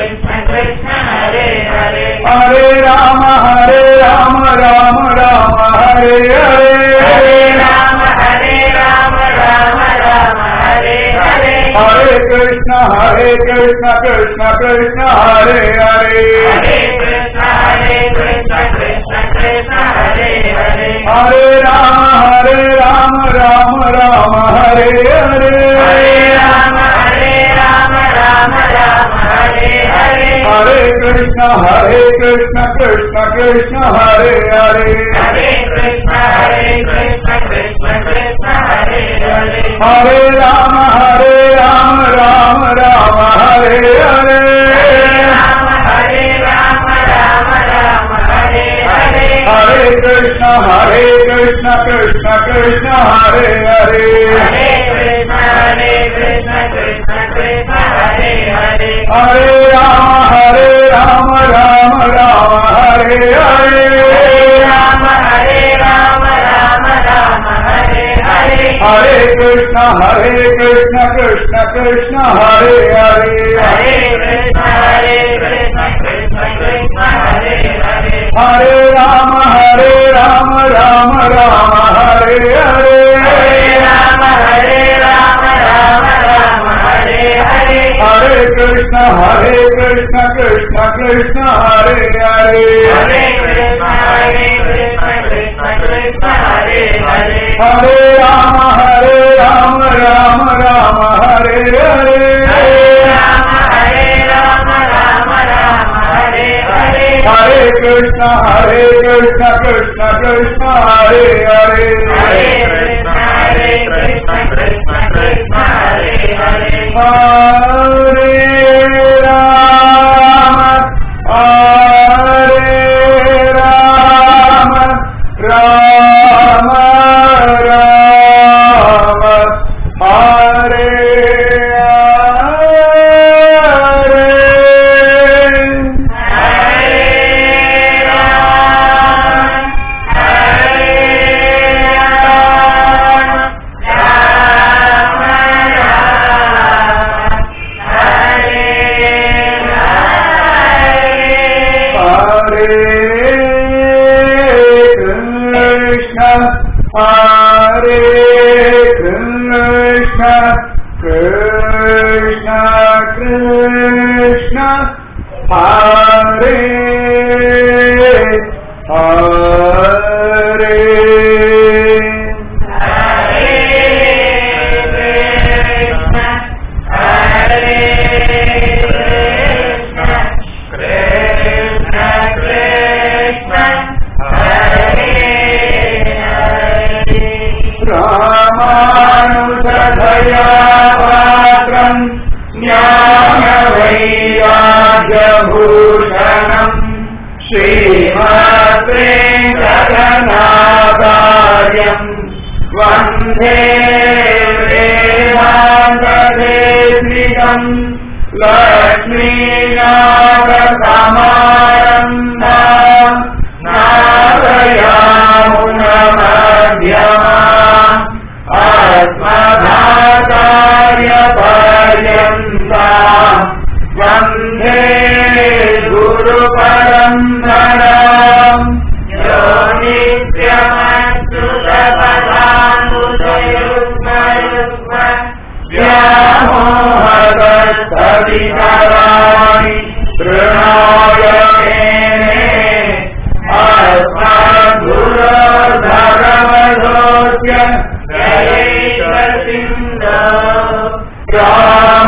Krishna Krishna Hare Hare हरे राम हरे राम राम राम हरे हरे Hare Rama Hare Rama Rama Rama Hare Hare हरे कृष्ण हरे कृष्ण कृष्ण कृष्ण हरे हरे Hare Krishna Hare Krishna Krishna Krishna Hare Hare हरे राम हरे राम राम राम हरे हरे Hare Rama Hare Rama Rama Rama Hare Hare हरे कृष्ण हरे कृष्ण कृष्ण कृष्ण हरे हरे Hare Krishna Hare Krishna Krishna Krishna Hare Hare हरे राम हरे राम राम राम हरे हरे Hare Rama Hare Rama Rama Rama Hare Hare हरे कृष्ण हरे कृष्ण कृष्ण कृष्ण हरे हरे Hare Krishna Hare Krishna Krishna Krishna Hare Hare हरे राम हरे राम राम राम हरे हरे Hare Rama Hare Rama Rama Rama Hare Hare हरे कृष्ण हरे कृष्ण कृष्ण कृष्ण हरे हरे Hare Krishna Hare Krishna Krishna Krishna Hare Hare हरे राम हरे राम राम राम हरे हरे Hare Rama Hare Rama Rama Rama Hare Hare हरे कृष्ण हरे कृष्ण कृष्ण कृष्ण हरे हरे Hare Krishna Hare Krishna Krishna Krishna Hare Hare हरे राम हरे राम राम राम हरे हरे Hare Rama Hare Rama Rama Rama Hare Hare हरे कृष्ण हरे कृष्ण कृष्ण कृष्ण हरे हरे Hare Krishna Hare Krishna Krishna Krishna Hare Hare हरे राम हरे राम राम राम हरे हरे Hare Rama Hare Rama Rama Rama Hare Hare हरे कृष्ण हरे कृष्ण कृष्ण कृष्ण हरे हरे रामानुजधया पात्रम् ज्ञानवैराग्यभूषणम् श्रीमद्वेङ्कटनाथार्यम् वन्दे वेदान्तदेशिकम् लक्ष्मीनाथसमारम्भा नादयामुनमध्यमा अस्मदाचार्यपर्यन्ता वन्दे गुरुपरम्पराम् यो व्यामोहदस्तविकराणि तृणाय मेने अस्मद्गुरोर्भगवतोऽस्य जयैकसिन्धो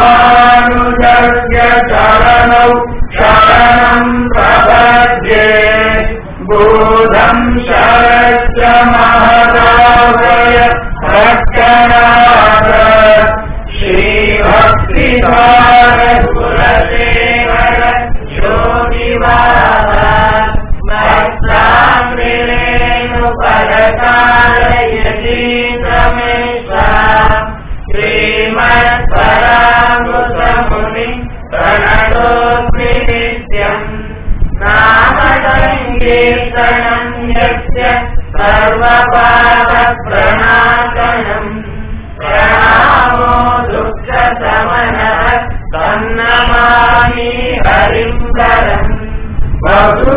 रामानुजस्य चरणौ शरणम् प्रपद्ये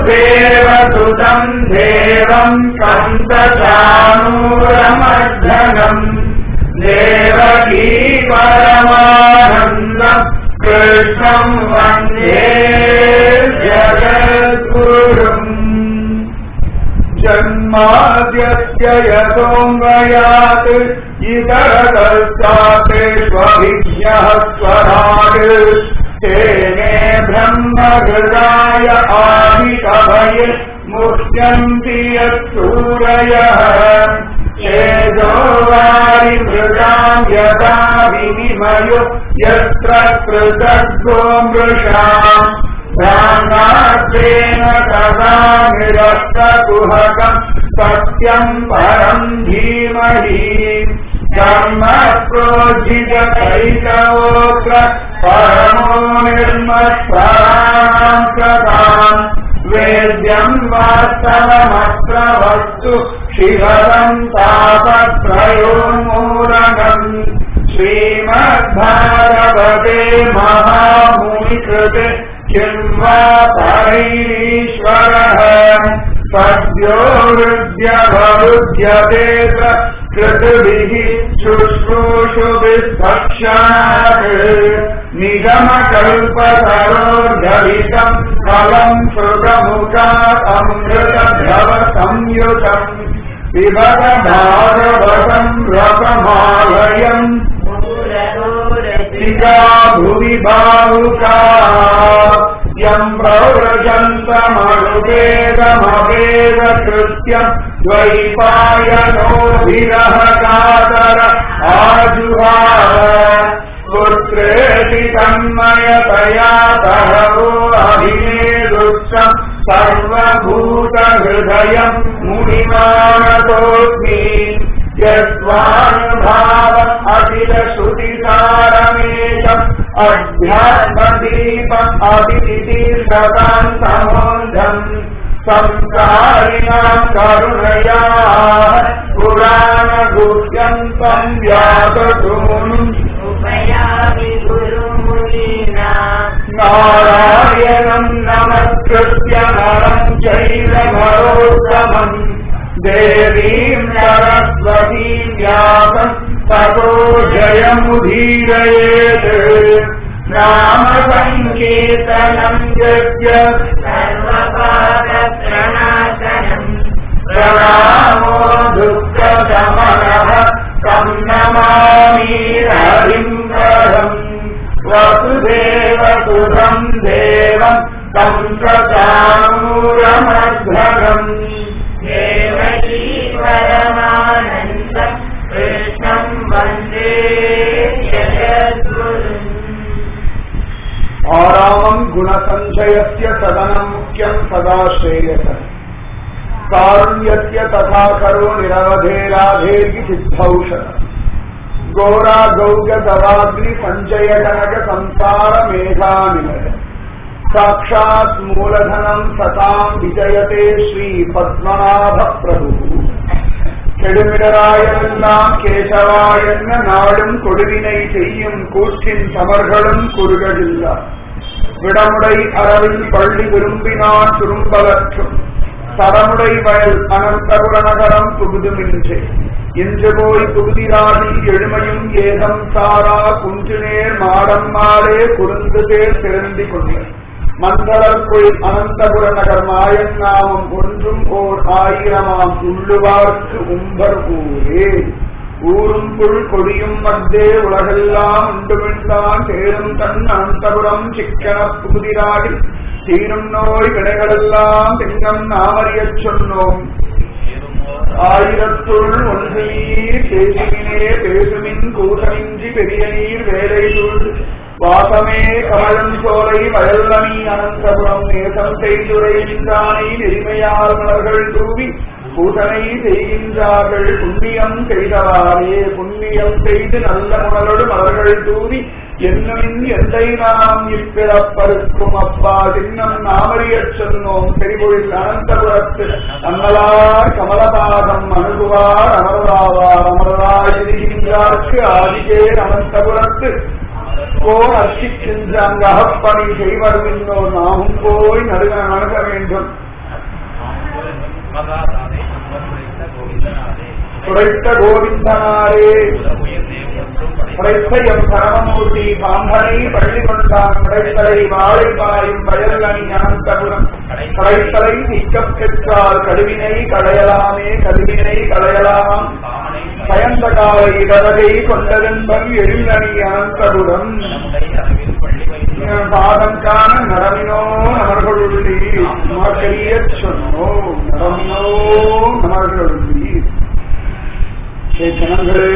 वसुदेवसुतम् देवम् कन्दचानूरमर्धनम् देवकी परमानन्दम् कृष्णम् वन्दे जगद्गुरुम् जन्माद्यस्य यतोऽङ्गयात् इतरतश्चाते स्वभिज्ञः स्वराट् तेने ब्रह्महृदाय आदिकभये मुह्यन्ति यत्सूरयः तेजो वारिमृगाम् यथा विनिमयो यत्र कृतज्ञो मृषाम् ध्यानार्थेन तदा निरस्तकुहकम् सत्यम् परम् धीमहि कर्म प्रोज्झितकैतवोऽत्र परमो निर्मत्पराम् प्रदाम् वेद्यम् वास्तवमत्र वस्तु शिवदम् तापत्रयोन्मूलनम् श्रीमद्भागवते महामुनिकृते किं वा परैरीश्वरः सद्यो हृद्यवरुध्यते कृतभिः शुश्रूषुभिस्पक्षात् निगमकल्पतरोर्धरितम् फलम् श्रुतमुखात् अमृतभ्यवसंयुतम् पिबत भागवतम् रसमालयम् िका भुवि बाहुका यम् प्रव्रजन्तमनुवेदमवेदकृत्यम् द्वैपायनोभिरः कातर आजुहार पुत्रेति तन्मयतया तहवो अभिनेदुष्टम् सर्वभूतहृदयम् मुनिमानतोऽस्मि यस्वानुभावम् अखिलश्रुतिसारमेकम् अध्यात्मदीपम् अभिदीर्घताम् समोन्धम् संस्कारिणाम् करुणया पुराणगुह्यम् तम् व्याससूनुम् उपयामि गुरुमुनीना नारायणम् नमस्कृत्य नरम् चैव नरोत्तमम् देवीम् सरस्वतीम् व्यासम् ततो जयमुदीरयेत् नाम सङ्कीर्तनम् यज्ञ सर्वपादप्रणाशनम् प्रणामो दुःखदमनः तं नमामि हरिम् परम् वसुदेवसुरम् देवम् तं प्रचानूरमध्वरम् देवकी परमानन्दम् कृष्णम् वन्दे जगद्गुरुम् आरामम् गुणसञ्चयस्य सदनम् मुख्यम् सदा श्रेयस कारुण्यस्य तथा करो निरवधेराधेर्गि सिद्धौषध गौरा गौग दवाग्नि सञ्चय कनक संसार मेधानिलय साक्षात् मूलधनम् सताम् विजयते श्री पद्मनाभ प्रभुः கெடுமிடராயெல்லாம் கேசவாயன்ன நாடும் கொடுவினை செய்யும் கூற்றின் சமர்களும் குறுகடில்லா விடமுடை அரவில் பள்ளி விரும்பினான் துரும்பலற்றும் தரமுடை வயல் அனந்தபுர நகரம் புகுதுமின்றே இன்று போய் புகுதிராகி எழுமையும் ஏகம் சாரா குன்றுநேர் மாடம் மாடே குறுந்து தேர் திரண்டி கொண்டேன் மங்களற்குள் அனந்தபுர நகர் மாயன் நாமம் ஒன்றும் ஓர் ஆயிரமாம் உள்ளுவார்க்கு உம்பர் ஊரே ஊரும் புல் கொடியும் மத்தே உலகெல்லாம் உண்டுமிழ்ந்தான் தேரும் தன் அனந்தபுரம் சிக்கன புகுதிராடி தீரும் நோய் வினைகளெல்லாம் திங்கம் நாமறியச் சொன்னோம் ஆயிரத்துள் ஒன்று நீர் பேசுமினே பேசுமின் கூட்டமின்றி பெரிய நீர் வேலை சூழ் வாசமே கமலம் சோலை வயல்லணி அனந்தபுரம் நேசம் செய்துரைகின்றானை நெறிமையால் மலர்கள் தூவி பூசனை செய்கின்றார்கள் புண்ணியம் செய்தவாறே புண்ணியம் செய்து நல்ல முனலோடு மலர்கள் தூவி என்னும் எந்தை நாம் இப்பிறப்பருக்கும் அப்பா சின்னம் நாமறியச் சொன்னோம் பெரிபொழில் அனந்தபுரத்து அன்னலார் கமலபாதம் அணுகுவார் அமர்வாவார் அமர்வாயிருக்கின்றார்க்கு ஆதிகே அனந்தபுரத்து போர் அர்ச்சிக்கின்ற அங்கு அகப்பணி செய்வர் நாமும் போய் நடுக நடக்க வேண்டும் அமர்நாதாதே சுமத்ரைத்த கோவிந்தநாதே துடைத்த கோவிந்தனாரே உலகுயிர் தேவனும் படைத்த எம் பரமமூர்த்தி பாம்பனை பள்ளி கொண்டான் படைத்தலை வாழை பாயும் வயல்கனி அனந்தபுரம் படைத்தலை நீக்கம் பெற்றால் கடுவினை களையலாமே கடுவினை களையலாம் பானை பயந்த காலை இடவகை கொண்டதென்பன் எழிலணி அனந்தபுரம் நம்முடைய அளவில் பள்ளி வைத்து பாதம் காண நடமினோ நமர்களுள்ளி நமக்கரிய சொன்னோ நடமினோ நமர்களுள்ளி ஏ ஜனங்களே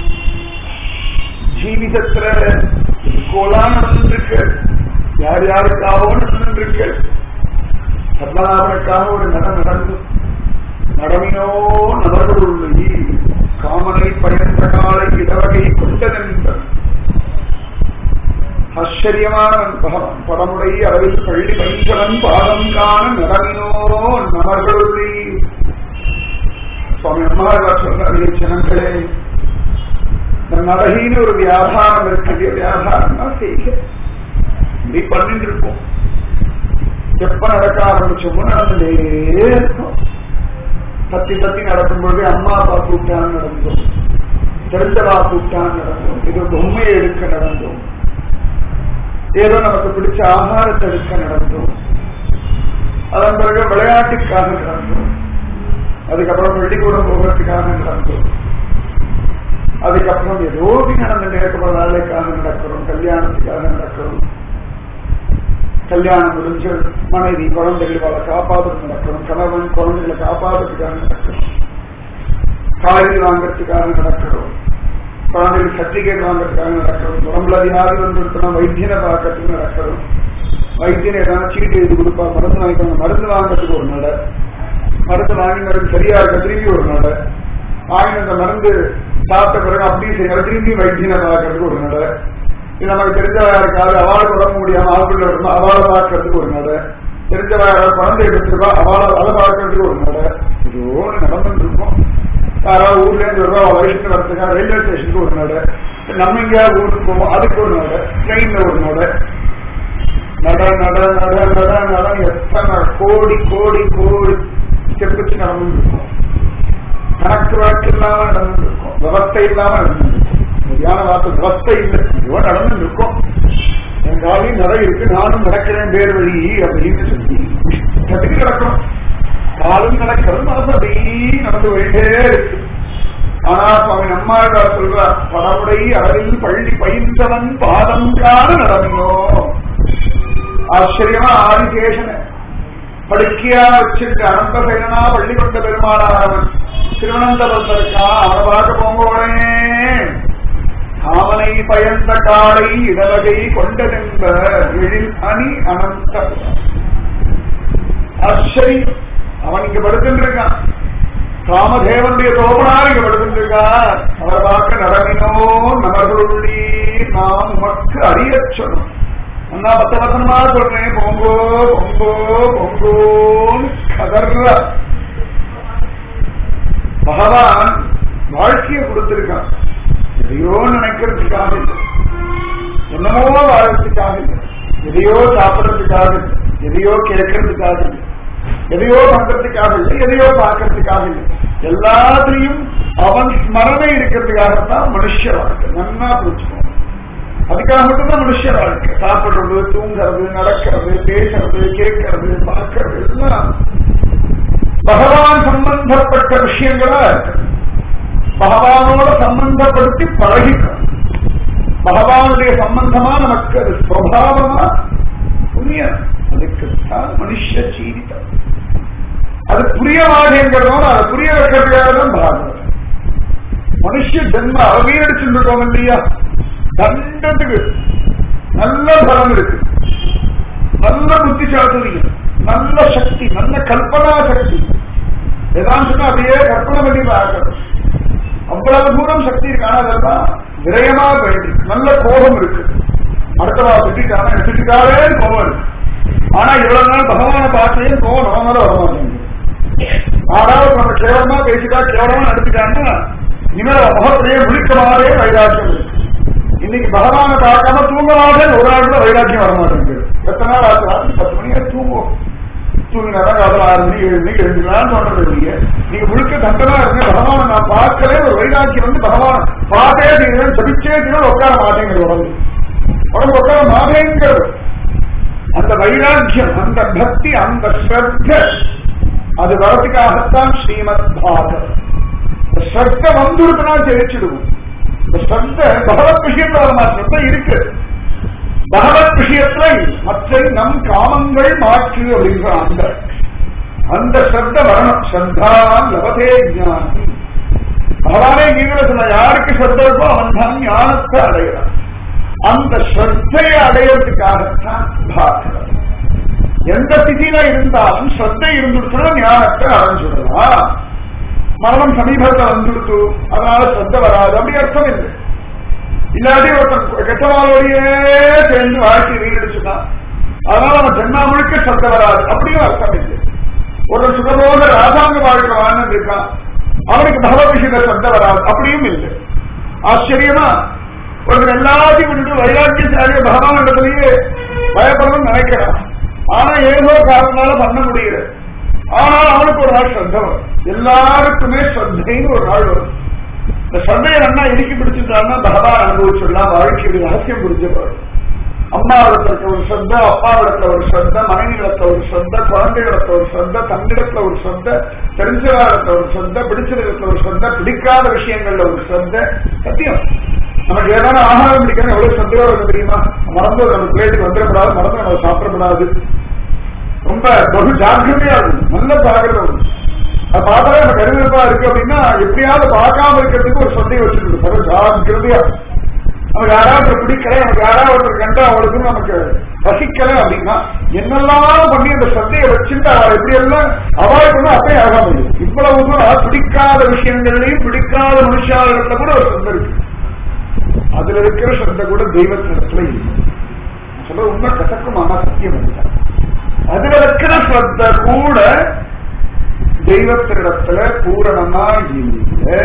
ஜீவிதத்துல கோலா நடந்துருக்கு யார் யாருக்காகவோ நடந்துருக்கு பத்மநாபனுக்காக ஒரு நடம் நடந்து நடமினோ நபர்களுள்ளி காமனை பயந்த காலை இடவகை கொண்டதென்பன் ஆச்சரியமானவன் பகவான் படமுடைய அளவில் பள்ளி வைத்தவன் பாதம் காண நடமினோ நமர்களுள்ளி சுவாமி அம்மாவார் சொல்றாரு ஜனங்களே இந்த நடகின்னு ஒரு வியாபாரம் இருக்குது வியாபாரம் தான் செய்க இப்படி பண்ணிட்டு இருப்போம் எப்ப நடக்க ஆரம்பிச்சோமோ நடந்துட்டே இருக்கும் தத்தி தத்தி நடக்கும் பொழுது அம்மா அப்பா கூப்பிட்டான் நடந்தோம் தெரிஞ்சவா கூப்பிட்டான் நடந்தோம் இது பொம்மையை எடுக்க நடந்தோம் ஏதோ நமக்கு பிடிச்ச ஆகாரத்தை எடுக்க நடந்தோம் அதன் பிறகு விளையாட்டுக்காக நடந்தோம் அதுக்கப்புறம் வெள்ளிக்கூடம் போகிறதுக்காக நடந்தோம் அதுக்கப்புறம் ஏதோ நடந்து நடக்கிற வேலைக்காக நடக்கிறோம் கல்யாணத்துக்காக நடக்கிறோம் கல்யாணம் முடிஞ்சு மனைவி குழந்தைகளை அவளை காப்பாற்றுறது நடக்கிறோம் கணவன் குழந்தைகளை காப்பாற்றுறதுக்காக நடக்கிறோம் காய்கறி வாங்கறதுக்காக நடக்கிறோம் குழந்தைகள் சர்டிபிகேட் வாங்கறதுக்காக நடக்கிறோம் உடம்புல வியாதி வந்துருக்கணும் வைத்தியனை பார்க்கறதுக்கு நடக்கிறோம் வைத்தியனை ஏதாவது சீட்டு எழுதி கொடுப்பா மருந்து வாங்கிக்கோங்க மருந்து வாங்கறதுக்கு ஒரு நட மருந்து வாங்கினது சரியா இருக்க திரும்பி ஒரு நட வாங்கின அந்த மருந்து சாப்பிட்ட பிறகு அப்படியே செய்யணும் திரும்பி வைத்தியனை பார்க்கறதுக்கு ஒரு நட இது நமக்கு தெரிஞ்சவா இருக்காது அவளுக்கு உடம்பு முடியாம ஹாஸ்பிட்டல் இருக்கணும் அவளை பார்க்கறதுக்கு ஒரு நட தெரிஞ்சவா யாராவது குழந்தை எடுத்துருவா அவளை அதை பார்க்கறதுக்கு ஒரு நட ஏதோ ஒண்ணு நடந்துட்டு இருக்கும் யாராவது ஊர்ல இருந்து வருவா அவள் வயசுக்கு வரதுக்காக ரயில்வே ஸ்டேஷனுக்கு ஒரு நட நம்ம எங்கேயாவது ஊருக்கு போவோம் அதுக்கு ஒரு நட ட்ரெயின்ல ஒரு நட நட நட நட நட நட எத்தனை கோடி கோடி கோடி ஸ்டெப் நடந்து இருக்கும் கணக்கு வழக்கு இல்லாம நடந்து இருக்கும் விவஸ்தை இல்லாம நடந்து இருக்கும் சரியான வார்த்தை விவஸ்தை இல்லை ஏதோ நடந்து இருக்கும் என் காலையும் நிறைய இருக்கு நானும் நடக்கிறேன் பேர் வழி அப்படின்னு சொல்லி கட்டுக்கு நடக்கணும் காலும் நடக்கிறது மனசு அப்படியே நடந்து போயிட்டே இருக்கு ஆனா சுவாமி நம்மாழ்வார் சொல்றார் படமுடை அளவில் பள்ளி பயின்றவன் பாதம் காண நடமினோ ஆச்சரியமா ஆதிசேஷன படுக்கையா வச்சிருக்க அனந்த சேனனா பள்ளி கொண்ட பெருமானானவன் திருவனந்தபுரத்தில் இருக்கான் அவனை பார்க்க போங்கோடனே அவனை பயந்த காலை இடவகை கொண்டதென்ப எழில் அணி அனந்த ஆச்சரியம் அவன் இங்க படுத்துட்டு இருக்கான் ராமதேவனுடைய தோபனார் இங்க படுத்துட்டு இருக்கான் அவரை பார்க்க நடமினோ நமர்களுள்ளி நாம் உமக்கு அறிய சொன்னோம் அண்ணா பத்த வசனமா சொல்றேன் பொங்கோ பொங்கோ பொங்கோன்னு கதர்ற பகவான் வாழ்க்கையை கொடுத்திருக்கான் எதையோ நினைக்கிறதுக்காக இல்லை என்னமோ வாழறதுக்காக இல்லை எதையோ சாப்பிடறதுக்காக இல்லை எதையோ கேட்கறதுக்காக இல்லை எதையோ பண்றதுக்காக இல்லை எதையோ பார்க்கறதுக்காக இல்லை எல்லாத்திலையும் அவன் ஸ்மரணை இருக்கிறதுக்காகத்தான் மனுஷ வாழ்க்கை நன்னா புரிச்சுக்கணும் அதுக்காக மட்டும்தான் மனுஷ வாழ்க்கை சாப்பிடுறது தூங்குறது நடக்கிறது பேசுறது கேட்கறது பார்க்கறது எல்லாம் பகவான் சம்பந்தப்பட்ட விஷயங்களா இருக்கு பகவானோட சம்பந்தப்படுத்தி பழகிக்கணும் பகவானுடைய சம்பந்தமா நமக்கு அது சுவாவமா புரியும் அதுக்குத்தான் மனுஷ ஜீவிதம் அது புரிய மாட்டேங்கிறதோட அதை புரிய வைக்கிறதுக்காக தான் பாகவதம் மனுஷ ஜென்ம அவீரடிச்சுட்டு இருக்கோம் இல்லையா தண்டத்துக்கு நல்ல பலம் இருக்கு நல்ல புத்தி சாத்துரியம் நல்ல சக்தி நல்ல கல்பனா சக்தி வேதாந்தம் அப்படியே கற்பனை பண்ணி பார்க்கணும் அவ்வளவு தூரம் சக்தி இருக்கு ஆனா அதெல்லாம் விரயமா வேண்டி நல்ல கோபம் இருக்கு அடுத்தவா திட்டானா திட்டாலே கோபம் இருக்கு ஆனா இவ்வளவு நாள் பகவான பார்த்தே கோபம் நம்ம மேல வரமாட்டேங்குது ஆறாவது நம்ம கேவலமா பேசிட்டா கேவலமா நடத்திட்டான்னா இனிமேல் முகத்திலேயே விழிக்கமாவே வைராக்கியம் இருக்கு இன்னைக்கு பகவான பார்க்காம தூங்கமாட்டே ஒரு நாள் கூட வைராக்கியம் வரமாட்டேங்குது எத்தனை நாள் ஆச்சு ராத்திரி பத்து மணிக்கு தூங்குவோம் தூங்கினாதான் காதல் ஆறு மணி ஏழு மணிக்கு எழுந்துக்கலாம்னு சொல்றது இல்லையே நீங்க முழுக்க தண்டனா இருங்க பகவானை நான் பார்க்கவே ஒரு வைராக்கி வந்து பகவான் பார்த்தே தீர்வேன் ஜபிச்சே தீர்வேன் உட்கார மாட்டேங்கிற உடம்பு உடம்பு உட்கார மாட்டேங்கிறது அந்த வைராக்கியம் அந்த பக்தி அந்த ஸ்ரத்த அது வரதுக்காகத்தான் ஸ்ரீமத் பாகவத் இந்த ஸ்ரத்த வந்துருக்குன்னா ஜெயிச்சிடுவோம் இந்த ஸ்ரத்த பகவத் விஷயத்துல வர ஸ்ரத்த இருக்கு பகவத் விஷயத்துல மற்ற நம் காமங்கள் மாற்று அப்படின்ற அந்த அந்த ஸ்ரத்த வரணும் ஸ்ரத்தான் லபதே ஞானம் பகவானே கீழே சொன்ன யாருக்கு ஸ்ரத்த இருக்கோ அவன் தான் ஞானத்தை அடையலாம் அந்த ஸ்ரத்தையை அடையிறதுக்காகத்தான் பாகவத் எந்த திதியில இருந்தாலும் ஸ்ரத்தை இருந்துடுச்சுன்னா ஞானத்தை அடைஞ்சுடலாம் மரணம் சமீபத்தில் வந்துடுத்து அதனால ஸ்ரத்த வராது அப்படி அர்த்தம் இல்லை இல்லாட்டி ஒருத்தன் கெட்டவாளோடையே சேர்ந்து வாழ்க்கை வீடடிச்சுட்டா அதனால அவன் ஜென்மா முழுக்க சத்த வராது அப்படியும் அர்த்தம் இல்லை ஒரு சுகபோக ராஜாங்க வாழ்க்கை வாழ்ந்து இருக்கான் அவனுக்கு பகவத் விஷயத்த சத்த வராது அப்படியும் இல்லை ஆச்சரியமா ஒருத்தர் எல்லாத்தையும் விட்டுட்டு வைராக்கியசாலிய பகவான் இடத்துலயே பயப்படணும்னு நினைக்கிறான் ஆனா ஏதோ காரணனால பண்ண முடியல ஆனால் அவனுக்கு ஒரு நாள் ஸ்ரத்த வரும் எல்லாருக்குமே ஸ்ரத்தைன்னு ஒரு நாள் வரும் இந்த சந்தையை நல்லா இறுக்கி பிடிச்சிட்டான்னா பகவான் அனுபவிச்சிடலாம் வாழ்க்கையுடைய ரகசியம் புரிஞ்சப்பாரு அம்மா இடத்துல ஒரு சந்த அப்பா இடத்துல ஒரு சந்த மனைவி இடத்துல ஒரு சந்த குழந்தை இடத்துல ஒரு சந்த தன்னிடத்துல ஒரு சந்த தெரிஞ்சவா இடத்துல ஒரு சந்த பிடிச்ச இடத்துல ஒரு சந்த பிடிக்காத விஷயங்கள்ல ஒரு சந்த சத்தியம் நமக்கு ஏதாவது ஆகாரம் பிடிக்கணும் எவ்வளவு சந்தையோட இருக்கு தெரியுமா மறந்து நம்ம பிளேட்டுக்கு வந்துடக்கூடாது மறந்து நம்ம சாப்பிடக்கூடாது ரொம்ப பகு ஜாக்கிரதையா இருக்கும் நல்ல ஜாக்கிரதை இருக்கும் அது பார்த்தாலே நம்ம கருவிருப்பா இருக்கு அப்படின்னா எப்படியாவது பார்க்காம இருக்கிறதுக்கு ஒரு சொந்தை வச்சிருக்கு பல ஜாக்கிரதையா நமக்கு யாராவது பிடிக்கல நமக்கு யாராவது ஒருத்தர் கண்டா அவளுக்கு நமக்கு ரசிக்கல அப்படின்னா என்னெல்லாம் பண்ணி அந்த சந்தையை வச்சுட்டு அவள் எப்படி எல்லாம் அவாய்ட் பண்ண அப்பயே ஆக முடியும் இவ்வளவு தூரம் பிடிக்காத விஷயங்கள்லயும் பிடிக்காத மனுஷாளர்கள கூட ஒரு சந்தை இருக்கு அதுல இருக்கிற சந்தை கூட தெய்வத்தினிடத்துல இல்லை சொல்ல உண்மை கசக்குமான சத்தியம் இல்லை அதுல இருக்கிற ஸ்ரத்த கூட தெய்வத்தினிடத்துல பூரணமா இல்லை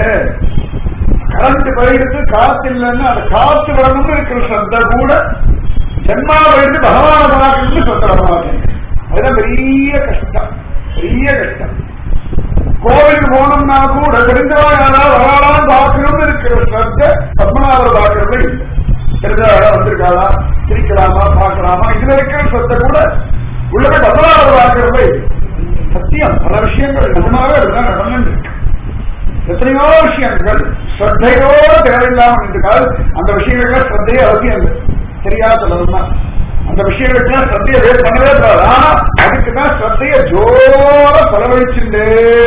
கரண்ட் போயிடுத்து காத்து இல்லைன்னு அந்த காத்து வரணும்னு இருக்கிற ஸ்ரத்த கூட ஜென்மா போயிட்டு பகவான பார்க்கணும்னு சொல்ல மாட்டேன் அதுதான் பெரிய கஷ்டம் பெரிய கஷ்டம் கோவிலுக்கு போனோம்னா கூட தெரிஞ்சவா யாராவது வராளான்னு பார்க்கணும்னு இருக்கிற ஸ்ரத்த பத்மநாபர் பார்க்கறது இல்லை தெரிஞ்ச யாராவது வந்திருக்காளா சிரிக்கலாமா பார்க்கலாமா இதுல இருக்கிற ஸ்ரத்த கூட உள்ளவே பத்மநாபர் பார்க்கறதே சத்தியம் பல விஷயங்கள் நிஜமாவே அதுதான் நடந்து எத்தனையோ விஷயங்கள் ஸ்ரத்தையோடு தேவையில்லாமல் இருக்கால் அந்த விஷயங்கள்லாம் ஸ்ரத்தையே அவசியம் இல்லை சரியா சொல்லணும்னா அந்த விஷயங்களுக்கெல்லாம் ஸ்ரத்தையை வேறு பண்ணவே கூடாது ஆனா அதுக்கு தான் ஸ்ரத்தைய ஜோர செலவழிச்சுட்டே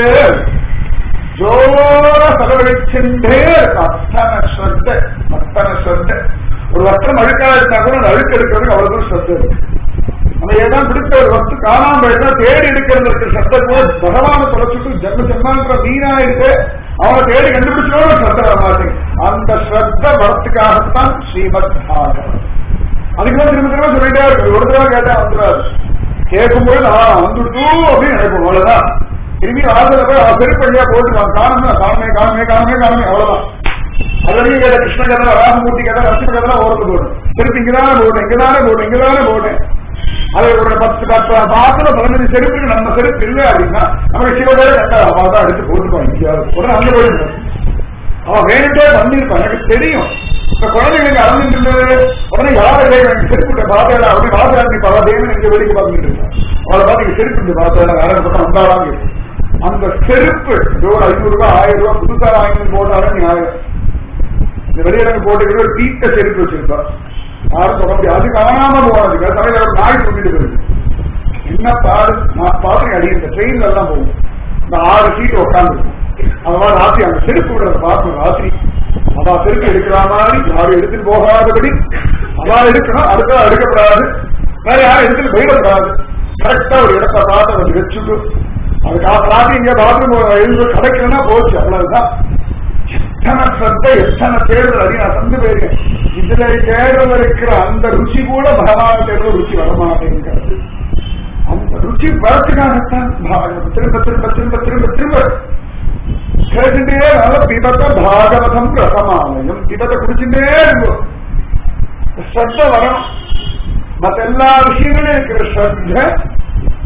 ஜோர செலவழிச்சுட்டே அத்தனை ஸ்ரத்த அத்தனை ஸ்ரத்த ஒரு வஸ்திரம் அழுக்கா இருந்தா கூட அந்த அழுக்கு எடுக்கிறதுக்கு அவ்வளவு ஸ்ரத்த இருக்கு நம்ம ஏதாவது பிடித்த ஒரு வஸ்து காணாம போயிட்டா தேடி எடுக்கிறது இருக்கு சத்தம் போது பகவான தொலைச்சுட்டு ஜென்ம ஜென்மாந்திர வீணா இருக்கு அவனை தேடி கண்டுபிடிச்சோட ஸ்ரத்த வர மாட்டேங்க அந்த ஸ்ரத்த வரத்துக்காகத்தான் ஸ்ரீமத் பாகவத் அதுக்கு தான் திரும்ப திரும்ப சொல்லிட்டே இருக்கு ஒரு தடவை கேட்டா வந்துடாது கேட்கும்போது நான் வந்துட்டு அப்படின்னு நினைப்போம் அவ்வளவுதான் திரும்பி வாசல போய் அவன் செருப்படியா போட்டுருவான் காணுமே காணுமே காணுமே காணுமே காணுமே அவ்வளவுதான் அதுலயும் கேட்ட கிருஷ்ண கதை ராமமூர்த்தி கதை நரசிம்ம கதை ஓரத்து போடும் திருப்பி இங்கதானே போடும் இங்கதானே போடும் இங்கதானே போடும் அது ஒரு பத்து பத்து பாத்துல பதினஞ்சு செருப்பு நம்ம செருப்பு இல்லை அப்படின்னா நமக்கு சில பேர் கண்டா அவன் தான் எடுத்து போட்டுப்பான் எங்கேயாவது உடனே அங்க போயிடும் அவன் வேணுட்டே பண்ணிருப்பான் எனக்கு தெரியும் இப்ப குழந்தைங்களுக்கு அறிஞ்சிட்டு இருந்தது உடனே யாரை எனக்கு செருப்பு பார்த்தேன் அப்படி பார்த்தேன் நீ பல தேவன் எங்க வெளிக்கு பார்த்துட்டு இருக்கேன் அவளை பார்த்து செருப்பு பார்த்தேன் வேற பக்கம் வந்தாலும் அந்த செருப்பு இதோட ஐநூறு ரூபாய் ஆயிரம் ரூபாய் புதுசா வாங்கி போட்டாலும் நீ ஆயிரம் இந்த வெளியிடங்க போட்டுக்கிட்டு ஒரு தீட்ட செருப்பு வச்சிருப்பா யாரும் சொல்ல முடியாது அது காணாம போனதுக்கு தலையில ஒரு நாய் சொல்லிட்டு போயிருக்கு என்ன பாடு நான் பாத்து அடி இந்த ட்ரெயின்ல எல்லாம் போகும் இந்த ஆறு சீட்டு உட்காந்து அதெல்லாம் ராத்திரி அந்த செருப்பு விடுறத பார்க்கணும் ராத்திரி அவ செருப்பு எடுக்கிற மாதிரி யாரும் எடுத்துட்டு போகாதபடி அவா எடுக்கணும் அடுத்த எடுக்கப்படாது வேற யாரும் எடுத்துட்டு போயிடக்கூடாது கரெக்டா ஒரு இடத்த பார்த்து வந்து வச்சுட்டு அதுக்காக ராத்திரி இங்க பாத்ரூம் எழுந்து கிடைக்கலன்னா போச்சு அவ்வளவுதான் எத்தனை சத்த எத்தனை தேர்தல் அடி நான் தந்து போயிருக்கேன் இதுல தேர்தல் இருக்கிற அந்த ருச்சி கூட பகவான் தேர்தல் ருச்சி வரமாட்டேங்கிறது அந்த ருச்சி வரத்துக்காகத்தான் பாகவதம் திரும்ப திரும்ப திரும்ப திரும்ப திரும்ப கேட்டுட்டே நல்ல பிபத்த பாகவதம் ரசமாலயம் பிபத்தை குடிச்சுட்டே இருக்கும் ஸ்ரத்த வரணும் மத்த எல்லா விஷயங்களும் இருக்கிற ஸ்ரத்த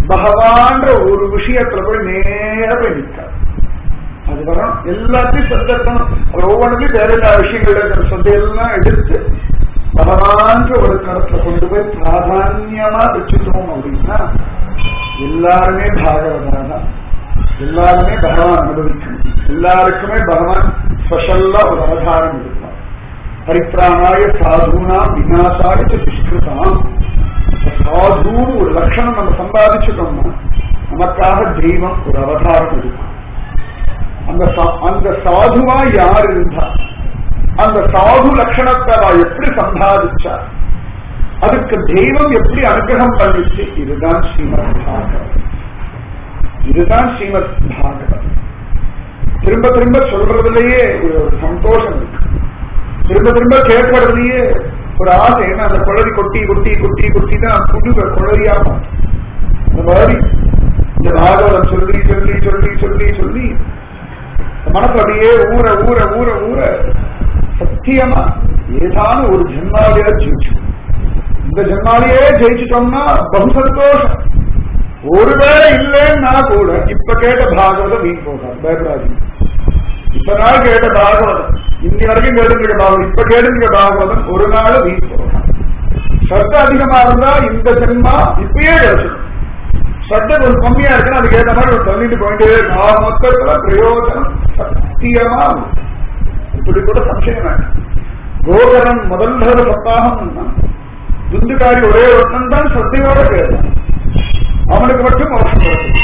பகவான்ற ஒரு விஷயத்துல போய் நேர போய் நிற்காது அது வரணும் எல்லாத்தையும் சந்தர்ப்பம் அவர் ஒவ்வொன்றுலையும் வேற எல்லா விஷயங்கள் இருக்கிற சொத்தையெல்லாம் எடுத்து பகவான்ற ஒரு கருத்துல கொண்டு போய் பிராதான்யமா வச்சுட்டோம் அப்படின்னா எல்லாருமே பாகவதா தான் எல்லாருமே பகவான் அனுபவிக்கணும் எல்லாருக்குமே பகவான் ஸ்பெஷல்லா ஒரு அவதாரம் இருப்பான் பரித்ராணாய சாதுனா விநாசாய துஷ்கிருதாம் சாதுன்னு ஒரு லட்சணம் நம்ம சம்பாதிச்சுட்டோம்னா நமக்காக தெய்வம் ஒரு அவதாரம் இருக்கும் அந்த சா- அந்த சாதுவா யார் இருந்தா அந்த சாது லட்சணத்தை அவ எப்படி சம்பாதிச்சா அதுக்கு தெய்வம் எப்படி அனுகிரகம் பண்ணிச்சு இதுதான் ஸ்ரீமத் பாகவத் இதுதான் ஸ்ரீமத் பாகவத் திரும்ப திரும்ப சொல்றதுலயே ஒரு ஒரு சந்தோஷம் இருக்கு திரும்ப திரும்ப கேட்கறதுலயே ஒரு ஆசை என்ன அந்த குழறி கொட்டி கொட்டி கொட்டி கொட்டி தான் புது குழறியா மாறும். அந்த மாதிரி இந்த பாகவதம் சொல்லி சொல்லி சொல்லி சொல்லி சொல்லி மனசு அப்படியே ஊற ஊற ஊற ஊற சத்தியமா ஏதான ஒரு ஜென்மாவியா ஜெயிச்சு இந்த ஜென்மாவிலேயே ஜெயிச்சிட்டோம்னா பகு சந்தோஷம் ஒருவேளை இல்லைன்னா கூட இப்ப கேட்ட பாகவதம் வீண் போகாது பயப்படாதீங்க இப்ப நாள் கேட்ட பாகவதம் இன்னி வரைக்கும் கேட்டுங்க பாகவதம் இப்ப கேட்டுங்க பாகவதம் ஒரு நாள் வீண் போகாது சத்த அதிகமா இருந்தா இந்த ஜென்மா இப்பயே கிடைச்சிடும் சத்த கொஞ்சம் கம்மியா இருக்குன்னா அதுக்கு ஏற்ற மாதிரி ஒரு தள்ளிட்டு போயிட்டே இருக்கு ஆக மொத்தத்துல பிரயோஜனம் சத்தியமா உண்டு. இப்படி கூட சம்சயம் வேண்டாம் கோகரன் முதல் தடவை சப்தாகம் துந்துகாரி ஒரே ஒருத்தன் தான் சத்தியோட கேட்டான் அவனுக்கு மட்டும் மோசம் கிடைச்சது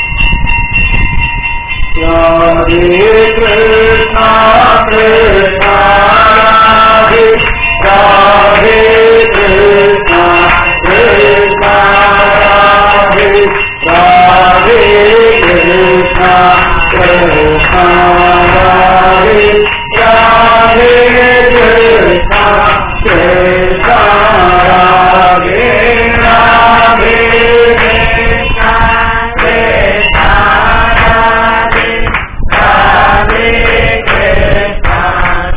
ராதே கிருஷ்ணா கிருஷ்ணா ராதே ராதே கிருஷ்ணா கிருஷ்ணா ராதே ராதே கிருஷ்ணா கிருஷ்ணா ராதே ராதே கிருஷ்ணா கிருஷ்ணா ராதே ராதே கிருஷ்ணா கிருஷ்ணா ராதே ராதே கிருஷ்ணா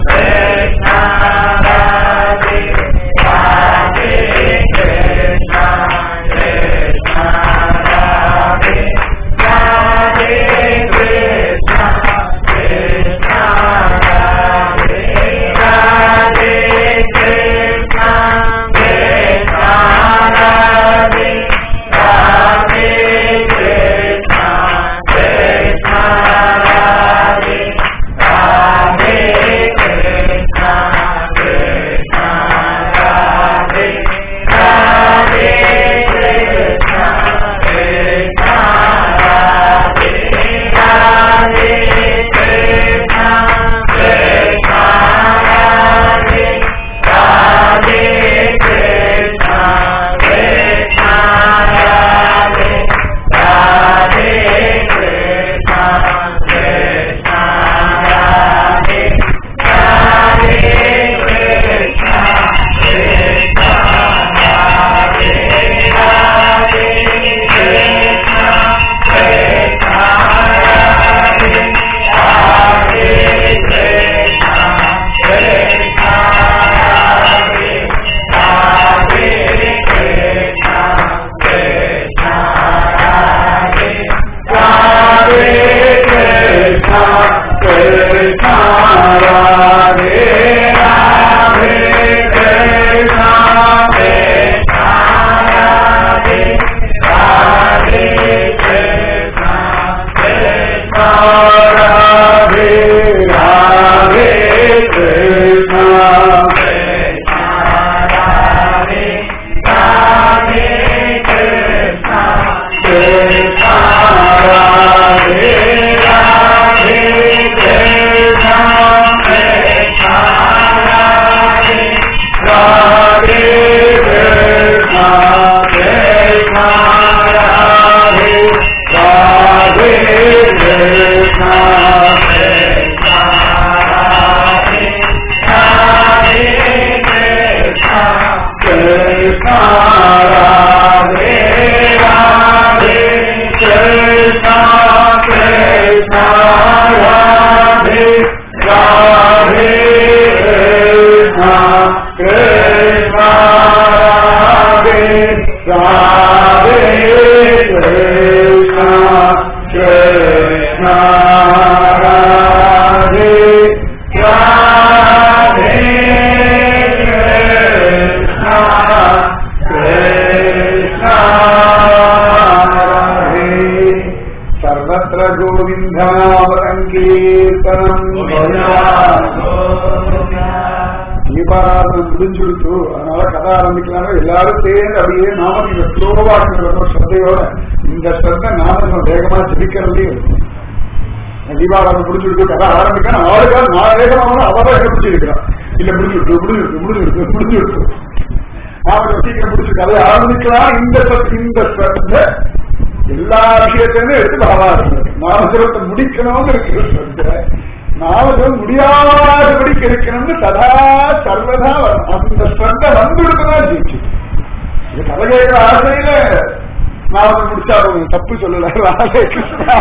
கோவிந்தாமதங்கீர்த்தனம் தீபாராதனம் முடிஞ்சுடுச்சு அதனால கதை ஆரம்பிக்கலாம் எல்லாரும் சேர்ந்து அப்படியே நாம ஸ்லோவா ஸ்ரத்தையோட இந்த ஸ்ரத்த நாம வேகமா ஜபிக்கிறதே இருக்கும் தீபாராதனம் முடிஞ்சுடுச்சு கதை ஆரம்பிக்கணும் ஆளுக்கால் நான் வேகமாக அவதான் என்ன பிடிச்சிருக்கிறான் இல்ல முடிஞ்சுடுச்சு முடிஞ்சுடுச்சு முடிஞ்சுடுச்சு முடிஞ்சுடுச்சு நாம சீக்கிரம் முடிச்சு கதை ஆரம்பிக்கலாம் இந்த ஸ்ரத்- இந்த ஸ்ரத்த எல்லா விஷயத்தையுமே எடுத்து பாவாங்க நாமஜபத்தை முடிக்கணும்னு இருக்கு ஸ்ரத்த. நாமஜபம் முடியாதபடி கிடைக்கணும்னு சதா சர்வதா வரும். அந்த ஸ்ரத்த வந்துடுதான் ஜெயிச்சு இது கதை கேட்கிற ஆசையில நாமஜம் முடிச்சாலும் தப்பு சொல்லல ராதே கிருஷ்ணா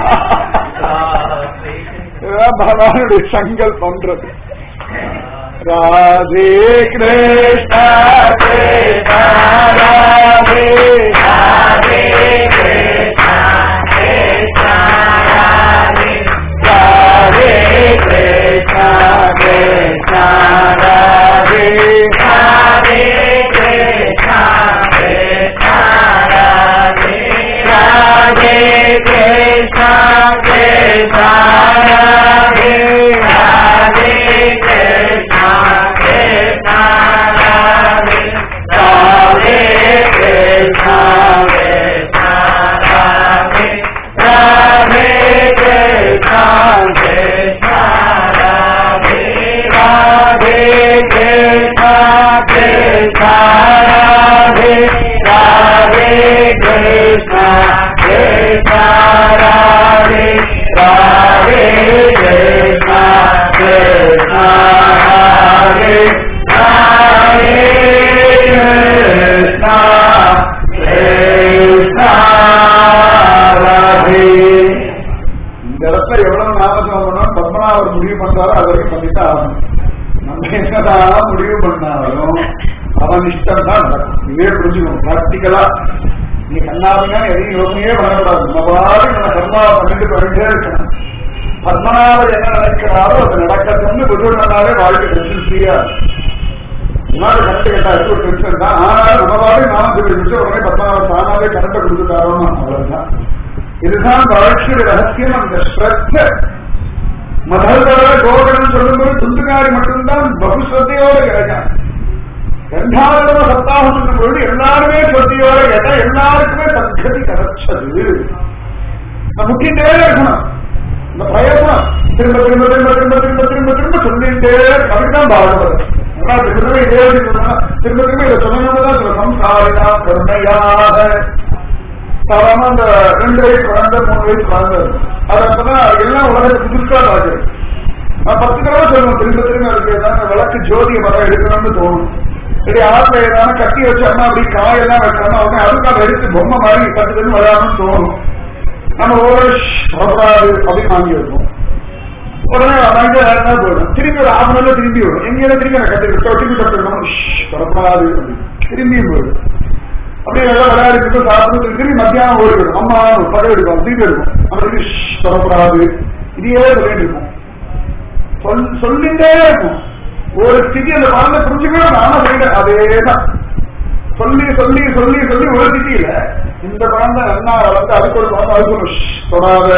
இதுதான் பகவானுடைய சங்கல் பண்றது ராதே கிருஷ்ணா கிருஷ்ணா ராதே ராதே கிருஷ்ணா கிருஷ்ணா ராதே இந்த இடத்துல எவ்வளவு நாமஜபம் பண்ணணும் பத்மநாபர் முடிவு பண்றாரோ அது வரைக்கும் பண்ணித்தான் ஆகணும் நம்ம என்னதான் முடிவு பண்ணாலும் அவன் இஷ்டம் தான் நடக்கும் இதே புரிஞ்சுக்கணும் பிராக்டிக்கலா நீ கண்ணாபினா எதையும் யோசனையே பண்ணக்கூடாது நம்ம பாட்டு நம்ம கர்மாவை பண்ணிட்டு போயிட்டே இருக்கணும் பத்மநாபர் என்ன நினைக்கிறாரோ அது நடக்கட்டும்னு விட்டுனாலே வாழ்க்கை டென்ஷன் ஃப்ரீயா முன்னாடி கரண்ட் கேட்டா அது ஒரு டென்ஷன் தான் ஆனால் நம்ம பாட்டு நாம சொல்லி உடனே பத்மநாபர் தானாவே கரண்ட்டை கொடுத்துட்டாரோன்னு அவ்வளவுதான் இதுதான் வாழ்க்கையுடைய ரகசியம் அந்த ஸ்ரத்த மதல்வர கோகடன் சொல்லும்போது துண்டுகாரி மட்டும்தான் பகுஸ்ரத்தையோட கிடைக்கும் ரெண்டாவது சப்தாகம் என்னும் பொழுது எல்லாருமே ஸ்ரத்தையோட கேட்டா எல்லாருக்குமே சத்கதி கிடைச்சது நான் முக்கிட்டே இருக்கணும் இந்த பிரயத்னம் திரும்ப திரும்ப திரும்ப திரும்ப திரும்ப திரும்ப திரும்ப சொல்லிட்டே அதுதான் பாகவதம் ஆனா திரும்ப திரும்ப இதே வழி சொன்னா, திரும்ப திரும்ப இதை சொல்லணும்னு தான் சொல்ல சம்சாரினா கருணையாக சாதாரண அந்த ரெண்டு வயசு குழந்தை மூணு வயசு குழந்தை அது அப்பதான் எல்லாம் உலகத்தை புதுசா பாக்குறது நான் பத்து தடவை சொல்லுவேன் திரும்ப திரும்ப இருக்கு ஏதாவது விளக்கு ஜோதிய மரம் எடுக்கணும்னு தோணும் சரி ஆத்துல ஏதாவது கட்டி வச்சோம்னா அப்படி காயெல்லாம் வைக்கணும் உடனே அதுக்காக எடுத்து பொம்மை மாதிரி பத்து திரும்ப விளையாடணும்னு தோணும் நம்ம ஒரு வரக்கூடாது அப்படின்னு வாங்கி வைப்போம் உடனே வாங்கி வேற போயிடும் திரும்பி ஒரு ஆறு மணி திரும்பி வரும் எங்கேயாவது திரும்பி நான் கட்டி திரும்பி கட்டணும் வரக்கூடாது அப்படின்னு திரும்பியும் போயிடும் அப்படியே நல்லா விளையாடிட்டு சாப்பிட்டு திரும்பி மத்தியானம் ஓடிடும் அம்மா ஒரு படம் எடுக்கும் திரும்பி எடுக்கும் நம்ம திரும்பி ஷ் தொடக்கூடாது இதையே சொல்லிட்டு இருக்கும் சொல் சொல்லிட்டே இருக்கும் ஒரு ஸ்திதி அந்த குழந்தை புரிஞ்சுக்கணும் நானும் சொல்லிட்டேன் அதேதான் சொல்லி சொல்லி சொல்லி சொல்லி ஒரு ஸ்திதியில இந்த குழந்தை நல்லா வளர்ந்து அதுக்கு ஒரு குழந்தை அதுக்கு ஒரு ஷ் தொடாத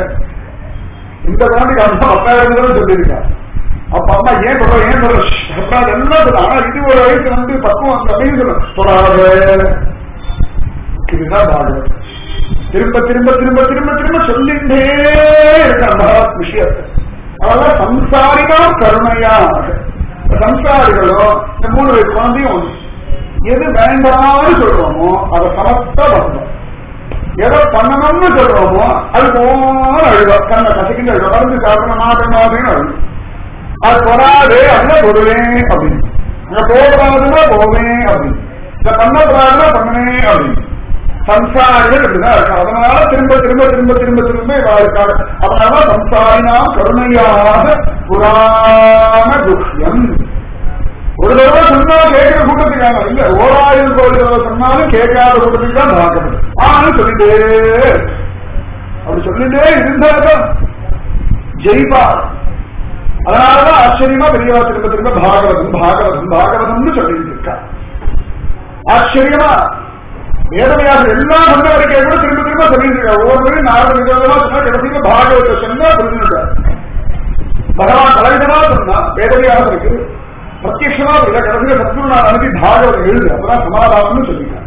இந்த குழந்தைக்கு அம்மா பத்தாயிரம் தடவை சொல்லியிருக்கா அப்ப அம்மா ஏன் சொல்ற ஏன் சொல்ற ஷ் தொடாத எல்லாம் சொல்ல ஆனா இது ஒரு வயசு வந்து பக்குவம் அந்த அப்படின்னு சொல்ல தொடாத இதுதான் பாகவத் திரும்ப திரும்ப திரும்ப திரும்ப திரும்ப சொல்லிட்டே இருக்க அந்த விஷயத்தை அதெல்லாம் சம்சாரிகா கருணையா இந்த சம்சாரிகளும் இந்த மூணு வயசு குழந்தையும் ஒண்ணு எது வேண்டாம்னு சொல்றோமோ அதை சமத்தா பண்ணணும் எதை பண்ணணும்னு சொல்றோமோ அது போன அழுவா கண்ணை கசக்கிட்டு அழுவா மருந்து சாப்பிட மாட்டேன் மாட்டேன்னு அழுவா அது பொறாது அதுல பொருவேன் அப்படின்னு அங்க போகக்கூடாதுன்னா போவேன் அப்படின்னு இத பண்ணக்கூடாதுன்னா பண்ணுவேன் அப்படின்னு சம்சாரிகள் இப்படிதான் இருக்கு அதனால திரும்ப திரும்ப திரும்ப திரும்ப திரும்ப இவா இருக்காங்க அதனால சம்சாரினா கருணையாக புராண துஷ்யம் ஒரு தடவை சொன்னா கேட்கிற கூட்டத்துக்காக இல்ல ஓராயிரம் கோடி தடவை சொன்னாலும் கேட்காத கூட்டத்துக்கு தான் பார்க்கணும் ஆனாலும் சொல்லிட்டே இருக்கு. அப்படி சொல்லிட்டே இருந்தாதான் ஜெயிப்பார் அதனாலதான் ஆச்சரியமா பெரியவா திரும்ப திரும்ப பாகவதம் பாகவதம் பாகவதம்னு சொல்லிட்டு இருக்கா ஆச்சரியமா வேதவியாசம் எல்லாம் சொன்ன வரைக்கும் கூட திரும்ப திரும்ப சொல்லிட்டு இருக்காரு ஒவ்வொரு நாலு விதமா சொன்னா கடைசியில பாகவத சொன்னா புரிஞ்சுட்டார் பகவான் பலவிதமா சொன்னா வேதவியாசருக்கு பிரத்யட்சமா புரியல கடைசியில சத்குருநாத் அனுப்பி பாகவதம் எழுது அப்பதான் சமாதானம்னு சொல்லிட்டார்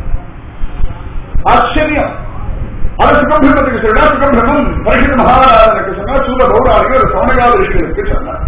ஆச்சரியம் அது சுகம்பிரமத்துக்கு சொன்னா சுகம்பிரமம் பரிஷத் மகாராஜனுக்கு சொன்னா சூத பௌராளிக்கு ஒரு சோனகாத ரிஷிகளுக்கு சொன்னார்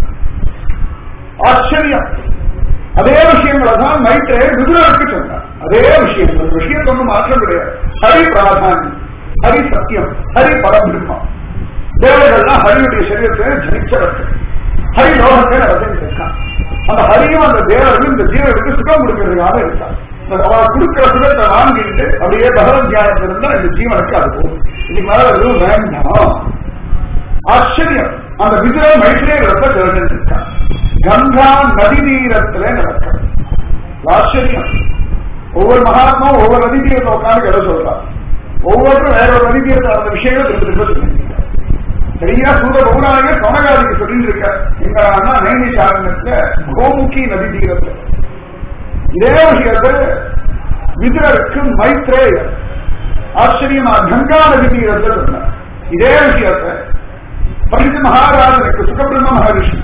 ஆச்சரியம் அதே விஷயங்களை தான் மைத்ரே விதுரருக்கு சொன்னார் அதே விஷயம் ஒரு விஷயத்தை ஒன்றும் மாற்றம் கிடையாது ஹரி பிராதானியம் ஹரி சத்தியம் ஹரி பரபிரம்மம் தேவர்கள்லாம் ஹரியுடைய சரீரத்தை ஜனிச்சவர்கள் ஹரி லோகத்தை நடத்திருக்கான் அந்த ஹரியும் அந்த தேவர்களும் இந்த ஜீவனுக்கு சுகம் கொடுக்கிறதுக்காக இருக்கான் அவன் கொடுக்கிற சுகத்தை வாங்கிட்டு அப்படியே பகவத் தியானத்தில் இருந்தா இந்த ஜீவனுக்கு அது போகும் இதுக்கு மேல எதுவும் வேண்டாம் ஆச்சரியம் அந்த விதுர மைத்ரேயத்தை தெரிஞ்சிருக்கான் கங்கா நதி நீரத்துல நடக்கிறது ஆச்சரியம் ஒவ்வொரு மகாத்மாவும் ஒவ்வொரு நதி தீரத்தை உட்காந்து கதை சொல்றான் ஒவ்வொருத்தரும் வேற ஒரு நதி தீரத்தை அந்த விஷயங்களை திரும்ப திரும்ப சொல்லியிருக்காங்க சரியா சூத பௌராணிக சமகாதிக்கு சொல்லிட்டு இருக்க எங்கன்னா நைனி சாரணத்துல கோமுகி நதி தீரத்துல இதே விஷயத்தை விதுரருக்கு மைத்ரேயர் ஆச்சரியமா கங்கா நதி தீரத்தை சொன்னார் இதே விஷயத்தை பரிசு மகாராஜனுக்கு சுகபிரம்ம மகரிஷி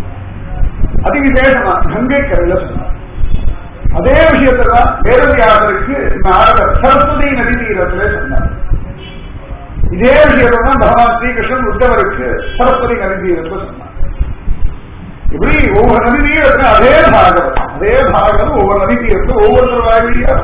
அதிவிசேஷமா கங்கை கரையில சொன்னார் அதே விஷயத்தை தான் வேதவியாசருக்கு நாரதர் சரஸ்வதி நதி தீரத்திலே சொன்னார் இதே விஷயத்தை தான் பகவான் ஸ்ரீகிருஷ்ணன் உத்தவருக்கு சரஸ்வதி நதி தீரத்தை சொன்னார் இப்படி ஒவ்வொரு நதி தீரத்துல அதே பாகவம் அதே பாகவம் ஒவ்வொரு நதி தீரத்துல ஒவ்வொருத்தர் வாயிலியா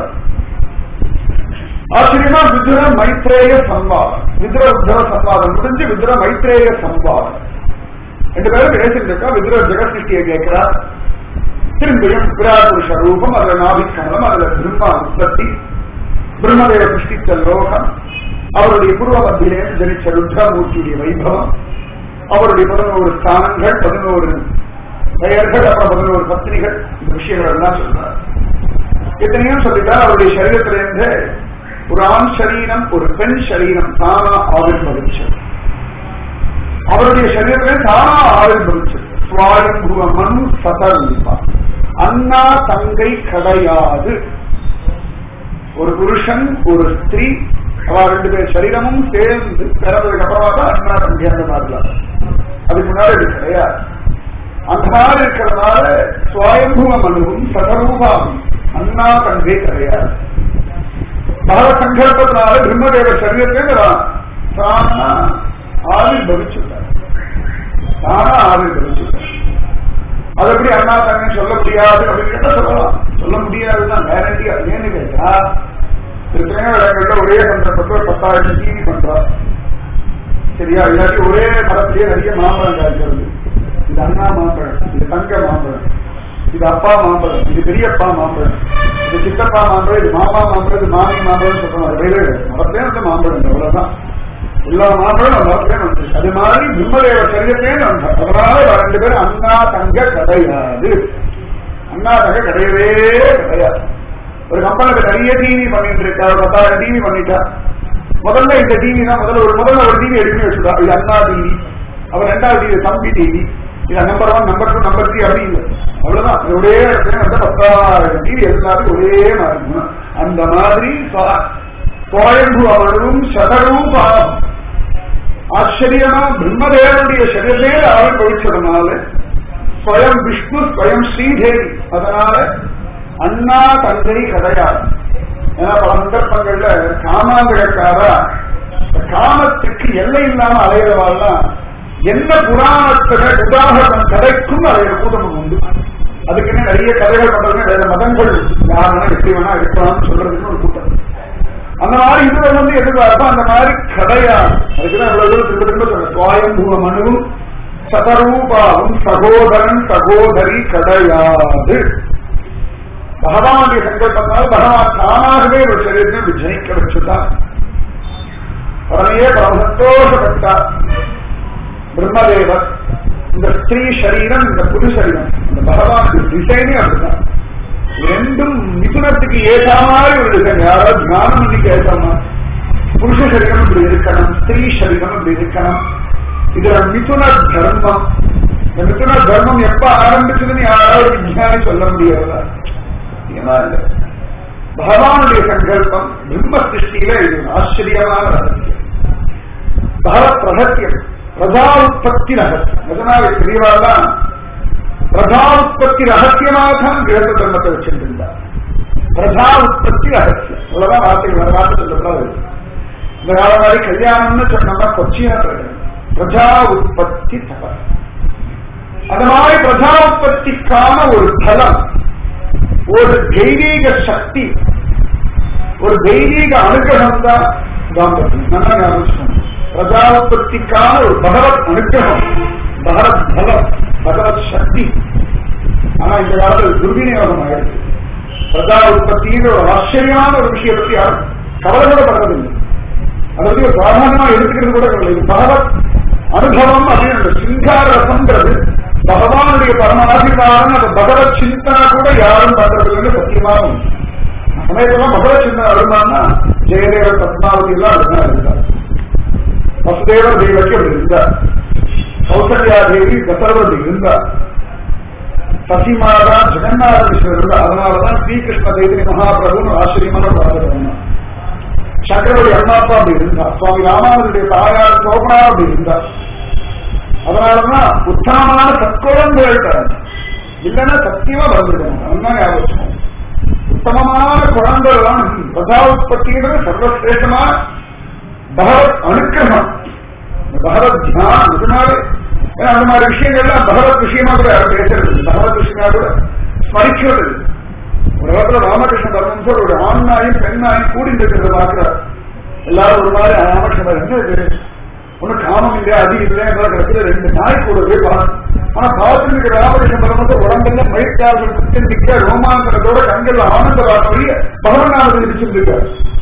ஆச்சரியமா விதுர மைத்ரேய சம்வாதம் விதுர உத்தவ சம்வாதம் முடிஞ்சு விதுர மைத்ரேய சம்வாதம் ரெண்டு பேரும் பேசிட்டு இருக்கா விதுர ஜெகசிருஷ்டியை கேட்கிறார் திரும்பியும் விராட் புருஷ ரூபம் அதுல நாபிக்கமலம் அதுல பிரம்மா உற்பத்தி பிரம்மதேவ சிருஷ்டித்த லோகம் அவருடைய பூர்வ மத்தியிலே ஜனிச்ச ருத்ரமூர்த்தியுடைய வைபவம் அவருடைய பதினோரு ஸ்தானங்கள் பதினோரு பெயர்கள் அப்புறம் பதினோரு பத்னிகள் இந்த விஷயங்கள் எல்லாம் சொல்றார் எத்தனையும் சொல்லிட்டார் அவருடைய சரீரத்திலிருந்து ஒரு ஆண் சரீரம் ஒரு பெண் சரீரம் தானா ஆவிர்வதிச்சது அவருடைய சரீரத்திலே தானா ஆவிர்வதிச்சது சுவாயம்புவ மனு சதரூபா அண்ணா தங்கை கிடையாது ஒரு புருஷன் ஒரு ஸ்திரீ அவ ரெண்டு பேர் சரீரமும் சேர்ந்து பிறந்ததுக்கு அப்புறமா தான் அண்ணா தங்கை அந்த மாதிரிலாம் அதுக்கு முன்னாடி இது கிடையாது அந்த மாதிரி இருக்கிறதுனால சுவாயம்புவ மனுவும் சதரூபாவும் அண்ணா தங்கை கிடையாது பல சங்கல்பத்தினால பிரம்மதேவ சரீரத்தை தானா ஆவிர்வதிச்சுட்டார் தானா ஆவிர்வதிச்சுட்டார் அது எப்படி அண்ணா தங்கை சொல்ல முடியாது அப்படின்னு கேட்டா சொல்லலாம் சொல்ல முடியாதுதான் கேரண்டியா ஏன்னு கேட்டா எத்தனையோ இடங்கள்ல ஒரே சந்தர்ப்பத்தில் பத்தாயிரம் டிவி பண்றா சரியா இல்லாட்டி ஒரே மரத்திலேயே நிறைய மாம்பழம் காய்க்கிறது இது அண்ணா மாம்பழம் இது தங்க மாம்பழம் இது அப்பா மாம்பழம் இது பெரியப்பா மாம்பழம் இது சித்தப்பா மாம்பழம் இது மாமா மாம்பழம் இது மாமி மாம்பழம் சொல்றாங்க வேறு மரத்தே வந்து மாம்பழம் அவ்வளவுதான் எல்லா மாம்பழம் மரத்தே வந்து அது மாதிரி பிரம்மதேவ சரீரத்தே வந்தார் அதனால ரெண்டு பேரும் அண்ணா தங்க கிடையாது அண்ணா தங்க கிடையவே கிடையாது ஒரு கம்பெனிக்கு நிறைய டிவி பண்ணிட்டு இருக்கா ஒரு பத்தாயிரம் டிவி பண்ணிட்டா முதல்ல இந்த டிவி தான் முதல்ல ஒரு முதல்ல ஒரு டிவி எடுத்து வச்சுட்டா இது அண்ணா டிவி அவர் ரெண்டாவது டிவி தம்பி டிவி இது number one number two number three அப்படி இல்லை அவ்வளவுதான் ஒரே இடத்துல வந்து பத்தாயிரம் டிவி எல்லாரும் ஒரே மாதிரி அந்த மாதிரி சுவயம்பு அவர்களும் சதரூபாம் ஆச்சரியமா பிரம்மதேவனுடைய சரீரமே அவன் கழிச்சதுனால ஸ்வயம் விஷ்ணு ஸ்வயம் ஸ்ரீதேவி அதனால அண்ணா தந்தை கிடையாது ஏன்னா பல சந்தர்ப்பங்கள்ல காமாந்திரக்காரா காமத்துக்கு எல்லை இல்லாம அலையிறவாள்லாம் என்ன புராணத்துல உதாரணம் கதைக்கும் அலையிற கூட்டம் உண்டு அதுக்குன்னு நிறைய கதைகள் பண்றதுன்னு வேற மதங்கள் யாருன்னா எப்படி வேணா இருக்கலாம்னு சொல்றதுன்னு ஒரு கூட்டம் அந்த மாதிரி இதுல வந்து எதிர்பார்ப்பா அந்த மாதிரி கிடையாது அதுக்குதான் இவ்வளவு தூரம் திரும்ப திரும்ப சொல்ற சுவாயம்பூவ மனுவும் சதரூபாவும் சகோதரன் சகோதரி கிடையாது பகவானுடைய சங்கல்பத்தால் பகவான் தானாகவே ஒரு சரீரத்தை ஜனிக்க வச்சுட்டார் பரமையே பரம சந்தோஷப்பட்டார் பிரம்மதேவர் இந்த ஸ்திரீ சரீரம் இந்த புது சரீரம் இந்த பகவானுடைய டிசைனே அப்படிதான் ரெண்டும் மிதுனத்துக்கு ஏற்ற மாதிரி ஒரு டிசைன் யாராவது ஞானம் இன்னைக்கு ஏற்ற மாதிரி புருஷ சரீரம் இப்படி இருக்கணும் ஸ்திரீ சரீரம் இப்படி இருக்கணும் இதுல மிதுன தர்மம் இந்த மிதுன தர்மம் எப்ப ஆரம்பிச்சதுன்னு யாராவது விஞ்ஞானி சொல்ல முடியாதா ஏன்னா இல்ல பகவானுடைய சங்கல்பம் பிரம்ம சிருஷ்டியில இது ஒரு ஆச்சரியமான ரகசியம் பகவத் ரகசியம் பிரஜா உற்பத்தி ரகசியம் அதனால பெரியவாள்தான் பிரஜா உற்பத்தி ரகசியமாக தான் கிரக தர்மத்தை வச்சிருந்தார் பிரஜா உற்பத்தி ரகசியம் அவ்வளவுதான் வார்த்தைகள் வேற வார்த்தை சொல்லக்கூடாது இந்த காலம் மாதிரி கல்யாணம்னு சொன்னோம்னா கொச்சியா பிரஜா உற்பத்தி தபம் அந்த மாதிரி பிரஜா உற்பத்திக்கான ஒரு பலம் ஒரு தெய்வீக சக்தி ஒரு தெய்வீக அனுகிரகம் தான் தாம்பத்தியம் நல்லா ஞாபகம் பிரஜா உற்பத்திக்கான ஒரு பகவத் அனுகிரகம் பகவத் பலம் பகவத் சக்தி ஆனா இந்த காலத்தில் துர்விநியோகம் ஆயிடுச்சு பிரஜா உற்பத்தின்னு ஒரு ஆச்சரியமான ஒரு விஷயம் பத்தி யாரும் கவலைப்படப்படுறதில்லை அதை பத்தி ஒரு சாதாரணமா எடுத்துக்கிறது கூட இல்லை இது பகவத் அனுபவம் அப்படின்னு சிங்கார ரசம்ங்கிறது பகவானுடைய பரம ஆசீர்வாதம் அந்த பகவத் சிந்தனா கூட யாரும் பண்றதில்லைன்னு சத்தியமாக உண்டு. சமயத்தெல்லாம் பகவத் சிந்தனை வருமானா ஜெயதேவர் பத்மாவதி எல்லாம் அப்படிதான் இருந்தார் வசுதேவர் தேவக்கு அப்படி இருந்தார் கௌசல்யா தேவி தசரவதி இருந்தார் சசிமாதா ஜெகநாத கிருஷ்ணர் இருந்தார் அதனாலதான் ஸ்ரீகிருஷ்ண தேவி மகாபிரபுன்னு ஆச்சரியமான பாரதம் சக்கரவர்த்தி அம்மா அப்பா அப்படி இருந்தார் சுவாமி ராமானுடைய தாயார் சோபனா அப்படி இருந்தார் அதனாலதான் உத்தமமான சத்குழந்தைகள் தரணும் இல்லைன்னா சத்தியமா வந்துருக்கணும் அதுதான் ஞாபகம் உத்தமமான குழந்தைகள் பிரஜா உற்பத்திங்கிறது சர்வசிரேஷ்டமான பகவத் அனுக்கிரமம் இந்த பகவத் தியானம் இதனால ஏன்னா அந்த மாதிரி விஷயங்கள்லாம் பகவத் விஷயமா கூட யாரும் பேசுறது இல்லை. பகவத் விஷயமா கூட ஸ்மரிக்கிறது இல்லை. ஒரு இடத்துல ராமகிருஷ்ண பரமஹம்சர் ஒரு ஆண் நாயும் பெண் நாயும் கூடி இருக்கிறத பாக்குறார் எல்லாரும் ஒரு மாதிரி ராமகிருஷ்ணர் என்ன இது ஒண்ணு காமம் இல்லையா அது இல்லையா கிடக்குது ரெண்டு நாய் கூடவே பார்த்து ஆனா பார்த்து இருக்கிற ராமகிருஷ்ண பரமஹம்சர் உடம்பெல்லாம் மயிர்கால்கள் குத்தி நிற்க ரோமாந்தரத்தோட கண்கள் ஆனந்த வார்த்தைய பகவன் நாமத்தில் இருந்திருக்காரு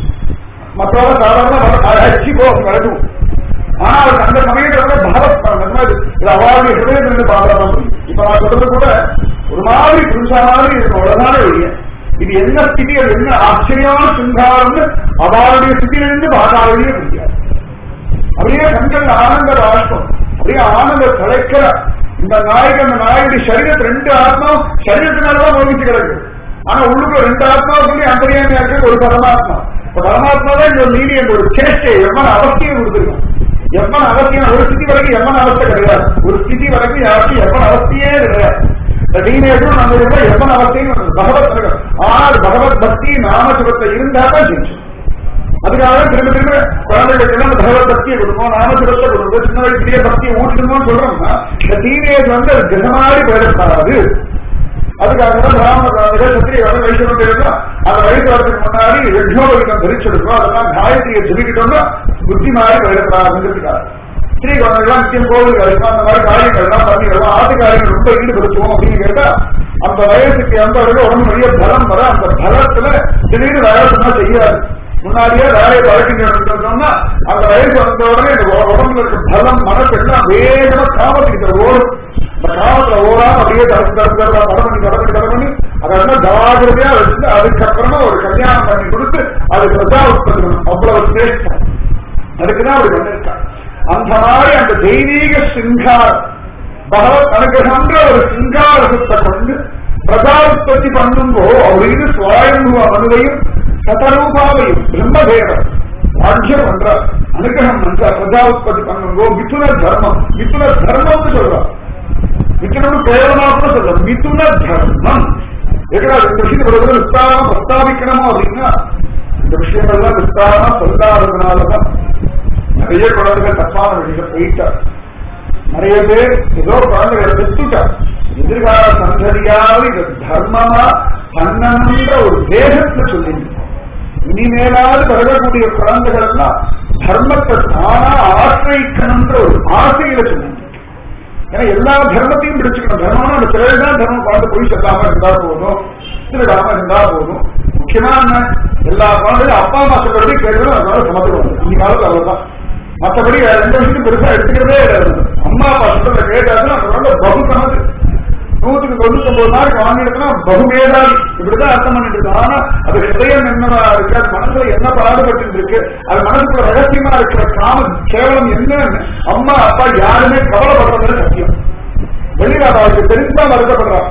மற்றவங்க சாதாரண அடிச்சு போ நடக்கும் ஆனா அவருக்கு அந்த சமயத்துல பகவத் பரம் இது அவாவுடைய ஹிருதயம் இருந்து பாக்குறதா முடியும் இப்ப நான் சொல்றது கூட ஒரு மாதிரி புதுசா மாதிரி இருக்கும் அவ்வளவுதானே ஒழிய இது என்ன ஸ்திதி அது என்ன ஆச்சரியமான சிங்காரம்னு அவாவுடைய ஸ்திதியிலிருந்து பாதாவையே முடியாது அப்படியே கண்கள் ஆனந்த ராஷ்டிரம் அப்படியே ஆனந்த தலைக்கிற இந்த நாய்க்கு அந்த நாயுடைய சரீரத்து ரெண்டு ஆத்மா சரீரத்தினாலதான் மோகிச்சு கிடக்கு ஆனா உள்ளுக்கு ரெண்டு ஆத்மாவுக்குள்ளே அந்தரியாமையா இருக்கு ஒரு பரமாத்மா இப்ப பரமாத்மா தான் இந்த நீதி என்ற ஒரு சேஷ்டை எவ்வளவு அவசியம் கொடுத்துருக்கோம் எவ்வளவு அவசியம் ஒரு ஸ்திதி வரைக்கும் எவ்வளவு அவஸ்தை கிடையாது ஒரு ஸ்திதி வரைக்கும் யாருக்கும் எவ்வளவு அவஸ்தையே கிடையாது டீனேஜும் நம்ம இருந்தா எவ்வளவு அவசியம் பகவத் இருக்கும். ஆனால் பகவத் பக்தி நாமசிவத்தை இருந்தா தான் ஜெயிச்சோம் அதுக்காக திரும்ப திரும்ப குழந்தைகளுக்கு எல்லாம் பகவத் பக்தியை கொடுக்கணும் நாமசிவத்தை கொடுக்கணும் சின்ன வயசுலயே பக்தியை ஊட்டணும்னு சொல்றோம்னா இந்த டீனேஜ் வந்து அது கிரகமாடி போயிடக்கூடாது அதுக்காக தான் பிராமண குழந்தைகள் சத்திரிய வர வைக்கணும் தெரியுமா அந்த வயசு வரதுக்கு முன்னாடி யஜ்னோபகிதம் தரிச்செடுக்கணும் அதெல்லாம் காயத்ரியை சொல்லிக்கிட்டோம்னா புத்தி மாறி போயிடக்கூடாதுங்கிறதுக்காக ஸ்ரீ குழந்தைகள்லாம் நிச்சயம் கோவில் இருக்கும் அந்த மாதிரி காரியங்கள் எல்லாம் பண்ணி எல்லாம் ஆட்டு காரியங்கள் ரொம்ப ஈடுபடுத்துவோம் அப்படின்னு கேட்டா அந்த வயசுக்கு எந்த வரைக்கும் உடம்பு நிறைய பலம் வர அந்த பலத்துல திடீர்னு வேலை சொன்னா செய்யாது முன்னாடியே வேலையை பழக்கின்றோம்னா அந்த வயசு வந்த உடனே இந்த உ- உடம்புல இருக்க பலம் மனசு எல்லாம் வேகமா காமத்துக்கிட்ட ஓடும் இந்த காமத்துல ஓடாம அப்படியே தடுத்து தடுத்து தடுத்து தடை பண்ணி தடை பண்ணி தடை பண்ணி அதெல்லாம் ஜாகிரதையா வச்சுட்டு அதுக்கப்புறமா ஒரு கல்யாணம் பண்ணி கொடுத்து அது பிரஜா உற்பத்தி பண்ணணும். அவ்வளவு சிரேஷ்டம் அதுக்குதான் அப்படி பண்ணிருக்காங்க அந்த மாதிரி அந்த தெய்வீக சிங்காரம் பகவத் அனுகிரகம்ன்ற ஒரு சிங்காரத்தை கொண்டு பிரஜா உற்பத்தி பண்ணும்போ அப்படின்னு சுவாயம்புவ மனுவையும் சதரூபாவையும் பிரம்மதேவர் ராஜ்யம் பண்றார் அனுகிரகம் பண்றார் பிரஜா உற்பத்தி பண்ணுங்கோ மிதுன தர்மம் மிதுன தர்மம்னு சொல்றார் மிதுனம் கேவலமா கூட சொல்ல மிதுன தர்மம் எதுனா இந்த விஷயத்தை ஒரு தடவை விஸ்தாரமா பிரஸ்தாபிக்கணுமோ அப்படின்னா இந்த விஷயங்கள்லாம் விஸ்தாரமா சொல்லாததுனாலதான் நிறைய குழந்தைகள் தப்பான வழியில போயிட்டார் நிறைய பேர் ஏதோ குழந்தைகளை பெற்றுட்டார் எதிர்கால சந்ததியாவது இது தர்மமா பண்ணணுன்ற ஒரு தேகத்துல சொல்லியிருக்கோம் இனிமேலாவது பிறகக்கூடிய குழந்தைகள் எல்லாம் தர்மத்தை தானா ஆசிரியக்கணும்ன்ற ஒரு ஆசையில சொல்லியிருக்கோம் ஏன்னா எல்லா தர்மத்தையும் பிடிச்சுக்கணும் தர்மம்னா அந்த சிலர் தான் தர்மம் பார்த்து போய் சொல்லாம இருந்தா போதும் திருடாம இருந்தா போதும் முக்கியமா என்ன எல்லா குழந்தையும் அப்பா அம்மா சொல்றதே கேட்கணும் அதனால சமத்துவாங்க இன்னைக்கு காலத்துல அவ்வளவுதான் மற்றபடி வேற எந்த விஷயத்தையும் பெருசா எடுத்துக்கிறதே கிடையாது அம்மா அப்பா சொல்றத கேட்டாச்சுன்னா அந்த குழந்தை பகு சமது நூற்றுக்கு தொண்ணூத்தொன்பது மார்க் வாங்கிடுச்சுன்னா பகுமேதாவி இப்படிதான் அர்த்தம் பண்ணிட்டு இருக்கு ஆனா அது ஹிருதயம் என்னவா இருக்கு அது மனசுல என்ன பாடுபட்டு இருக்கு அது மனசுக்குள்ள ரகசியமா இருக்கிற காம கேவலம் என்னன்னு அம்மா அப்பா யாருமே கவலைப்படுறது சத்தியம் வெளியில அவருக்கு தெரிஞ்சா வருத்தப்படுறான்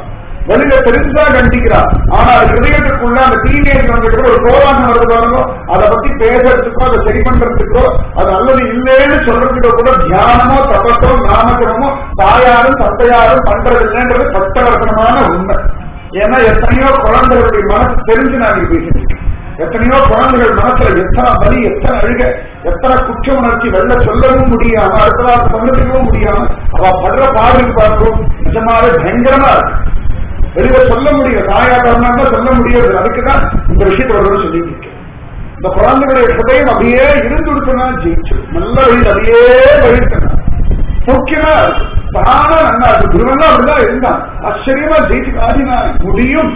வெளியில பெருசா கண்டிக்கிறான் ஆனா அது ஹிருதயத்துக்குள்ள அந்த டீனேஜ் வந்துட்டு ஒரு கோலாகம் வருது பாருங்க அதை பத்தி பேசுறதுக்கோ அதை சரி பண்றதுக்கோ அது நல்லது இல்லைன்னு சொல்றதுக்கோ கூட தியானமோ தபசோ நாமஜமோ தாயாரும் தந்தையாரும் பண்றதில்லைன்றது பட்டவர்த்தனமான உண்மை ஏன்னா எத்தனையோ குழந்தைகளுடைய மனசு தெரிஞ்சு நான் இங்க பேசிட்டு இருக்கேன். எத்தனையோ குழந்தைகள் மனசுல எத்தனை வலி எத்தனை அழுக எத்தனை குற்ற உணர்ச்சி வெளில சொல்லவும் முடியாம அடுத்ததாக பகிர்ந்துக்கவும் முடியாம அவ படுற பாடுக்கு பார்க்கும் நிஜமாவே பயங்கரமா இருக்கு வெளியில சொல்ல முடியும் தாயா தரணும் சொல்ல முடியாது அதுக்குதான் இந்த விஷயத்தை ஒரு சொல்லிட்டு இருக்கேன் இந்த குழந்தைகளுடைய ஹிருதயம் அப்படியே இருந்து கொடுத்தனா ஜெயிச்சு நல்ல வழியில் அப்படியே வழித்தனா முக்கியமா இருக்கு தானா நல்லா இருக்கு குருவெல்லாம் அப்படிதான் இருந்தான் ஆச்சரியமா ஜெயிச்சு காட்டினா முடியும்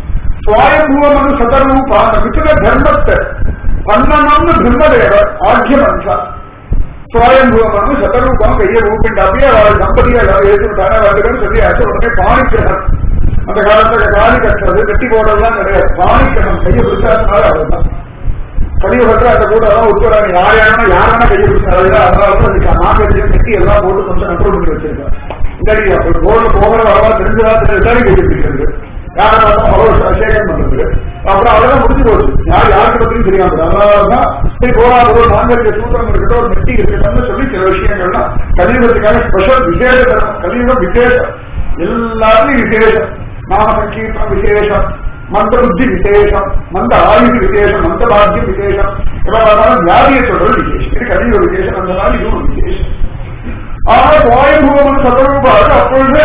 சுவாயபூவமனு சதரூபா மித்திர தர்மத்தை பண்ணணும்னு பிரம்மதேவர் ஆக்கியமன்சா சுவாயம்பூவமனு சதரூபம் கையை ஊப்பிட்டு அப்படியே அவள் தம்பதியை ஏற்றுட்டாங்க வந்து சொல்லி ஆச்சு உடனே பாணிக்கிறனர் அந்த காலத்துல காலி கட்டுறது வெட்டி போடுறதுலாம் கிடையாது பாணிக்கணும் கையை பிடிச்சாச்சுனால அவர்தான் கலியுகத்துல அந்த கூட எல்லாம் உத்தரவாங்க யார் யாருன்னா யாருன்னா கையை பிடிச்சாரு அதனால தான் அதுக்கு நாகரிகம் கட்டி எல்லாம் போட்டு கொஞ்சம் கண்ட்ரோல் பண்ணி வச்சிருக்காங்க இல்லாடி அப்படி ரோட்ல போகிற வரவா தெரிஞ்சதா தெரிஞ்சதானே கையை பிடிக்கிறது யாரை பார்த்தா அவ்வளவு சேகரம் பண்றது அப்புறம் அதெல்லாம் முடிஞ்சு போச்சு யார் யாருக்கு பத்தியும் தெரியாம அதனாலதான் சரி போராத ஒரு நாங்கரிக சூத்திரம் இருக்கட்டும் ஒரு மெட்டி இருக்கட்டும்னு சொல்லி சில விஷயங்கள்லாம் கலியுகத்துக்கான ஸ்பெஷல் விசேஷ தரம் கலியுகம் விசேஷம் எல்லாத்துலயும் விசேஷம் நாம சங்கீர்த்தம் விசேஷம் மந்த புத்தி விசேஷம் மந்த ஆயுத விசேஷம் மந்த பாக்கியம் விசேஷம் எவ்வளவு வியாதியை சொல்றது விசேஷம் இது கலியுக விசேஷம் அந்த நாள் இதுவும் விசேஷம் ஆனா சுவாயபூவம் சதரூபாது அப்பொழுது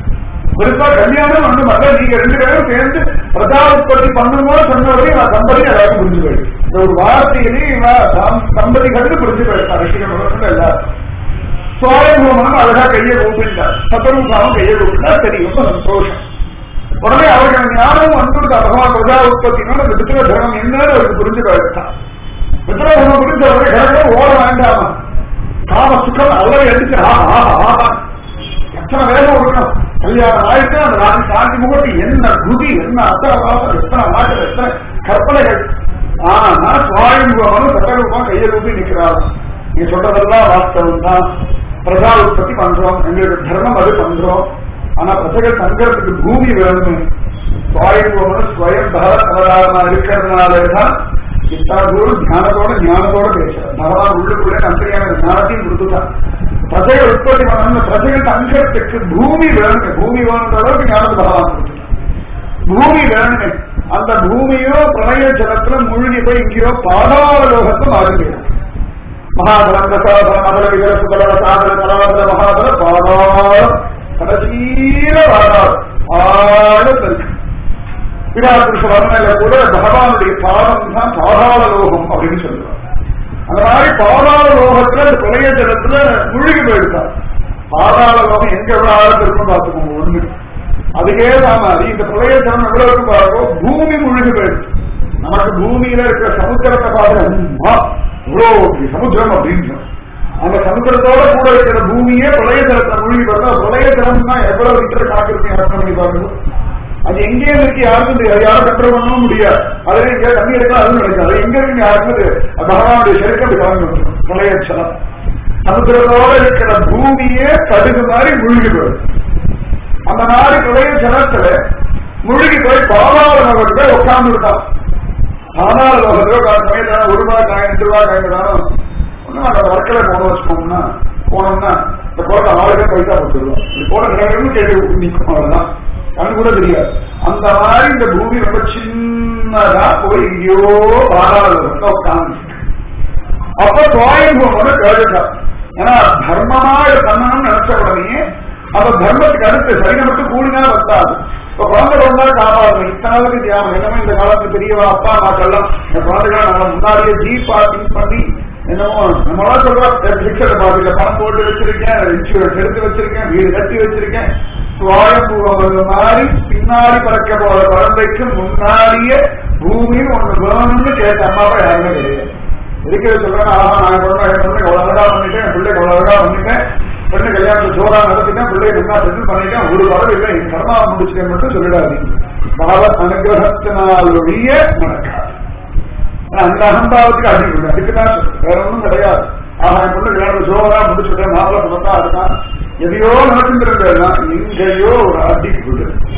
பெருசா கல்யாணம் ஒண்ணும் அல்ல நீங்க ரெண்டு பேரும் சேர்ந்து பிரஜா உற்பத்தி பண்ணும்போது சொன்னவரையும் நான் தம்பதி எல்லாரும் புரிஞ்சு போயிடு இந்த ஒரு வார்த்தையிலேயே இவன் தம்- தம்பதிகளுக்கு புரிஞ்சு போயிடுறான் ரசிகன் எல்லாரும் சுவாயபூமனம் அழகா கையை கூப்பிட்டார் சதரூபாவும் கையை கூப்பிட்டா சரி ரொம்ப சந்தோஷம் உடனே அவர்கள் ஞானம் வந்து பகவான் பிரஜா உற்பத்தினோட இந்த பித்திர தர்மம் என்னன்னு அவருக்கு புரிஞ்சு போயிட்டான் பித்திர தர்மம் புரிஞ்ச உடனே கிடக்க ஓட வேண்டாமா காம சுக்கம் அவ்வளவு எடுத்து ஆஹா ஆஹா ஆஹா எத்தனை வேகம் இருக்கணும் கல்யாணம் ஆயிட்டு அந்த நாட்டு சாந்தி முகத்து என்ன குதி என்ன அத்தனை வாசம் எத்தனை மாற்றம் எத்தனை கற்பனைகள் ஆனா சுவாயுபவனும் சட்டரூபமா கையை ரூபி நிற்கிறார் நீ சொல்றதெல்லாம் வாஸ்தவம் தான் பிரஜா உற்பத்தி பண்றோம் எங்களுக்கு தர்மம் அது பண்றோம் ஆனா பிரஜைகள் தங்கறதுக்கு பூமி வேணும் சுவாயுபவனும் ஸ்வயம் பாரத் அவதாரமா இருக்கிறதுனாலே தான் இத்தனை தூரம் ஞானத்தோட ஞானத்தோட பேசுறார் பகவான் உள்ளுக்குள்ளே நம்பிக்கையான ஞானத்தையும் கொடுத்துட்டான் பிரஜைகள் உற்பத்தி பண்ணணும் பிரஜைகள் தங்கறதுக்கு பூமி வேணுமே பூமி வேணுன்ற அளவுக்கு ஞானத்தை பகவான் கொடுத்துட்டான் பூமி வேணுமே அந்த பூமியோ பிரளய ஜலத்துல மூழ்கி போய் எங்கேயோ பாதாள லோகத்தை மாறி மகாபலம் தசாபலம் மதல விகர சுபல சாதன பரவதல மகாபல பாதாளம் கடைசியில பாதாளம் ஆழத்தில் இருக்கு விராட் புருஷ வர்ணனையில கூட பகவானுடைய பாதம் தான் பாதாள லோகம் அப்படின்னு சொல்லுவாங்க அந்த மாதிரி பாதாள லோகத்துல அந்த பிரளய ஜலத்துல முழுகி போயிருக்கார் பாதாள லோகம் எங்க எவ்வளவு ஆழத்தில் இருக்கும் பார்த்துக்கோங்க ஒண்ணு அதுக்கே மாதிரி இந்த பிரளய ஜலம் எவ்வளவு இருக்கும் பாருங்க பூமி முழுகி போயிருக்கு நமக்கு பூமியில இருக்கிற சமுத்திரத்தை பார்த்து இவ்வளவு பெரிய சமுத்திரம் அப்படின்னு அந்த சமுத்திரத்தோட கூட இருக்கிற பூமியே பிரளய ஜலத்தை முழுகி பார்த்தா பிரளய ஜலம்னா எவ்வளவு லிட்டர் கணக்கு இருக்கு யோசனை பண்ணி பாருங்க அது எங்கே இருக்கு யாருக்கும் தெரியாது யாரும் கண்ட்ரோல் பண்ணவும் முடியாது அதுல எங்க தண்ணி எடுக்கலாம் அதுவும் நடக்காது அது எங்க இருக்கு யாருக்கும் தெரியாது. அது பகவானுடைய செருக்கம் அப்படி கலந்து வந்துடும் பிரளய ஜலம் சமுத்திரத்தோட இருக்கிற பூமியே கடுகு மாதிரி முழுகி போயிடும் அந்த மாதிரி பிரளய ஜலத்துல முழுகி போய் பாதாள லோகத்துல உட்கார்ந்து விட்டான் பாதாள லோகத்துல உட்கார்ந்து சமயத்தான ஒரு ரூபாய் காய் ரெண்டு ரூபாய் காய்ந்தாலும் ஒன்னும் அந்த வர்க்கல போன வச்சுக்கோம்னா போனோம்னா இந்த குழந்தை ஆளுங்க பைசா கொடுத்துருவோம் இது போன கிரகமும் கேட்டு நிற்கும் அவ்வளவுதான் கண்ணு கூட தெரியாது அந்த மாதிரி இந்த பூமி ரொம்ப சின்னதா போய் எங்கேயோ பாதாள லோகத்துல உட்கார்ந்து அப்ப சுவாயம்பூமோட கேட்டுட்டார் ஏன்னா தர்மமா இதை பண்ணணும்னு நினைச்ச உடனே அந்த தர்மத்துக்கு அடுத்து சரிங்க மட்டும் கூடினா பத்தாது இப்ப குழந்தை குழந்தை காப்பாடணும் இத்தனாவது தியானம் என்னமோ இந்த காலத்து பெரியவா அப்பா அம்மாக்கெல்லாம் இந்த குழந்தைகளை நம்ம முன்னாடியே ஜீப்பா திங்க் பண்ணி என்னமோ நம்மளா சொல்றோம் பிக்சர் பாத்துக்க பணம் போட்டு வச்சிருக்கேன் இன்சூரன்ஸ் எடுத்து வச்சிருக்கேன் வீடு கட்டி வச்சிருக்கேன் சுவாயம்பூவம் மாதிரி பின்னாடி பறக்க போற குழந்தைக்கு முன்னாடியே பூமின்னு ஒண்ணு வேணும்னு கேட்ட அம்மாவா யாருமே கிடையாது இருக்கிற சொல்றேன் ஆஹா நான் குழந்தை என் குழந்தை எவ்வளவு அழகா பண்ணிட்டேன் என் பிள்ளை எவ்வளவு அழகா பண்ணிட்டேன் பெண்ணு கல்யாணத்தை ஜோரா நடத்திட்டேன் பிள்ளை நல்லா செட்டில் பண்ணிட்டேன் ஒரு வரவு இல்லை என் கர்மா முடிச்சிட்டேன் மட்டும் சொல்லிடாதீங்க பகவத் அனுகிரகத்தினால் ஒழிய நடக்காது ஆனா, அந்த அகம்பாவத்துக்கு அடி இல்லை அதுக்கு தான் சொல்றேன். வேற ஒண்ணும் கிடையாது ஆஹா என் பிள்ளை கல்யாணத்தை ஜோரா முடிச்சுட்டேன் மாப்பிள்ள சொன்னா அதுதான் எதையோ நடந்துருந்தா எங்கேயோ ஒரு அடி விடு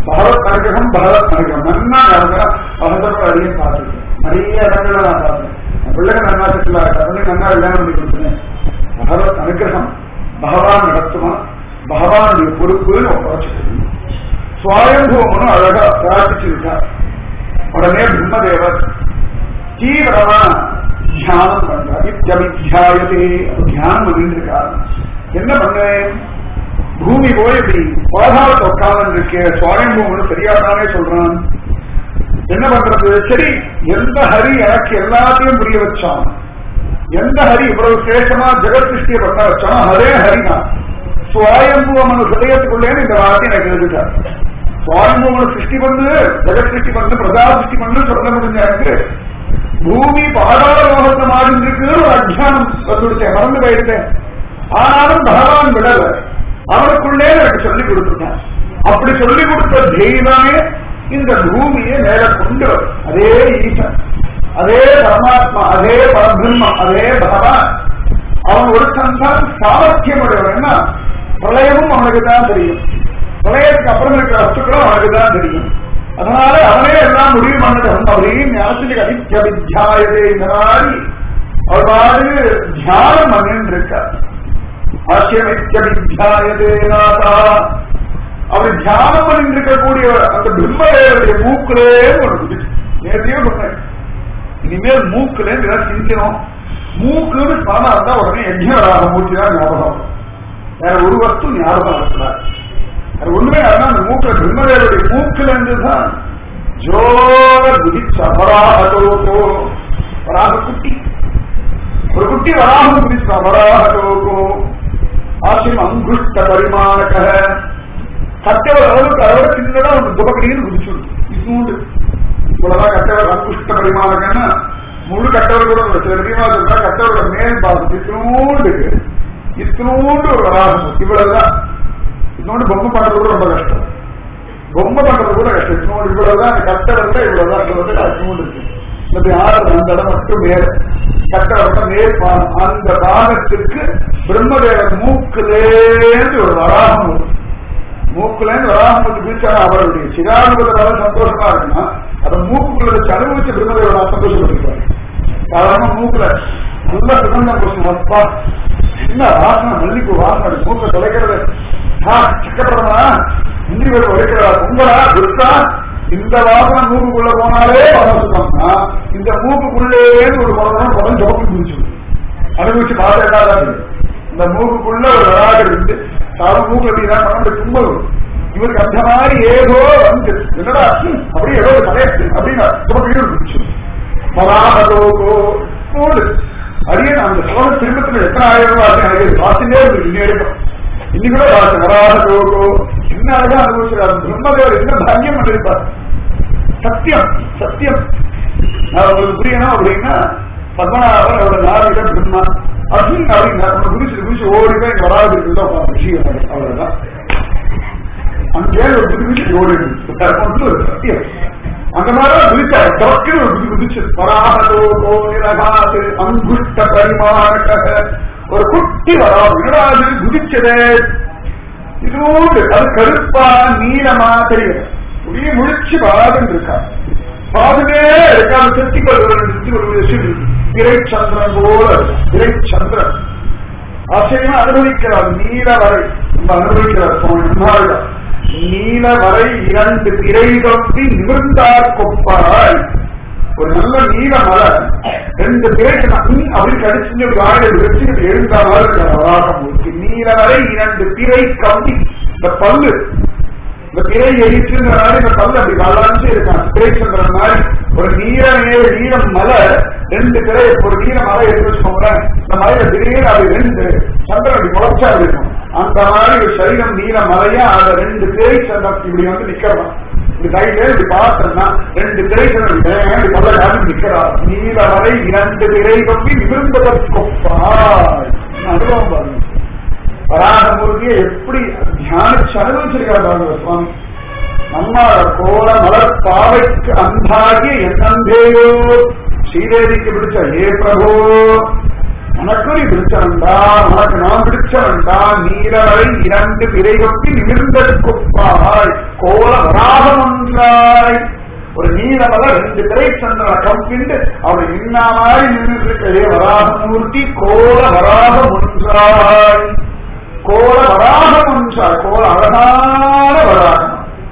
பகவத் அனுகிரகம் பகவத் அனுகிரகம் நன்னா நடந்தா பகவத்தோட அடியும் பார்த்துருக்கேன் நிறைய இடங்கள்ல நான் பார்த்தேன் என் பிள்ளைங்க நன்னா செட்டில் ஆகிட்டாங்க நன்னா கல்யாணம் பண்ணி கொடுத்தேன் பகவத் அனுகிரகம் பகவான் நடத்துவான் பகவானுடைய பொறுப்புன்னு ஒப்படைச்சிட்டு சுவாயம்பூமனும் அழகா பிரார்த்திச்சிருக்கார் உடனே பிரம்மதேவர் தீவிரமா தியானம் பண்றார் இத்தியமித்யாயதே தியானம் பண்ணிருக்கார் என்ன பண்ணேன் பூமி போய் இப்படி பாதாளத்தை உட்கார்ந்து இருக்கே சுவாயம்பூமனு சரியா தானே சொல்றான் என்ன பண்றது சரி எந்த ஹரி எனக்கு எல்லாத்தையும் புரிய வச்சான் எந்த ஹரி இவ்வளவு சேஷமா ஜெகத் சிருஷ்டியை பண்ண வச்சானோ அதே ஹரிதான் சுவாயம்புவமனு ஹதயத்துக்குள்ளே இந்த வார்த்தை எனக்கு எழுதுட்டார் சுவாயம்புவமனு சிருஷ்டி பண்ணு ஜெகத் சிருஷ்டி பண்ணு பிரஜா சிருஷ்டி பண்ணு சொல்ல முடிஞ்ச எனக்கு பூமி பாதாள லோகத்தை மாறி இருக்கு ஒரு அத்தியானம் வந்துடுச்சேன் மறந்து போயிட்டேன் ஆனாலும் பகவான் விடல அவனுக்குள்ளே எனக்கு சொல்லிக் கொடுத்துட்டான் அப்படி சொல்லிக் கொடுத்த தெய்வமே இந்த பூமியை மேல கொண்டு வரும் அதே ஈசன் அதே பரமாத்மா அதே பரபிரம்மம் அதே பகவான் அவன் ஒருத்தன் தான் சாமர்த்தியம் உடையவன் பிரளயமும் அவனுக்கு தான் தெரியும் பிரளயத்துக்கு அப்புறம் இருக்கிற வஸ்துக்களும் அவனுக்கு தான் தெரியும் அதனால அவனே எல்லாம் முடிவு பண்ணட்டும் அவரையும் ஞானத்துக்கு அதித்ய வித்யாயதே இந்த மாதிரி அவர் பாடு தியானம் பண்ணின்னு இருக்கார் ஆசியமித்ய வித்யாயதே நாதா அவர் தியானம் பண்ணிட்டு இருக்கக்கூடிய அந்த பிரம்மதேவருடைய மூக்கிலே ஒரு குதிச்சு நேரத்தையே சொன்னேன் இனிமேல் மூக்குல ஏதாவது சிந்திக்கணும் மூக்குன்னு ஸ்தானம் இருந்தா உடனே யஜ்யராக மூச்சு தான் ஞாபகம் வேற ஒரு வஸ்து ஞாபகம் இருக்கக்கூடாது அது ஒண்ணுமே அதான் அந்த மூக்குல பிரம்மதேவருடைய மூக்குல இருந்து தான் ஜோர குதிச்ச வராகோ வராக குட்டி ஒரு குட்டி வராகம் குதிச்சா வராகோ ஆசிரம் அங்குஷ்ட பரிமாணக கட்டவர் அளவுக்கு அதோட சின்னதா ஒரு துபக்கடியில் குதிச்சுண்டு இன்னூண்டு இவ்வளவுதான் கட்டவர் அங்குஷ்ட பரிமாணகன்னா முழு கட்டவர் கூட ஒரு சில பெரியமா சொல்றா கட்டவரோட மேல் பாகம் இத்தினூண்டு இத்தினூண்டு ஒரு வராகம் இவ்வளவுதான் இன்னொன்று பொம்மை பண்றது கூட ரொம்ப கஷ்டம் பொம்மை பண்றது கூட கஷ்டம் இன்னொன்று இவ்வளவுதான் அந்த கட்டவர்ல இவ்வளவுதான் சொல்றது இத்தினூண்டு இருக்கு இப்படி ஆறுறது அந்த இடம் மட்டும் மேல கட்டவரோட மேல் பாகம் அந்த பாகத்துக்கு பிரம்மதேவர் மூக்குலேந்து ஒரு வராகம் வரும் மூக்குலேருந்து வராமத்து பிடிச்சா அவருடைய சிரானுபதால சந்தோஷமா இருக்குன்னா அதை மூக்குக்குள்ள வச்சு அனுபவிச்ச பிரம்மதேவரை சந்தோஷப்பட்டிருக்காரு சாதாரண மூக்குல நல்ல சுகந்தம் கொஸ்டின் அப்பா என்ன வாசனை மல்லிப்பூ வாசனை மூக்க தொலைக்கிறது சக்கப்படுறா இந்தி பேர் உழைக்கிறா உங்களா குருத்தா இந்த வாசனை மூக்குக்குள்ள போனாலே சுகம்னா இந்த மூக்குக்குள்ளே ஒரு குழந்தை குழந்தை ஜோப்பி குடிச்சு அனுபவிச்சு பார்த்தா இந்த மூக்குக்குள்ள ஒரு வராக இருந்து சாதம் மூக்கு அப்படிதான் பன்னெண்டு தும்பல் இவருக்கு அந்த மாதிரி ஏதோ வந்து என்னடா அப்படியே ஏதோ தலையத்து அப்படின்னா பிடிச்சு பராமலோகோ மூடு அடியே அந்த சோழ திரும்பத்துல எத்தனை ஆயிரம் ரூபாய் எனக்கு வாசிலே இருக்கு இன்னும் எடுக்கும் இன்னி கூட வாசி வராகலோகோ என்ன அழகா அனுபவிச்சிருக்காரு பிரம்மதேவர் என்ன பாக்கியம் பண்ணிருப்பார் சத்தியம் சத்தியம் நான் உங்களுக்கு புரியணும் அப்படின்னா பத்மநாபர் அவரோட நாரிட பிரம்மா அர்ஜுன் அப்படின்னா குடிச்சு குடிச்சு ஓடி போய் இங்க வராது இருக்குல்ல உட்காந்து விஷயம் அவ்வளவுதான் அங்கே ஒரு குதி குதிச்சு ஓடி இருக்கு ஒரு சத்தியம் அந்த மாதிரி குதிச்சாரு தொடக்கில் ஒரு குதி குதிச்சு வராதோ கோராது அங்குஷ்ட பரிமாணக ஒரு குட்டி வராது என்னடாது குதிச்சதே இதோடு அது கருப்பா நீளமா தெரியும் அப்படியே முழிச்சு வராதுன்னு இருக்கா பாதுமே இருக்காது செத்தி கொள்வது திரைச்சந்திரன் போல திரைச்சந்திரன் ஆச்சரியமா அனுபவிக்கிறார் நீல வரை நம்ம அனுபவிக்கிறார் சுவாமி நீல வரை இரண்டு திரை தொப்பி நிமிர்ந்தார் கொப்பாய் ஒரு நல்ல நீல மலை ரெண்டு திரைக்கு அப்படி கடிச்சு வாயில வச்சு எழுந்தா மாதிரி நீல வரை இரண்டு திரை கம்பி இந்த பல்லு இந்த திரை எரிச்சுன்ற மாதிரி இந்த பல்லு அப்படி வளர்ந்து இருக்கான் திரைச்சந்திரன் மாதிரி ஒரு நீல நேர நீளம் மலை ரெண்டு திரை ஒரு நீல மலை எடுத்து வச்சுக்கோங்களேன் இந்த மலையில திடீர்னு அது ரெண்டு சந்திரன் அப்படி முளைச்சா இருக்கும் அந்த மாதிரி ஒரு சரீரம் நீல மலையா அந்த ரெண்டு திரை சந்திரன் இப்படி வந்து நிக்கிறோம் இப்படி சைட்ல இப்படி பார்த்தோம்னா ரெண்டு திரை சந்திரன் இப்படி பல்ல காட்டி நிக்கிறார் நீல வரை இரண்டு திரை கம்பி நிமிர்ந்ததற்கொப்பாய் அனுபவம் பாருங்க வராகமூர்த்தியை எப்படி தியானிச்சு அனுபவிச்சிருக்காரு சுவாமி நம்மாட கோல மலர் பாவைக்கு அந்தாகிய என்னந்தேயோ ஸ்ரீதேவிக்கு பிடிச்ச ஏ பிரபோ உனக்கு நீ பிடிச்சவன்டா உனக்கு நான் பிடிச்சவன்டா நீலவரை இரண்டு பிறைகொப்பி நிமிர்ந்தது கொப்பாய் கோல வராகம் ஒன்றாய் ஒரு நீலமல ரெண்டு திரை சந்திரனை கம்பிண்டு அவன் நின்னா மாதிரி நின்று இருக்கிறே வராகமூர்த்தி கோல வராகம் ஒன்றாய் கோல வராகம் ஒன்றாய் கோல அழகான வராகம்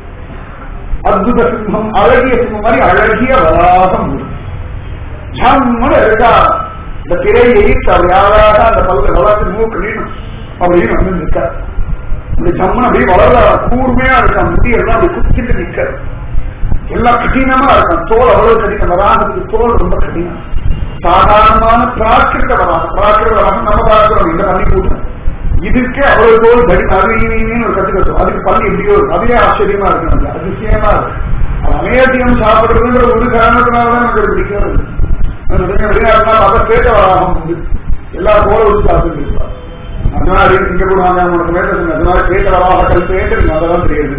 அத்புத சிம்மம் அழகிய சிம்மம் மாதிரி அழகிய வராகம் ஜம்முன்னு இருக்கா இந்த திரையை அவர் யாராக அந்த பல்ல வளர்த்து மூக்கு நீணும் அப்படின்னு வந்து நிற்க இந்த ஜம்முன்னு அப்படியே வளர கூர்மையா இருக்கான் முடி எல்லாம் அப்படி குத்திட்டு நிக்க எல்லாம் கடினமா இருக்கும் தோல் அவ்வளவு கடினம் வராகத்துக்கு தோல் ரொம்ப கடினம் சாதாரணமான பிராக்கிருத வராகம் பிராக்கிருத வராகம் நம்ம பார்க்கிறோம் இந்த பண்ணி கூட்டம் இதுக்கு அவ்வளவு தோல் கடி அறிவின்னு ஒரு கட்டு கட்டும் அதுக்கு பள்ளி எப்படியோ இருக்கு. அதுவே ஆச்சரியமா இருக்கு நமக்கு அதிசயமா இருக்கு அது அமேதியம் சாப்பிடுறதுங்கிற ஒரு காரணத்தினாலதான் நமக்கு பிடிக்கிறது அதை பேட்ட வராகம் உண்டு எல்லா போல வச்சு சாப்பிட்டு இருப்பார் அதனால இங்க போடுவாங்க உனக்கு மேட்ட சொன்ன அதனால பேட்ட வராகங்கள் பேட்டு அதெல்லாம் தெரியுது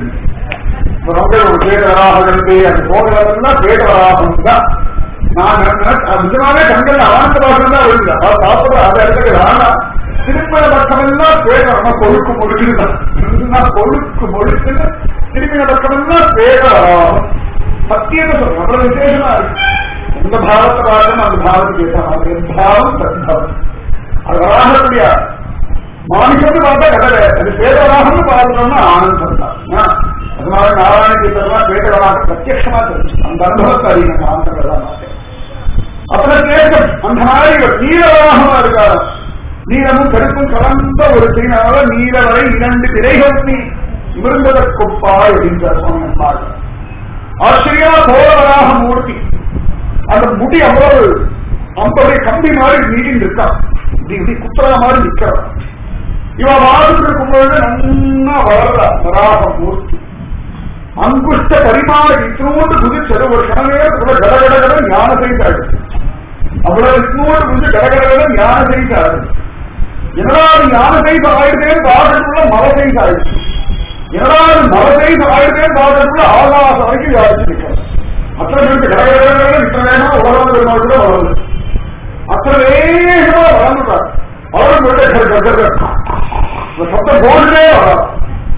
ரொம்ப ஒரு பேட்ட வராகங்கள் பே அந்த போகிறதெல்லாம் பேட்ட வராகம் தான் நான் நிஜமாவே கண்கள் ஆனந்த பாகம் தான் வருது அதாவது சாப்பிடுற அதை இடத்துக்கு வேண்டாம் திரும்பின பக்கமெல்லாம் பேசணும் கொழுக்கு முழுக்குதான் கொழுக்கு முழுக்குன்னு திரும்பின பக்கமெல்லாம் பேசலாம் சத்தியத்தை சொல்றேன் அவ்வளவு விசேஷமா இருக்கு எந்த பாவத்தை பார்க்கணும் அந்த பாவத்துக்கு ஏற்ற மாதிரி பாவம் சத்பாவம் அது வராகக்கூடிய மாணிக்கம்னு பார்த்தா கடலை அது பேதவராகம்னு பார்த்தோம்னா ஆனந்தம் தான் அதனால நாராயண கீர்த்தனா பேதவராக பிரத்யட்சமா தெரிஞ்சு அந்த அனுபவத்தை அறியணும் ஆனந்தம் மாட்டேன் அப்புறம் கேட்கும் அந்த மாதிரி ஒரு நீலவராகமா இருக்காரு நீளமும் கருப்பும் கலந்த ஒரு தீனால நீலவரை இரண்டு திரைகள் நீ விரும்பதற்கொப்பாய் அப்படின்றார் சுவாமி அம்மாள் ஆச்சரியமா கோலவராக மூர்த்தி அந்த முடி அவ்வளவு அம்படைய கம்பி மாதிரி நீடின்னு இருக்கான் இப்படி இப்படி குத்துறா மாதிரி நிக்கிறான் இவன் வாழ்ந்து இருக்கும்போது நன்னா வளர்ற வராக மூர்த்தி அங்குஷ்ட பரிமாண இத்தனோடு குதிச்சது ஒரு கணநேரத்துக்குள்ள கடகடகட ஞான செய்தாடு அவ்வளவு இத்தனோடு குதிச்சு கடகடகட ஞான செய்தாடு என்னடாது ஞான செய்து ஆயிடுதேன்னு பாடலுக்குள்ள மழை செய்து ஆயிடுச்சு என்னடாது மழை செய்து ஆயிடுதேன்னு பாடலுக்குள்ள ஆகாசம் வரைக்கும் வியாதிச்சு நிற்கிறது அத்தனை பேருக்கு கடகடகட இத்தனை வேகமா உலகம் பெருமாள் கூட வளருது அத்தனை வேகமா வளர்ந்துட்டார் வளரும் போட்டு கர் கர் கர் கர். இந்த சப்தம் போடுதே வராது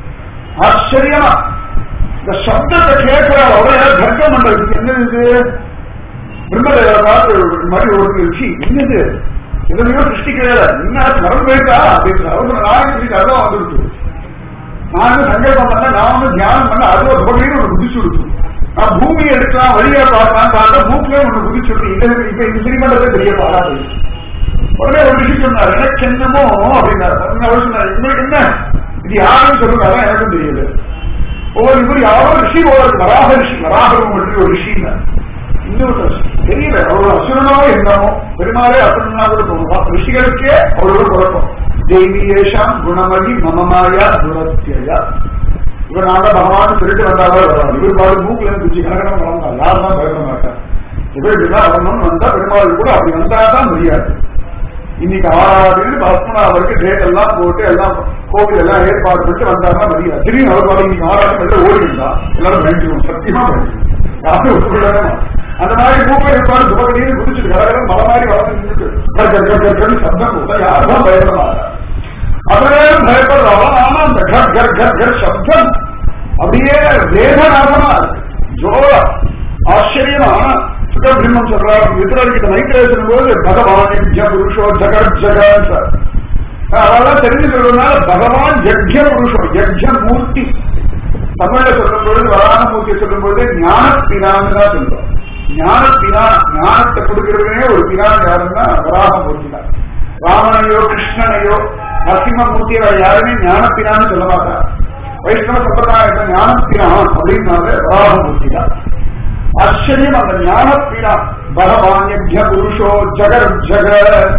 ஆச்சரியமா இந்த சப்தத்தை கேட்கிற அவ்வளவு கர்க்கம் பண்றது என்ன இது பிரம்மதேவரை பார்த்து ஒரு மாதிரி ஒரு வச்சு என்னது எதுலையோ சிருஷ்டிக்கிறத என்ன மறந்து போயிருக்கா அப்படின்னு அவங்க நாளைக்கு அதான் வந்துருக்கு நான் வந்து சங்கல்பம் பண்ண நான் வந்து தியானம் பண்ண அது ஒரு பொருளையும் ஒன்று குதிச்சு கொடுத்து நான் பூமியை எடுக்கலாம் வழியா பார்க்கலாம் பார்த்தா பூமியே ஒன்று குதிச்சு விட்டு இது இப்ப இந்த சிறிமண்டலத்தை பெரிய பாராது உடனே ஒரு விஷயம் சொன்னார் எனக்கு என்னமோ அப்படின்னாரு உடனே அவர் சொன்னார் உங்களுக்கு என்ன இது யாருன்னு சொல்லுங்க அதான் எனக்கும் தெரியல ஒவ்வொரு இவர் யாரோ ரிஷி ஒவ்வொரு வராக ரிஷி வராகம் பற்றி ஒரு ரிஷின்னு இன்னொரு தெரியல அவ்வளவு அசுரனோ என்னமோ பெருமாளே அசுரனா கூட தோணும் ரிஷிகளுக்கே அவ்வளவு குழப்பம் தெய்வீயேஷாம் குணமதி மமமாயா துரத்தியா இவர் நாங்க பகவான் திருட்டு வந்தாலும் வருவார் இவர் பாடு மூக்குல இருந்து குச்சி கணக்கணம் வளர்ந்தார் யாரும் தான் பயப்பட மாட்டார் இவர் இப்படிதான் வரணும்னு வந்தா பெருமாள் கூட அப்படி வந்தா தான் முடியாது இன்னைக்கு ஆறாவது பத்மநாபருக்கு டேட் எல்லாம் போட்டு எல்லாம் கோவில் எல்லாம் ஏற்பாடு பண்ணிட்டு வந்தாருன்னா மதியம் திடீர்னு அவர் பாருங்க இன்னைக்கு ஆறாவது மட்டும் ஓடி இருந்தா எல்லாரும் பயந்துருவோம் சத்தியமா பயந்துருவோம் யாரும் ஒத்துக்கொள்ளவே மாட்டோம். அந்த மாதிரி மூக்கை இருப்பாரு சுபகடியில் குடிச்சிட்டு கடகடம் மலை மாதிரி வளர்ந்து கர் கர் கர் கர் கர்னு சப்தம் கொடுத்தா யாரும் தான் பயப்பட மாட்டார் அதுலேயும் பயப்படுறவன் ஆனா அந்த கர் கர் கர் கர் சப்தம் அப்படியே வேதநாதமா இருக்கு ஜோர ஆச்சரியமா சுகபிரம்மம் சொல்றாரு மித்திரர்கிட்ட மைத்திரேசன் போது பகவான் யஜ்ய புருஷோ ஜகத் ஜகத் அதெல்லாம் தெரிஞ்சு சொல்றதுனால பகவான் யஜ்ய புருஷம் யஜ்ய மூர்த்தி தமிழ்ல சொல்லும் பொழுது வராகமூர்த்தி சொல்லும் பொழுது ஞானப்பிரான்னு தான் சொல்றோம் ஞானப்பிரான் ஞானத்தை கொடுக்கிறதுனே ஒரு பிரான் யாருன்னா வராகமூர்த்தி தான் ராமனையோ கிருஷ்ணனையோ நரசிம்மமூர்த்தி வேற யாருமே ஞானப்பிரான்னு சொல்ல மாட்டார் வைஷ்ணவ சம்பிரதாயத்தை ஞானப்பிரான் அப்படின்னால வராகமூர்த்தி தான் ஆச்சரியம் அந்த ஞானப்பிரான் பகவான் யஜ்ய புருஷோ ஜகர் ஜக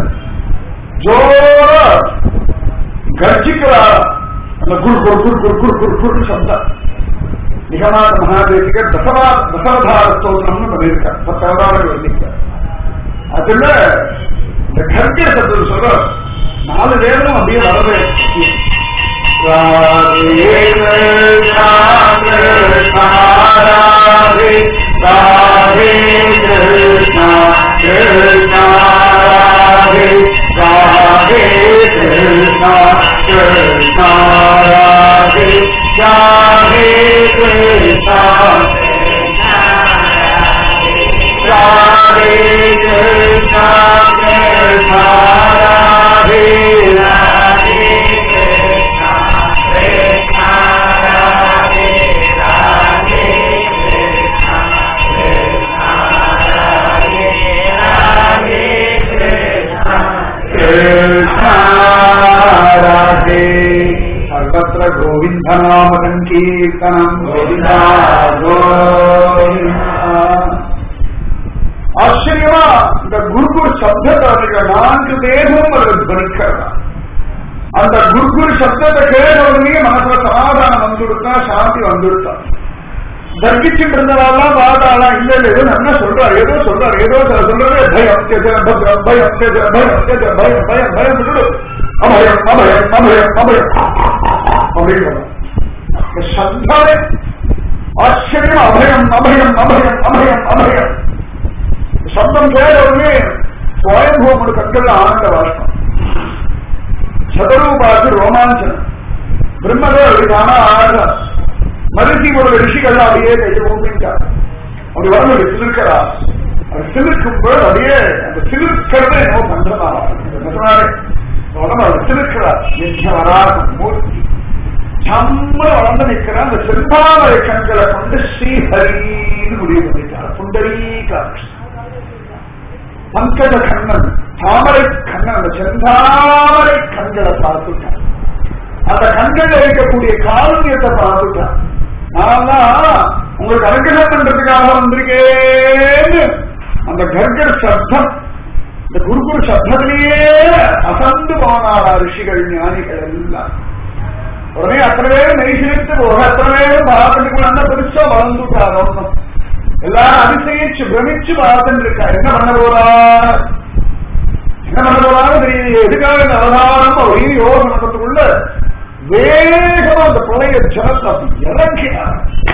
ஜோர கர்ஜிக்கிறார் அந்த குர் குர் குர் குர் குர் குர் குர் சப்தம் நிகமாத மகாதேவிக தசவா தசவதார ஸ்தோத்திரம்னு பண்ணியிருக்கார் பத்து அவதாரங்கள் எழுதியிருக்கார் அதுல இந்த கர்ஜ சப்தம் சொல்ற நாலு வேதம் அப்படியே வரவே ராதே கிருஷ்ணா ராதே ராதே கிருஷ்ணா கிருஷ்ணா ராதே ராதே கிருஷ்ணா கிருஷ்ணா ராதே ராதே कृष्णा राधे कृष्णा कृष्णा राधे राधे कृष्णा कृष्णा राधे राधे कृष्णा कृष्णा राधे राधे कृष्णा कृष्णा राधे सर्वत्र गोविन्दनाम सङ्कीर्तनम् गोविन्दा गोविन्दा ஆச்சரியமா இந்த குருகுரு சப்தத்தை அவர்கள் நான்கு தேசமும் அவர்கள் துவனிக்கிறார் அந்த குருகுரு சப்தத்தை கேட்ட உடனே மனசுல சமாதானம் வந்துடுத்தா சாந்தி வந்துடுத்தா தர்கிச்சுட்டு இருந்தவாள்லாம் பார்த்தாலாம் இல்ல இல்ல ஏதோ நல்லா சொல்றாரு ஏதோ சொல்றாரு ஏதோ சில சொல்றது பயம் தேஜ பத்ரம் பயம் தேஜ பயம் தேஜ பயம் பயம் பயம் சொல்லிடு அபயம் அபயம் அபயம் அபயம் அப்படின்னு இந்த சப்தாவே ஆச்சரியம் அபயம் அபயம் அபயம் அபயம் அபயம் சப்தம் கேட்ட உடனே சுவயம்பூமோட கண்கள்ல ஆனந்த வாசம் சதரூபாக்கு ரோமாஞ்சனம் பிரம்மதேவர் தானா ஆனந்த மருசியோட ரிஷிகள் அப்படியே கையை கூப்பிட்டார் அப்படி வரணும் சிலிர்க்கிறா அது சிலிர்க்கும் போது அப்படியே அந்த சிலிர்க்கிறத என்னவோ பண்றதா உடம்பு அவர் சிலிர்க்கிறார் வராசம் மூர்த்தி சம்ம வளர்ந்து நிற்கிற அந்த செந்தாமரை கண்களை கொண்டு ஸ்ரீஹரின்னு முடிவு பண்ணிட்டார் புண்டரீகாட்சி பங்கஜ கண்ணன் தாமரை கண்ணன் அந்த செந்தாமரை கண்களை பார்த்துட்டான் அந்த கண்கள் இருக்கக்கூடிய காரணியத்தை பார்த்துட்டான் நான் உங்களுக்கு அனுகிரகம் பண்றதுக்காக வந்திருக்கேன்னு அந்த கர்கர் சப்தம் இந்த குருகுரு சப்தத்திலேயே அசந்து போனாரா ரிஷிகள் ஞானிகள் எல்லாம் உடனே அத்தனை பேரும் நெய்சிலிட்டு போக அத்தனை பேரும் பார்த்துட்டு அந்த பெருசா வளர்ந்துட்டார் ஒன்றும் எல்லாரும் அதிசயிச்சு பிரமிச்சு பார்த்துட்டு இருக்கா என்ன பண்ண போறா என்ன பண்ண போறான்னு தெரியல எதுக்காக இந்த அவதாரம் ஒரே யோகம் நடத்துக்குள்ள வேகமா அந்த பழைய ஜலத்தை அப்படி இறங்கினார்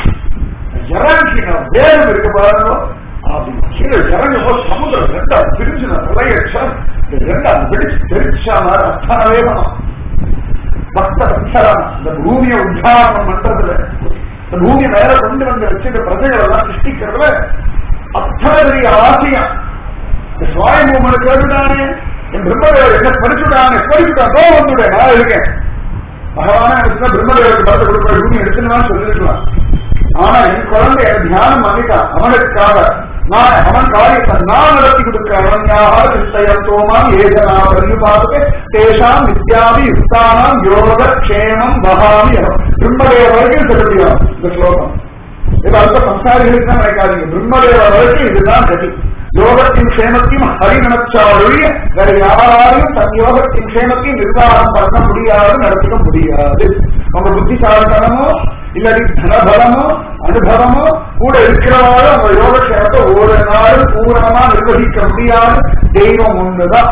இறங்கினார் வேகம் இருக்க பாருங்க அப்படி கீழே இறங்கும் போது சமுதிரம் ரெண்டா பிரிஞ்சுன பழைய ஜலம் ரெண்டா பிடிச்சு தெரிச்சா மாதிரி அத்தனை வேகமா பக்த வத்சரம் இந்த பூமியை உத்தாரணம் பண்றதுல இந்த பூமியை மேல கொண்டு வந்து வச்சு இந்த பிரஜைகள் எல்லாம் சிருஷ்டிக்கிறதுல அத்தனை பெரிய ஆசையம் இந்த சுவாயமூமனை கேட்டுட்டானே என் பிரம்மதேவர் என்ன படிச்சுட்டானே படிச்சுட்டான் தோ வந்துட்டேன் நான் இருக்கேன் பகவான எடுத்துனா பிரம்மதேவருக்கு பலத்தை கொடுக்குற பூமி எடுத்துன்னு சொல்லிருக்கலாம் ஆனா என் குழந்தை என் தியானம் பண்ணிட்டான் அவனுக்காக நான் அவன் காரியத்தை நான் நடத்தி கொடுக்க அவன்யாக சித்தையம் தோமாம் ஏஜனா பரிபாதத்தை தேசாம் வித்யாதி யுக்தானாம் யோக க்ஷேமம் வகாமி பிரம்மதேவ வரைக்கும் சொல்லியா இந்த ஸ்லோகம் இது அந்த சம்சாரிகளுக்கு தான் நினைக்காதீங்க பிரம்மதேவ வரைக்கும் இதுதான் கதி யோகத்தின் க்ஷேமத்தையும் ஹரி நினைச்சாலொழிய வேற யாராலையும் தன் யோகத்தின் க்ஷேமத்தையும் நிர்வாகம் பண்ண முடியாது நடத்திக்க முடியாது உங்க புத்திசாலித்தனமோ இல்லாட்டி தனபலமோ அனுபவமோ கூட இருக்கிறவாறு உங்க யோகக்ஷேமத்தை ஒரு நாளும் பூரணமா நிர்வகிக்க முடியாது தெய்வம் ஒண்ணுதான்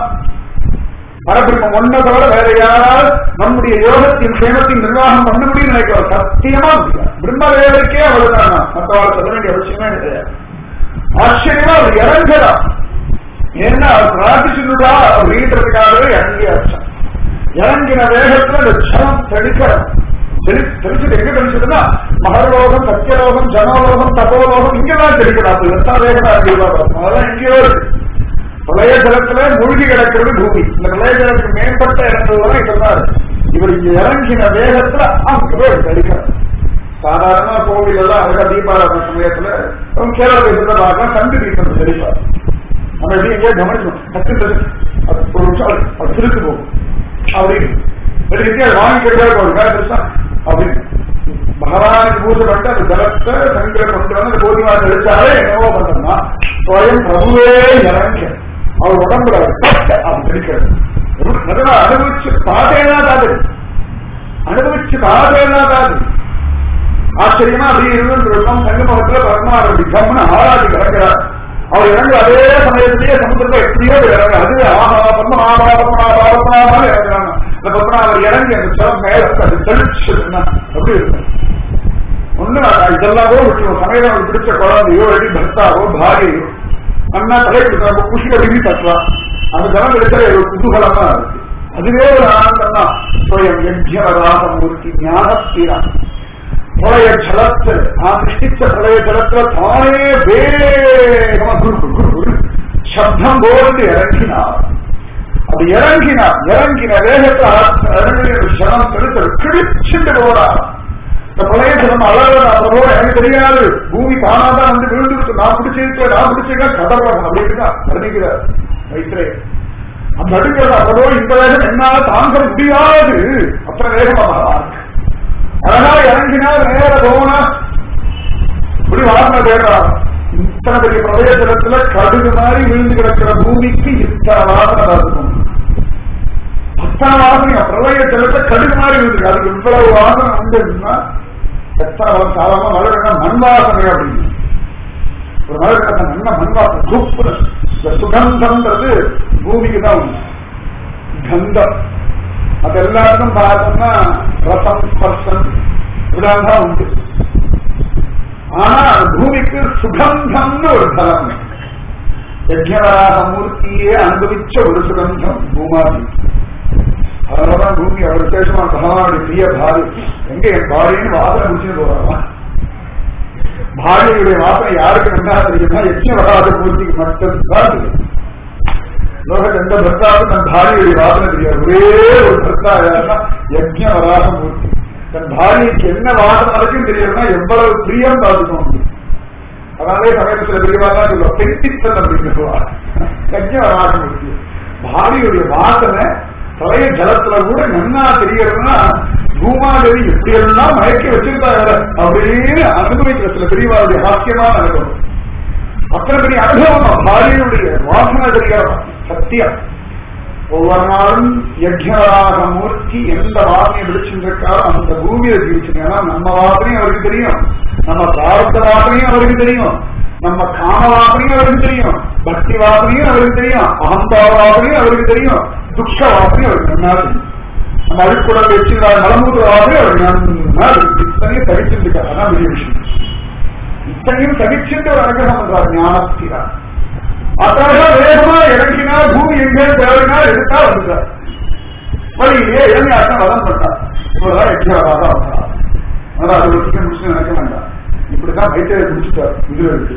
பரபிரம்மம் ஒன்ன தவிர வேற யாரால் நம்முடைய யோகத்தின் சேமத்தின் நிர்வாகம் பண்ண முடியும் நினைக்கிறோம் சத்தியமா முடியாது பிரம்மதேவருக்கே அவ்வளவுதான் மற்றவாள் சொல்ல வேண்டிய அவசியமே கிடையாது ஆச்சரியமா அவர் இறங்குறா ஏன்னா அவர் பிரார்த்திச்சுட்டா அவர் ஈட்டுறதுக்காகவே இறங்கி அர்த்தம் இறங்கின வேகத்துல அந்த ஜலம் தெளிக்கிறார் தெரிச்சுட்டு எங்க தெரிஞ்சதுன்னா மகர்லோகம் சத்தியலோகம் ஜனலோகம் தபோலோகம் இங்கதான் தெரிக்கிறார் எத்தனை வேகமா இருக்கு அதெல்லாம் எங்கேயோ இருக்கு பிரளய ஜலத்துல மூழ்கி கிடக்கிறது பூமி இந்த பிரளய ஜலத்துக்கு மேம்பட்ட இடங்கள்லாம் இதெல்லாம் இவர் இங்க இறங்கின வேகத்துல அங்க போய் தெளிக்கிறார் சாதாரண கோவில் எல்லாம் அழகா தீபாவளி சமயத்துல கேரளத்தில் இருந்த பார்க்கலாம் கண்டு தீபம் தெளிப்பார் நம்ம எப்படி எங்கேயோ கவனிக்கணும் டக்கு தெளி- அது ஒரு நிமிஷம் அது திருத்து போகும் அப்படின்னு வெளியே வாங்கிக்கிறதே ஒரு பெருசா அப்படின்னு பகவானுக்கு பூஜை பண்ணிட்டு அந்த ஜலத்தை சங்கரை கொண்டு வந்து அந்த போதிமா தெளிச்சாலே என்னவோ பண்ணோம்னா ஸ்வயம் பிரபுவே இறங்க அவர் உடம்புல பட்டு அவன் தெளிக்கிறது நிஜமா அனுபவிச்சு பார்த்தேன்னா தாது அனுபவிச்சு பார்த்தேன்னா தாது ஆச்சரியமா அப்படி இருந்திருக்கும் சங்கமகத்துல பத்மாவதி கம்னு ஆராய்ச்சி கிடக்கிறார் அவர் இறங்கு அதே சமயத்திலேயே சமுத்திரத்தை எப்படியோ இறங்க அது ஆஹா பத்மநாபா பத்மநாபா பத்மநாபா இறங்குறாங்க இந்த பத்மநாபர் இறங்கி அந்த சிலம் மேல அது தெளிச்சுன்னா எப்படி இருக்கும் ஒண்ணு இதெல்லாம் கூட விட்டுருவோம் சமயம் அவருக்கு பிடிச்ச குழந்தையோ இல்லாட்டி பர்த்தாவோ பாரியோ அண்ணா தலை கொடுத்தா குஷியை விதி தட்டுறான் அந்த ஜனம் இருக்கிற ஒரு குதூகலமா இருக்கு அதுவே ஒரு ஆனந்தம் தான் ஸ்வயம் யஜ்யவராக மூர்த்தி ஞானத்தீரா பிரளய ஜலத்தில் நான் சிருஷ்டிச்ச பிரளய ஜலத்துல தானே வேகமா குரு குரு குரு குரு சப்தம் போட்டு இறங்கினார் அது இறங்கினார் இறங்கின வேகத்தை இறங்கின ஜலம் பெருத்த கிழிச்சுட்டு போறா இந்த பிரளய ஜலம் அழகு அப்போ எனக்கு தெரியாது பூமி தானாதான் வந்து விழுந்துருக்கு நான் பிடிச்சிருக்கேன் நான் பிடிச்சிருக்கேன் கதறாங்க அப்படின்னு வர்ணிக்கிறார் வைத்திரே அந்த அடுக்கிறது அப்போ இந்த வேகம் என்னால தாங்க முடியாது அத்தனை வேகமா இருக்கு அழகா இறங்கினால் நேர போனா இப்படி வாசனை தேடுறான் இத்தனை பெரிய பிரதேசத்துல கடுகு மாதிரி விழுந்து கிடக்கிற பூமிக்கு இத்தனை வாசனை இருக்கும் அத்தனை வாசனை பிரளய ஜலத்தை கடுகு மாதிரி விழுந்து அதுக்கு இவ்வளவு வாசனை வந்ததுன்னா எத்தனை வருஷம் காலமா மழை மண் வாசனை அப்படின்னு ஒரு மழை கிடந்த நல்ல மண் வாசனை சூப்பர் இந்த சுகந்தம்ன்றது பூமிக்கு தான் உண்டு கந்தம் அது எல்லாருக்கும் பார்த்தோம்னா ரசம் ஸ்பர்சம் இப்படிதான் தான் உண்டு ஆனா அது பூமிக்கு சுகந்தம்னு ஒரு பலம் யஜ்யவராக மூர்த்தியே அனுபவிச்ச ஒரு சுகந்தம் பூமாதி அதனாலதான் பூமி அவர் விசேஷமா பகவானுடைய பிரிய பாரி எங்க என் பாரின்னு வாசனை முடிச்சுட்டு போறாங்க பாரியனுடைய வாசனை யாருக்கு நன்றா தெரியுமா யஜ்யவராக மூர்த்திக்கு மட்டும்தான் தெரியும் லோகத்தில் எந்த பர்த்தாவுக்கும் தன் பாரியனுடைய வாசனை தெரியாது ஒரே ஒரு பர்த்தா யாருன்னா யஜ்ய வராக மூர்த்தி தன் பாரியைக்கு என்ன வாசனை வரைக்கும் தெரியும்னா எவ்வளவு பிரியம் பார்த்துக்கணும் அதனாலே சமயத்துல பெரியவாதான் சொல்லுவோம் பெட்டித்தன் அப்படின்னு சொல்லுவாங்க யஜ்ய வராக மூர்த்தி பாரியுடைய வாசனை பழைய ஜலத்துல கூட நன்னா தெரியறதுன்னா பூமாதேவி எப்படியெல்லாம் மயக்கி வச்சிருந்தாங்க அப்படின்னு அனுபவிக்கிற சில பெரியவாருடைய ஹாஸ்யமான அனுபவம் அத்தனை பெரிய அனுபவம் பாரியனுடைய வாசனை தெரிகிற சத்தியம் ஒவ்வொரு நாளும் யஜ்யராக மூர்த்தி எந்த வாசனையை விழிச்சிருக்காரோ அந்த பூமியில ஜீவிச்சிருக்கா நம்ம வாசனையும் அவருக்கு தெரியும் நம்ம பிரார்த்த வாசனையும் அவருக்கு தெரியும் நம்ம காம வாசனையும் அவருக்கு தெரியும் பக்தி வாசனையும் அவருக்கு தெரியும் அகம்பாவ வாசனையும் அவருக்கு தெரியும் துக்க வாசனையும் அவருக்கு நன்னா தெரியும் நம்ம அழுக்குடல் வச்சிருக்காரு மலமூத்த வாசனை அவருக்கு நன்னா இருக்கு இத்தனையும் தரிச்சிருக்காரு அதான் பெரிய விஷயம் இத்தனையும் சகிச்சுட்டு ஒரு அனுகிரகம் பண்றார் ஞானத்தினார் அத்தகைய வேகமா இறங்கினா பூமி எங்கே தேவைனா எடுத்தா வந்துட்டார் வழியிலேயே இளைஞாட்டம் வதம் பண்ணார் இவ்வளவுதான் எக்ஸாவாக வந்தார் அதனால அது ஒரு சின்ன முடிச்சு நினைக்க வேண்டாம் இப்படிதான் வைத்தியரை முடிச்சுட்டார் இது இருக்கு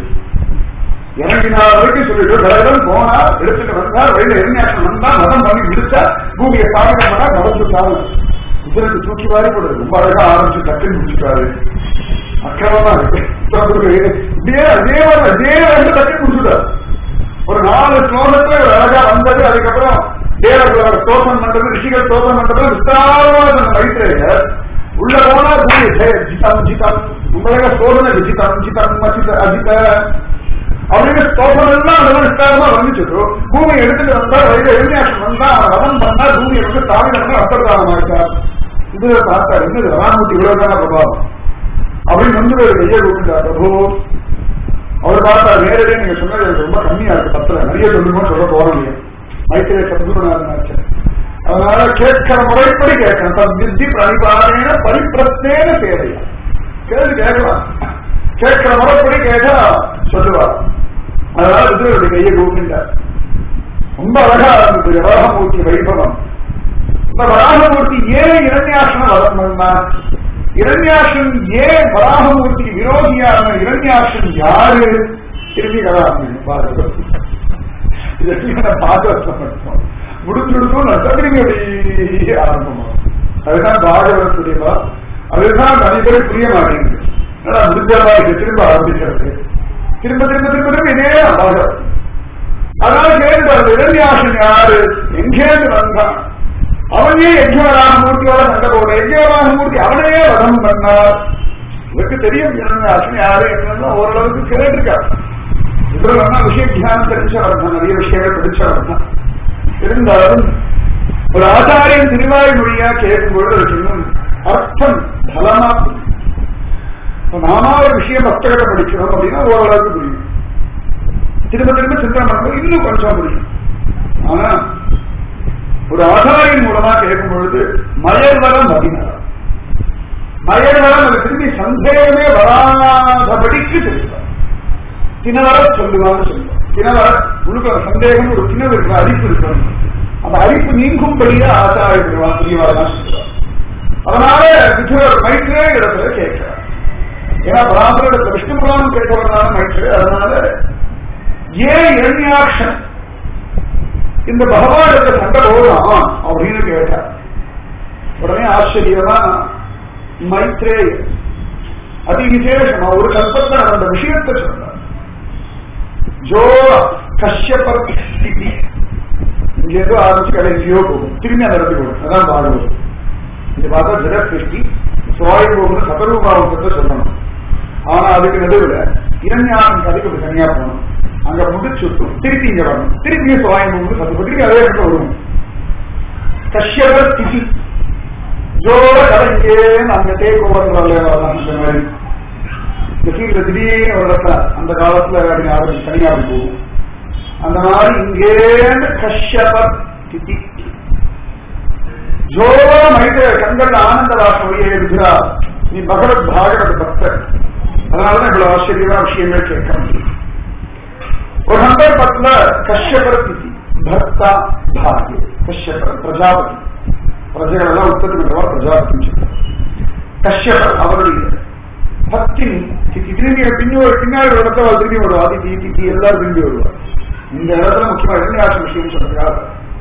இறங்கினார் வரைக்கும் சொல்லிட்டு கடவுள் போனார் எடுத்துட்டு வந்தார் வழியில இளைஞாட்டம் வந்தா மதம் பண்ணி முடிச்சா பூமியை சாதகம் பண்ணா நடந்து சாதகம் இதற்கு தூக்கி வாரி போடுறது ரொம்ப அழகா ஆரம்பிச்சு டக்குன்னு முடிச்சுட்டாரு அக்கிரமமா இருக்கு இப்படியே அதே மாதிரி அதே ரெண்டு தட்டி முடிச்சுட்டார் ஒரு நாலு ஸ்லோகத்துல ஒரு அழகா வந்தது அதுக்கப்புறம் தேவர்களோட தோற்றம் பண்றது ரிஷிகள் தோற்றம் பண்றது விஸ்தாரமா நம்ம வயிற்றுல உள்ள போனா பூமி ஜிதம் ஜிதம் உங்களே சோதனை ஜிதம் ஜிதம் அஜித அஜித அப்படின்னு ஸ்தோபம் எல்லாம் அதெல்லாம் விஸ்தாரமா வந்துச்சு பூமி எடுத்துட்டு வந்தா வயிறு எளிமையாசம் வந்தா அவன் வதம் பண்ணா பூமியை வந்து தாவி வந்து அந்தர்தானம் ஆயிட்டார் இதுல பார்த்தா இன்னும் ராமூர்த்தி இவ்வளவுதான பிரபாவம் அப்படின்னு வந்து ஒரு கையை கூப்பிட்டார் பிரபு அவர் பார்த்தா நேரடியாக நீங்க சொன்னது எனக்கு ரொம்ப கம்மியா இருக்கு பத்துல நிறைய சொல்லுமோ சொல்ல போறீங்க மைத்திரிய சத்குருநாதன் அதனால கேட்கிற முறைப்படி கேட்கணும் தன் வித்தி பிரணிபாரேன பரிப்பிரத்தேன தேவையா கேள்வி கேட்கலாம் கேட்கிற முறைப்படி கேட்டா சொல்லுவார் அதனால விதுரருடைய கையை கூப்பிட்டார் ரொம்ப அழகா இருந்தது வராகமூர்த்தி வைபவம் இந்த வராகமூர்த்தி ஏன் இரண்யாசனம் வரம் பண்ணார் இரண்யாசன் ஏன் வராகமூர்த்திக்கு விரோதியான இரண்யாசன் யாரு திரும்பி கதாமி பாருங்க பாகவதம் மட்டும் முடிச்சுடுத்தும் திரும்பி அப்படி ஆரம்பமாகும் அதுதான் பாகவதத்துடைய அதுதான் நிறைய பேர் புரிய மாட்டேங்குது ஏன்னா முடிஞ்சவா இது திரும்ப ஆரம்பிக்கிறது திரும்ப திரும்ப திரும்ப திரும்ப இதே பாகவதம் அதனால கேட்டு இரண்யாசன் யாரு எங்கேருந்து வந்தான் அவனே யஜ்யவராக மூர்த்தியோட சண்டை போட யஜ்யவராக மூர்த்தி அவனையே வதம் பண்ணார் இவருக்கு தெரியும் இரண்யாசன் யாரு என்னன்னு ஓரளவுக்கு கேட்டிருக்கார் இவர்கள் விஷய தியானம் தெரிஞ்சவர் தான் நிறைய விஷயங்கள் படிச்சவர் தான் இருந்தாலும் ஒரு ஆச்சாரியன் திருவாய் மொழியா கேட்கும்போது அதுக்கு இன்னும் அர்த்தம் பலமா நாம ஒரு விஷயம் பக்தர்களை படிக்கிறோம் அப்படின்னா ஓரளவுக்கு புரியும் திரும்ப திரும்ப சிந்தனை பண்ணும்போது இன்னும் கொஞ்சம் புரியும் ஆனா ஒரு ஆச்சாரியின் மூலமா கேட்கும் பொழுது மயர்வரம் மதினரம் மயர்வரம் அது திரும்பி சந்தேகமே வராதபடிக்கு தெரியும் தினவர சொல்லுவான்னு சொல்லுவோம் தினவர உழுக்க சந்தேகம் ஒரு திணவு இருக்கிற அரிப்பு இருக்கணும் அந்த அரிப்பு நீங்கும்படியா ஆச்சாரிய பெருவான் தெரியவாதான் சொல்லுவார் அதனால விதுரர் மைத்திரே இடத்துல கேட்கிறார் ஏன்னா பிராமணர் விஷ்ணு புராணம் கேட்டவர்களான மைத்ரே அதனால ஏன் இரண்யாட்சன் இந்த பகவானுக்கு சண்டை போகலாம் அப்படின்னு கேட்டார் உடனே ஆச்சரியமா மைத்ரே அதி விசேஷமா ஒரு கல்பத்தில் நடந்த விஷயத்தை சொன்னார் ஜோ கஷ்யபர் ஸ்திதி இங்க ஏதோ ஆரம்பிச்சு கடைசியோ போகும் திரும்பி அந்த இடத்துக்கு போகும் அதான் பாடுவோம் இது பார்த்தா ஜட சிருஷ்டி சுவாயுபோகம் சதரூபாவத்தை சொல்லணும் ஆனா அதுக்கு நடுவில் இரண்யாசம் கதைக்கு ஒரு தனியா போகணும் அங்க முடிச்சுட்டு திருப்பி இங்க வரணும் திருப்பி சுவாயுபோகம் சத்து திருப்பி அதே இடத்துல வருவோம் கஷ்யப ஸ்திதி ஜோர கதை இங்கேன்னு அங்க டேக் ஓவர் வரலாம் அந்த மாதிரி இந்த ஃபீல்ட்ல திடீர்னு ஒரு இடத்துல அந்த காலத்துல அப்படி ஆரம்பிச்சு தனியா அப்படி போகும் அந்த மாதிரி இங்கேருந்து கஷ்யப ஸ்திதி ஜோர மைத்திர கண்கள் ஆனந்த வாசனையே இருக்கிறார் நீ பகவத் பாகவத பக்தர் அதனாலதான் இவ்வளவு ஆச்சரியமா விஷயங்கள் கேட்க முடியும் ஒரு சந்தர்ப்பத்துல கஷ்யபர திதி பர்த்தா பாகிய கஷ்யபர் பிரஜாபதி பிரஜைகள் எல்லாம் உற்பத்தி பண்றவா பிரஜாபதி கஷ்யபர் அவருடைய பத்தினி திதி திரும்பி பின்னோடு பின்னாடி ஒரு இடத்துல அவள் திரும்பி வருவா அதிதி திதி எல்லாரும் திரும்பி வருவார் இந்த இடத்துல முக்கியமா இரண்டாட்சி விஷயம் சொல்றாரு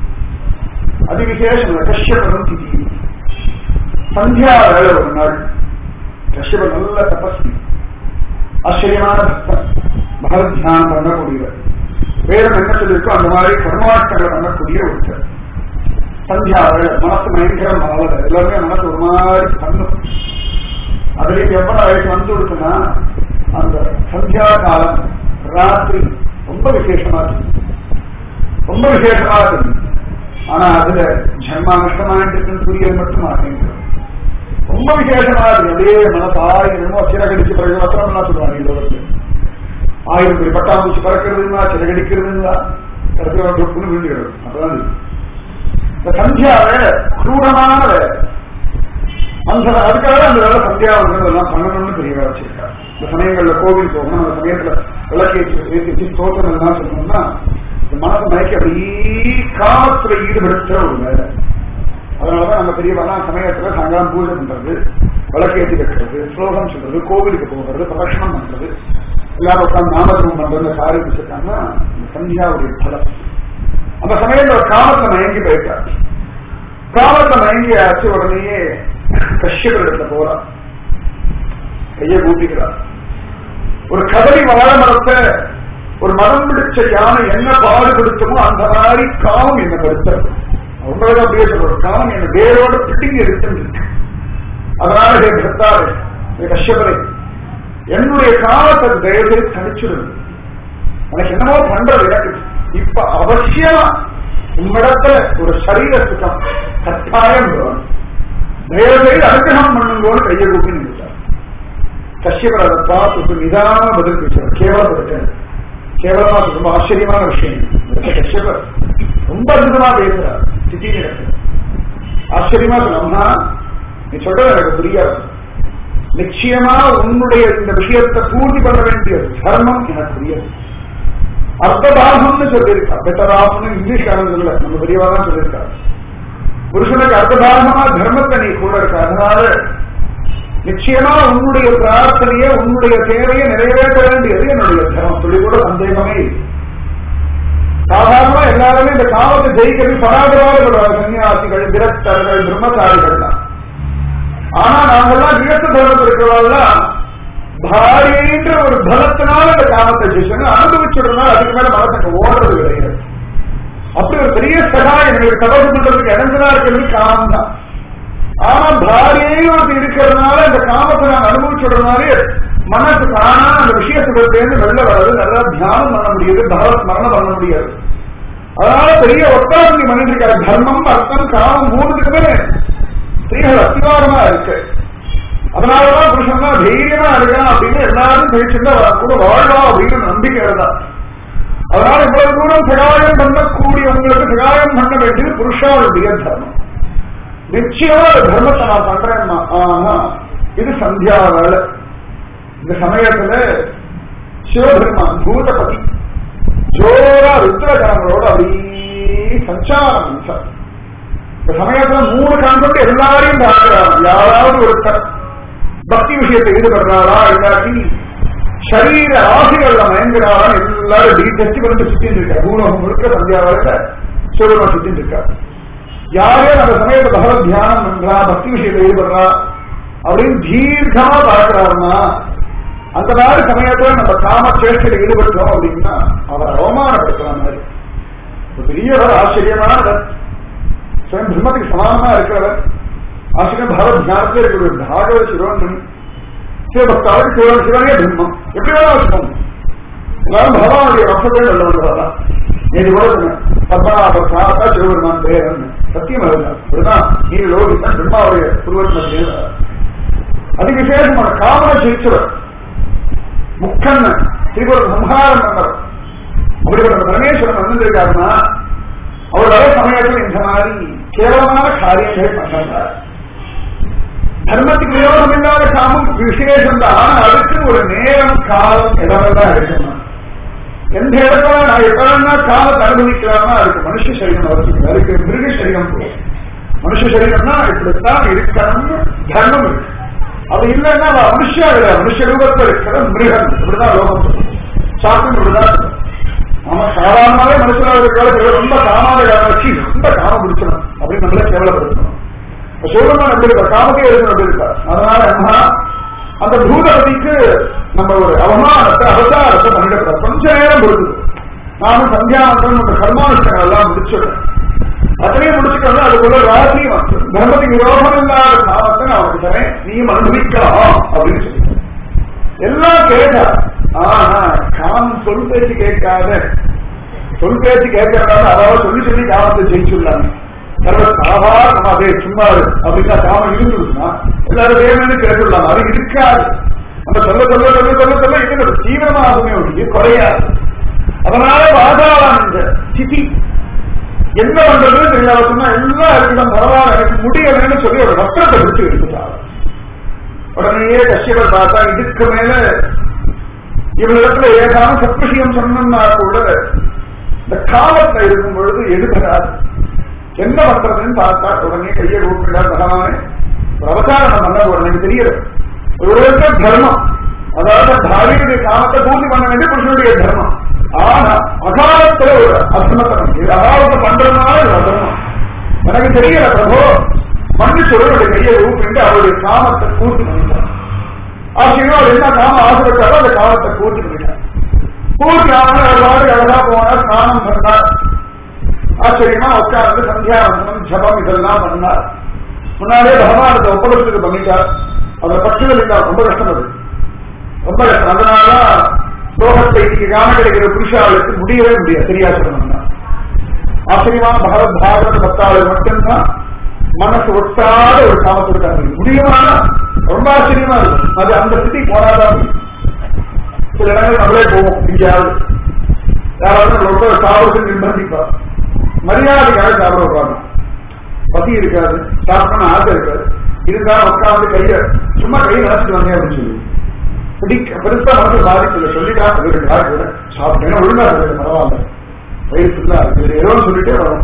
அதிவிசேஷம் கஷ்யபரம் திதி சந்தியா வேலை ஒரு நாள் கஷ்யபர் நல்ல தபஸ்வி ஆச்சரியமான பக்தன் பகவத் தியானம் பண்ணக்கூடியவர் வேதம் என்ன சொல்லிருக்கோ அந்த மாதிரி கர்மாட்டங்களை பண்ணக்கூடிய ஒருத்தர் சந்தியா வேலை மனசு பயங்கர மலர் எல்லாருமே மனசு ஒரு மாதிரி பண்ணும் அதுலயும் எவ்வளவு வயசு வந்து கொடுக்குன்னா அந்த சந்தியா காலம் ராத்திரி ரொம்ப விசேஷமா இருக்கு ரொம்ப விசேஷமா இருக்கு ஆனா அதுல ஜன்மா நஷ்டமாயிட்டு புரியல் மட்டும் மாட்டேங்குது ரொம்ப விசேஷமா இருக்கு அப்படியே மனசு ஆயிரமோ சிறகடிச்சு பிறகு வசனம்லாம் சொல்லுவாங்க இந்த உலகத்துல ஆயிரம் பேர் பட்டாம்பூச்சி பறக்கிறதுங்களா சிறகடிக்கிறதுங்களா கடைசியில் தொப்புன்னு விழுந்துகிறது அப்பதான் இது. இந்த சந்தியா வேலை குரூரமான வேலை அந்த அதுக்காக அந்த வேலை சந்தியாவதெல்லாம் பண்ணணும்னு தெரிய வச்சிருக்காரு இந்த சமயங்கள்ல கோவில் போகணும் அந்த சமயத்துல விளக்கேற்றி ஏற்றி ஸ்தோத்திரம் எல்லாம் சொல்லணும்னா இந்த மனசு மயக்கி அப்படியே காமத்துல ஈடுபடுத்துற ஒரு வேலை அதனாலதான் நம்ம பெரியவெல்லாம் சமயத்துல சாயங்காலம் பூஜை பண்றது விளக்கேற்றி வைக்கிறது ஸ்லோகம் சொல்றது கோவிலுக்கு போகிறது பிரதட்சணம் பண்றது எல்லாரும் உட்காந்து நாமஜபம் பண்றது காரியம் வச்சிருக்காங்கன்னா இந்த சந்தியாவுடைய பலம் அந்த சமயத்துல ஒரு காமத்தை மயங்கி போயிட்டார் காமத்தை மயங்கி ஆச்சு உடனேயே கஷ்யபர் இடத்துல போறார் கையை கூட்டிக்கிறார் ஒரு கதறி வாழ மரத்தை ஒரு மரம் பிடிச்ச யானை என்ன பாடுபடுத்துமோ அந்த மாதிரி காமம் என்ன படுத்த ரொம்ப அப்படியே சொல்ற காமம் என்ன வேரோட பிடிங்கி எடுத்து அதனால ஹே பக்தாரு ஹே கஷ்யபரே என்னுடைய காலத்தை தயவு தனிச்சிடுது எனக்கு என்னமோ பண்றது எனக்கு இப்ப அவசியமா உம்மிடத்துல ஒரு சரீர சுகம் கட்டாயம் வரும் தயவு செய்து அனுகிரகம் பண்ணுங்கோன்னு கையை கூப்பி நின்றுட்டார் கஷ்யபர் அதை பார்த்து நிதானமா பதில் பேசுறார் கேவலப்படுத்தேன் கேவலமா ரொம்ப ஆச்சரியமான விஷயம் இந்த கஷ்யபர் ரொம்ப அற்புதமா பேசுறார் சித்தியிடத்தில் ஆச்சரியமா சொல்லணும்னா நீ சொல்றது எனக்கு புரியாது நிச்சயமா உன்னுடைய இந்த விஷயத்தை பூர்த்தி பண்ண வேண்டிய தர்மம் எனக்கு புரியாது அர்த்தபாகம்னு சொல்லியிருக்கா பெட்டராகம்னு இங்கிலீஷ் காரன் சொல்லல நம்ம பெரியவா தான் சொல்லியிருக்காரு புருஷனுக்கு அர்த்தபாகமா தர்மத்தை நீ கூட இருக்க அதனால நிச்சயமா உன்னுடைய பிரார்த்தனையை உன்னுடைய தேவையை நிறைவேற்ற வேண்டியது என்னுடைய தர்மம் சொல்லி கூட சந்தேகமே இல்லை. சாதாரணமா எல்லாருமே இந்த காமத்தை ஜெயிக்கிறது பராபராக சன்னியாசிகள் விரக்தர்கள் பிரம்மசாரிகள் தான் ஆனா நாங்கெல்லாம் விரத்த தர்மத்தில் இருக்கிறவெல்லாம் பாரியன்ற ஒரு பலத்தினால இந்த காமத்தை ஜெயிச்சு அனுபவிச்சுடுறதுனால அதுக்கு மேல மனசுக்கு ஓடுறது கிடையாது அப்படி ஒரு பெரிய சகாயம் எங்களுக்கு தபசு பண்றதுக்கு இடைஞ்சலா இருக்கிறது காமம் தான் ஆனா பாரியே ஒரு இருக்கிறதுனால இந்த காமத்தை நாங்க அனுபவிச்சுடுறதுனாலே மனசு தானா அந்த விஷயத்துலேருந்து வெளில வர்றது நல்லா தியானம் பண்ண முடியுது பகவத் மரணம் பண்ண முடியாது அதனால பெரிய ஒத்தாசனை பண்ணிட்டு இருக்காரு தர்மம் அர்த்தம் காமம் மூணுத்துக்குமே ஸ்திரீகள் அத்திவாரமா இருக்கு அதனாலதான் புருஷன் தான் தைரியமா இருக்கான் அப்படின்னு எல்லாரும் பேசிட்டு கூட வாழ்வா அப்படின்னு நம்பிக்கை தான் அதனால இவ்வளவு தூரம் சகாயம் பண்ணக்கூடிய உங்களுக்கு சகாயம் பண்ண வேண்டியது புருஷாவுடைய தர்மம் நிச்சயமா அந்த தர்மத்தை நான் பண்றேன்னா ஆனா இது சந்தியா வேலை இந்த சமயத்துல சிவபெருமான் பூதபதி ஜோரா ருத்ரகரங்களோட அப்படியே சஞ்சாரம் பண்ணார். இந்த சமயத்துல மூணு கண் கொண்டு எல்லாரையும் பார்க்கிறார் யாராவது ஒருத்தர் பக்தி விஷயத்தை ஈடுபடுறாரா இல்லாட்டி சரீர ஆசைகள்ல மயங்குறாரா எல்லாரும் டி டெஸ்ட் பண்ணிட்டு சுத்திட்டு இருக்கா பூலோகம் முழுக்க சந்தியாவில சிவபெருமான் சுத்திட்டு இருக்கா யாரே அந்த சமயத்துல பகவத் தியானம் பண்றா பக்தி விஷயத்தை ஈடுபடுறா அப்படின்னு தீர்க்கமா பார்க்கிறாருன்னா அந்த மாதிரி சமயத்துல நம்ம காம சேஷ்டையில ஈடுபட்டோம் அப்படின்னா அவர் அவமானப்படுத்துற மாதிரி ஒரு பெரியவர் ஆச்சரியமானவர் சுயம் பிரம்மத்துக்கு சமானமா இருக்கிறவர் ஆச்சரியம் பகவத் தியானத்தில் இருக்கிற பாகவத சிரோன்மணி சிவபக்தாவுக்கு சிவன் சிவனே பிரம்மம் எப்படி வேணா வச்சுக்கோங்க எல்லாரும் பகவானுடைய வசத்தை நல்லவர்களா நேற்று கூட சொன்னேன் பத்மநாப சாத்தா சிவபெருமான் பேரன் சத்தியம் அதுதான் அப்படிதான் நீ லோகித்தான் பிரம்மாவுடைய புருவத்தின அது விசேஷமான காமன ஜெயிச்சவர் முக்கண்ண திரிபுர சம்ஹாரம் பண்ணவர் அப்படிப்பட்ட பரமேஸ்வரன் வந்திருக்காருன்னா அவர் வர சமயத்தில் இந்த மாதிரி கேவலமான காரியங்கள் பண்ணார் தர்மத்துக்கு விரோதம் இல்லாத காமம் விசேஷம் தான் ஆனா அதுக்கு ஒரு நேரம் காலம் இடமெல்லாம் இருக்கணும் எந்த இடத்துல நான் எப்படா காலத்தை அனுபவிக்கலாம்னா அதுக்கு மனுஷ சரீரம் அவசியம் அதுக்கு மிருக சரீரம் போதும் மனுஷ சரீரம்னா இப்படித்தான் இருக்கணும்னு தர்மம் இருக்கு அது இல்லைன்னா அவன் மனுஷா இல்ல மனுஷ ரூபத்தில் இருக்கிற மிருகம் இப்படிதான் லோகம் சொல்லும் சாப்பிட்டு இப்படிதான் சொல்லும். ஆமா சாதாரணமாவே மனுஷனாக இருக்கிற ரொம்ப காமாத காரணி ரொம்ப காமம் பிடிச்சணும் அப்படின்னு நம்மள கேவலப்படுத்தணும் இப்ப சோழமா எப்படி இருக்க காமத்தே எடுக்கணும் அப்படி இருக்கா அதனால என்ன அந்த பூதபதிக்கு நம்ம ஒரு அவமானத்தை அவதாரத்தை பண்ணிடக்கூடாது கொஞ்ச நேரம் பொறுத்து நானும் சந்தியானந்தம் நம்ம கர்மானுஷ்டங்கள் எல்லாம் முடிச்சிடுறேன் அத்தனையும் முடிச்சுக்கணும் அதுக்குள்ள ராசி தர்மத்துக்கு விரோதம் இல்லாத காலத்தை நான் அவனுக்கு தரேன் நீயும் அனுபவிக்கலாம் அப்படின்னு சொல்லி எல்லாம் கேட்டா ஆனா காமம் சொல் பேச்சு கேட்காத சொல் பேச்சு கேட்கறதால அதாவது சொல்லி சொல்லி காமத்தை ஜெயிச்சுள்ளாங்க சர்வ சாதாரணமா அதே சும்மா இரு அப்படின்னா காமம் இருந்துருச்சுன்னா எல்லாரும் வேணும்னு கேட்டுள்ளாங்க அது இருக்காது நம்ம சொல்ல சொல்ல சொல்ல சொல்ல சொல்ல இது தீவிரமாகுமே ஒழிய குறையாது அதனால பாதாளம் இந்த சிதி என்ன பண்றதுன்னு தெரியாத சொன்னா எல்லாம் இருக்கணும் பரவாயில்ல எனக்கு முடியலன்னு சொல்லி ஒரு வஸ்திரத்தை பிடிச்சு எடுத்துட்டாங்க உடனேயே கஷ்யபர் பார்த்தா இதுக்கு மேல இவளிடத்துல ஏதாவது சத்விஷயம் சொன்னோம்னா கூட இந்த காலத்துல இருக்கும் பொழுது எடுக்கிறார் என்ன பண்றதுன்னு பார்த்தா உடனே கையை கூப்பிட்டார் பகவானே ஒரு அவதாரம் பண்ண உடனே தெரியல ஒரு தர்மம் அதாவது பாரியனுடைய காமத்தை பூர்த்தி பண்ண வேண்டிய புருஷனுடைய தர்மம் ஆனா அகாலத்துல ஒரு அசமத்தனம் இது அகாலத்தை பண்றதுனால இது அதர்மம் எனக்கு தெரியல பிரபோ மன்னிச்சோடு அவருடைய கையை ஊப்பிட்டு அவருடைய காமத்தை பூர்த்தி பண்ணிட்டார் ஆச்சரியம் அவர் என்ன காம ஆசைப்பட்டாரோ அந்த காமத்தை பூர்த்தி பண்ணிட்டார் பூர்த்தி ஆன எல்லாரும் அழகா போனார் ஸ்நானம் பண்ணார் ஆச்சரியமா உட்கார்ந்து சந்தியாவந்தனம் ஜபம் இதெல்லாம் பண்ணார் முன்னாடியே பகவானத்தை ஒப்படைச்சது பண்ணிட்டார் அதுல பற்றுதல் இல்ல ரொம்ப கஷ்டம் அது ரொம்ப கஷ்டம் அதனால லோகத்தை இன்னைக்கு காண கிடைக்கிற புருஷாளுக்கு முடியவே முடியாது தெரியாசனம் தான் ஆச்சரியமான பகவத் பாகவத பத்தாவது மட்டும்தான் மனசு ஒட்டாத ஒரு காமத்திற்காக முடியுமானா ரொம்ப ஆச்சரியமா இருக்கும் அது அந்த ஸ்திதி போராதான் முடியும் சில இடங்கள் நம்மளே போவோம் எங்கேயாவது யாராவது ரொம்ப சாப்பிட்டு நிர்பந்திப்பா மரியாதைக்காக சாப்பிட வைப்பாங்க பசி இருக்காது சாப்பிடணும் ஆசை இருக்காது இருந்தாலும் உட்காந்து கைய சும்மா கையை நினைச்சிட்டு வந்தேன் அப்படின்னு சொல்லி பிடிக்க பெருசா மனசு பாதிக்கல சொல்லிட்டா ரெண்டு நாள் கூட சாப்பிட்டேன்னா ஒழுங்கா இருக்கு பரவாயில்ல வயிறு ஃபுல்லா இருக்கு ஏதோ சொல்லிட்டே வரும்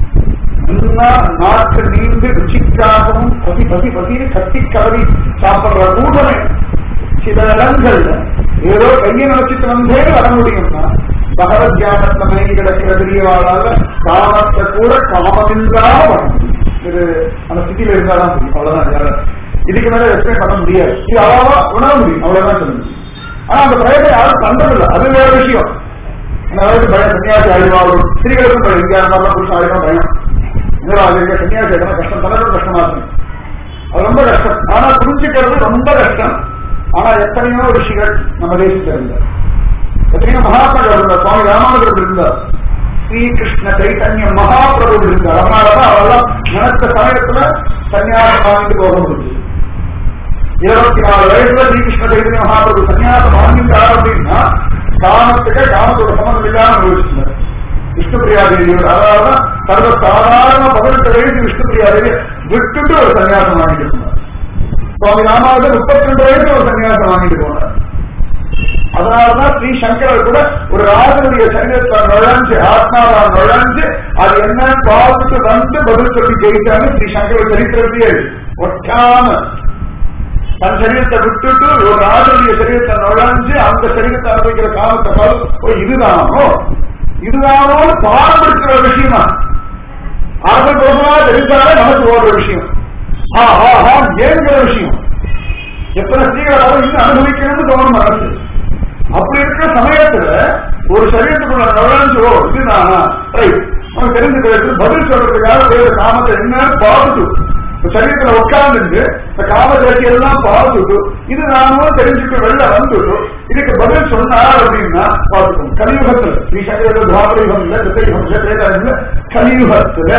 நல்லா நாக்கு நீண்டு ருச்சிக்காகவும் பசி பசி பசின்னு கத்தி கதறி சாப்பிடுற கூட்டமே சில இடங்கள்ல ஏதோ கையை நினைச்சிட்டு வந்தே வர முடியும்னா பகவத் தியானத்தை மயங்கி கிடக்கிற பெரியவாளால காமத்தை கூட காமமில்லாம வர முடியும் இது அந்த ஸ்திதியில இருந்தாதான் முடியும் அவ்வளவுதான் யாரும் இதுக்கு மேல எக்ஸ்பிளைன் பண்ண முடியாது இது அவ்வளவா உணர முடியும் அவ்வளவுதான் சொல்ல முடியும் ஆனா அந்த பயத்தை யாரும் பண்றதில்லை அது வேற விஷயம் அதாவது பயம் சன்னியாசி ஆயிடுவாங்க ஸ்திரீகளுக்கும் பயம் இந்தியா இருந்தாலும் புருஷன் ஆயிடும் பயம் என்னடா அது எங்க சன்னியாசி ஆயிடும் கஷ்டம் தனக்கும் கஷ்டமா இருக்கும் அது ரொம்ப கஷ்டம் ஆனா புரிஞ்சுக்கிறது ரொம்ப கஷ்டம் ஆனா எத்தனையோ ரிஷிகள் நம்ம தேசத்துல இருந்தார் எத்தனையோ மகாத்மாக்கள் இருந்தார் சுவாமி ராமானுஜர் இருந்தார் ஸ்ரீகிருஷ்ண சைத்தன்ய மகாபிரபு இருந்தார் அதனாலதான் அவெல்லாம் நினைத்த சமயத்துல சன்னியாசம் வாங்கிட்டு போக முடிஞ்சு இருபத்தி நாலு வயசுல ஸ்ரீகிருஷ்ண சைத்தன்ய மகாபிரபு சன்னியாசம் வாங்கிட்டார் அப்படின்னா காமத்துக்கு காமத்தோட சம்பந்தம் இல்லாம யோசிச்சிருந்தார் விஷ்ணுபிரியாதேவி அதாவது சர்வ சாதாரண பதினெட்டு வயசு விஷ்ணுபிரியாதேவி விட்டுட்டு ஒரு சன்னியாசம் வாங்கிட்டு இருந்தார் சுவாமி ராமாவது முப்பத்தி ரெண்டு வயசு ஒரு சன்னியாசம் வாங்கிட்டு போனார் அதனாலதான் ஸ்ரீ சங்கரர் கூட ஒரு ராஜனுடைய சரீரத்தை நுழைஞ்சு ஆத்மாவா நுழைஞ்சு அது என்ன பார்த்துட்டு வந்து பதில் சொல்லி ஜெயிச்சாங்க ஸ்ரீ சங்கர சரித்திரத்தையே ஒட்டாம தன் சரீரத்தை விட்டுட்டு ஒரு ராஜனுடைய சரீரத்தை நுழைஞ்சு அந்த சரீரத்தை அனுபவிக்கிற காலத்தை பார்த்து ஓ இதுதானோ இதுதானோ பாரம்பரிய ஒரு விஷயமா அரசு கோபமா தெரிஞ்சாலே நமக்கு ஓடுற விஷயம் ஆ ஆ ஆ ஏங்கிற விஷயம் எத்தனை ஸ்திரீகள் இன்னும் அனுபவிக்கணும்னு தோணும் மனசு அப்படி இருக்கிற சமயத்துல ஒரு சரீரத்துக்குள்ள நுழைஞ்சு ஓ இதுதானா ரைட் நமக்கு தெரிஞ்சுக்கிறது பதில் சொல்றதுக்காக வேறு காமத்தை என்னன்னு பார்த்துட்டு இந்த சரீரத்துல உட்கார்ந்துட்டு இந்த காமத்தை எல்லாம் பார்த்துட்டு இது நானும் தெரிஞ்சுட்டு வெளில வந்துட்டு இதுக்கு பதில் சொன்னார் அப்படின்னா பார்த்துக்கணும் கலியுகத்துல ஸ்ரீ சங்கர துவாபரிகம் இல்ல திரையுகம் இல்ல திரேதாயுகம் இல்ல கலியுகத்துல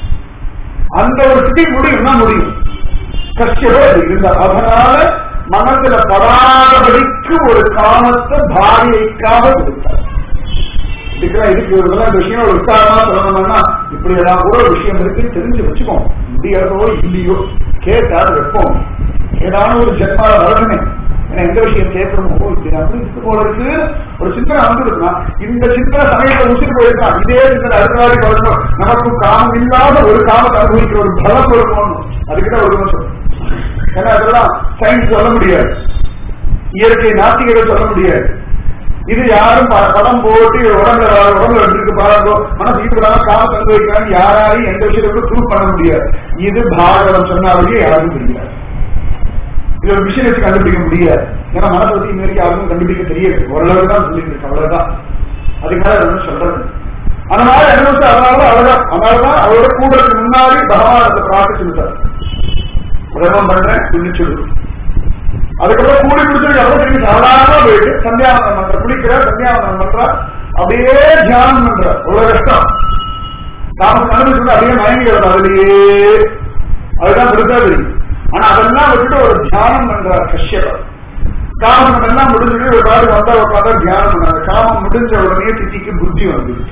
அந்த ஒரு ஸ்திதி முடியும்னா முடியும் கஷ்டப்போ அது இருந்தார் அதனால மனசுல படாதபடிக்கு ஒரு காமத்தை பாரியைக்காக கொடுத்தார் இதுக்கெல்லாம் இதுக்கு ஒரு இதெல்லாம் இந்த விஷயம் ஒரு விசாரமா சொல்லணும்னா இப்படி எல்லாம் கூட ஒரு விஷயம் இருக்குன்னு தெரிஞ்சு வச்சுக்கோம் முடியாதோ இல்லையோ கேட்டா அது வைப்போம் ஏதாவது ஒரு ஜென்மால வரணுமே ஏன்னா எந்த விஷயம் கேட்கணுமோ இப்படி அப்படி இருக்கு போல இருக்கு ஒரு சிந்தனை வந்துருக்குன்னா இந்த சிந்தனை சமயத்தை முடிச்சுட்டு போயிருக்கான் இதே சிந்தனை அடுத்த நாளைக்கு வரணும் நமக்கு காமம் இல்லாத ஒரு காமத்தை அனுபவிக்கிற ஒரு பலம் இருக்கணும் அதுக்கிட்ட ஒரு நிமிஷம் ஏன்னா அதெல்லாம் சயின்ஸ் சொல்ல முடியாது இயற்கை நாத்திகர்கள் சொல்ல முடியாது இது யாரும் ப- படம் போட்டு உடம்புல உடம்புல இருக்கு பாருங்கோ மனசு ஈடுபடாம காமத்தை அனுபவிக்கிறான்னு யாராலையும் எந்த விஷயத்தையும் ப்ரூவ் பண்ண முடியாது இது பாகவதம் சொன்னாலே யாருக்கும் தெரியாது இது ஒரு விஷயம் வச்சு கண்டுபிடிக்க முடியாது ஏன்னா மனசை பத்தி இன்ன வரைக்கும் யாருக்கும் கண்டுபிடிக்க தெரியாது ஓரளவு தான் சொல்லிட்டு இருக்கு அவ்வளவுதான் அதுக்கு மேல ஒன்றும் சொல்றது அதனால என்ன விஷயம் அதனால அவ்வளவுதான் அதனாலதான் அவரோட கூடுறதுக்கு முன்னாடி பகவானத்தை பிரார்த்திச்சுட்டார் உதவம் பண்றேன் துணிச்சுடு அதுக்கப்புறம் கூடி குடிச்சதுக்கு அப்புறம் திரும்பி சாதாரணமா போயிட்டு சந்தியாவனம் பண்ற குளிக்கிற சந்தியாவனம் பண்ற அப்படியே தியானம் பண்ற அவ்வளவு கஷ்டம் நாம அனுபவிச்சு அப்படியே மயங்கி கிடக்கும் அதுலயே அதுதான் பெருசா தெரியும் ஆனா அதெல்லாம் விட்டுட்டு ஒரு தியானம் பண்றார் கஷ்யபர் காமம் எல்லாம் முடிஞ்சுட்டு ஒரு பாடு வந்தா உட்காந்தா தியானம் பண்ணாரு காமம் முடிஞ்ச உடனே திட்டிக்கு புத்தி வந்துருச்சு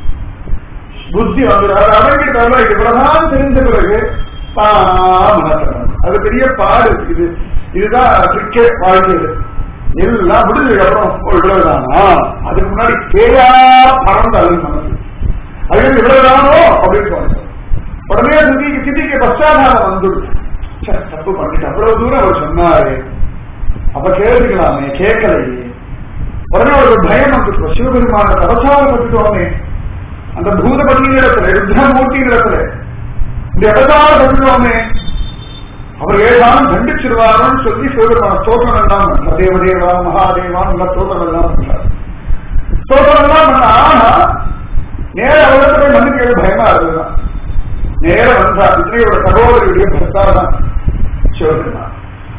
புத்தி வந்துடும் அது அடங்கிட்டால இவ்வளவுதான் தெரிஞ்ச பிறகு தானா மனசனம் அது பெரிய பாடு இது இதுதான் கிரிக்கெட் வாழ்க்கையில் எல்லாம் முடிஞ்சதுக்கு அப்புறம் ஓ, இவ்வளவுதானா அதுக்கு முன்னாடி பேயா பறந்து அது மனசு அது இவ்வளவுதானோ அப்படின்னு தோணுது உடனே சிந்திக்கு சிந்திக்கு பச்சாதாரம் வந்துடுது ச்சே, தப்பு பண்ணிட்டு அவ்வளவு தூரம் அவர் சொன்னாரு அப்ப கேட்டுக்கலாமே கேட்கலையே உடனே ஒரு பயம் வந்துட்டு சிவபெருமான அவசாரப்பட்டுட்டோமே அந்த பூதபதி இடத்துல ருத்ரமூர்த்தி இடத்துல இந்த இடத்தால பட்டுட்டோமே அவர் ஏதானும் தண்டிச்சிருவாரோன்னு சொல்லி சிவபெருமான தோற்றம் எல்லாம் பண்றார் தேவதேவா மகாதேவான் எல்லாம் தோற்றம் எல்லாம் பண்றார் தோற்றம் எல்லாம் பண்ண ஆனா நேர அவரிடத்துல போய் மன்னிக்க பயமா இருக்குதான் நேர வந்தார் விஜயோட சகோதரியுடைய பர்த்தார் தான் சிவபெருமான்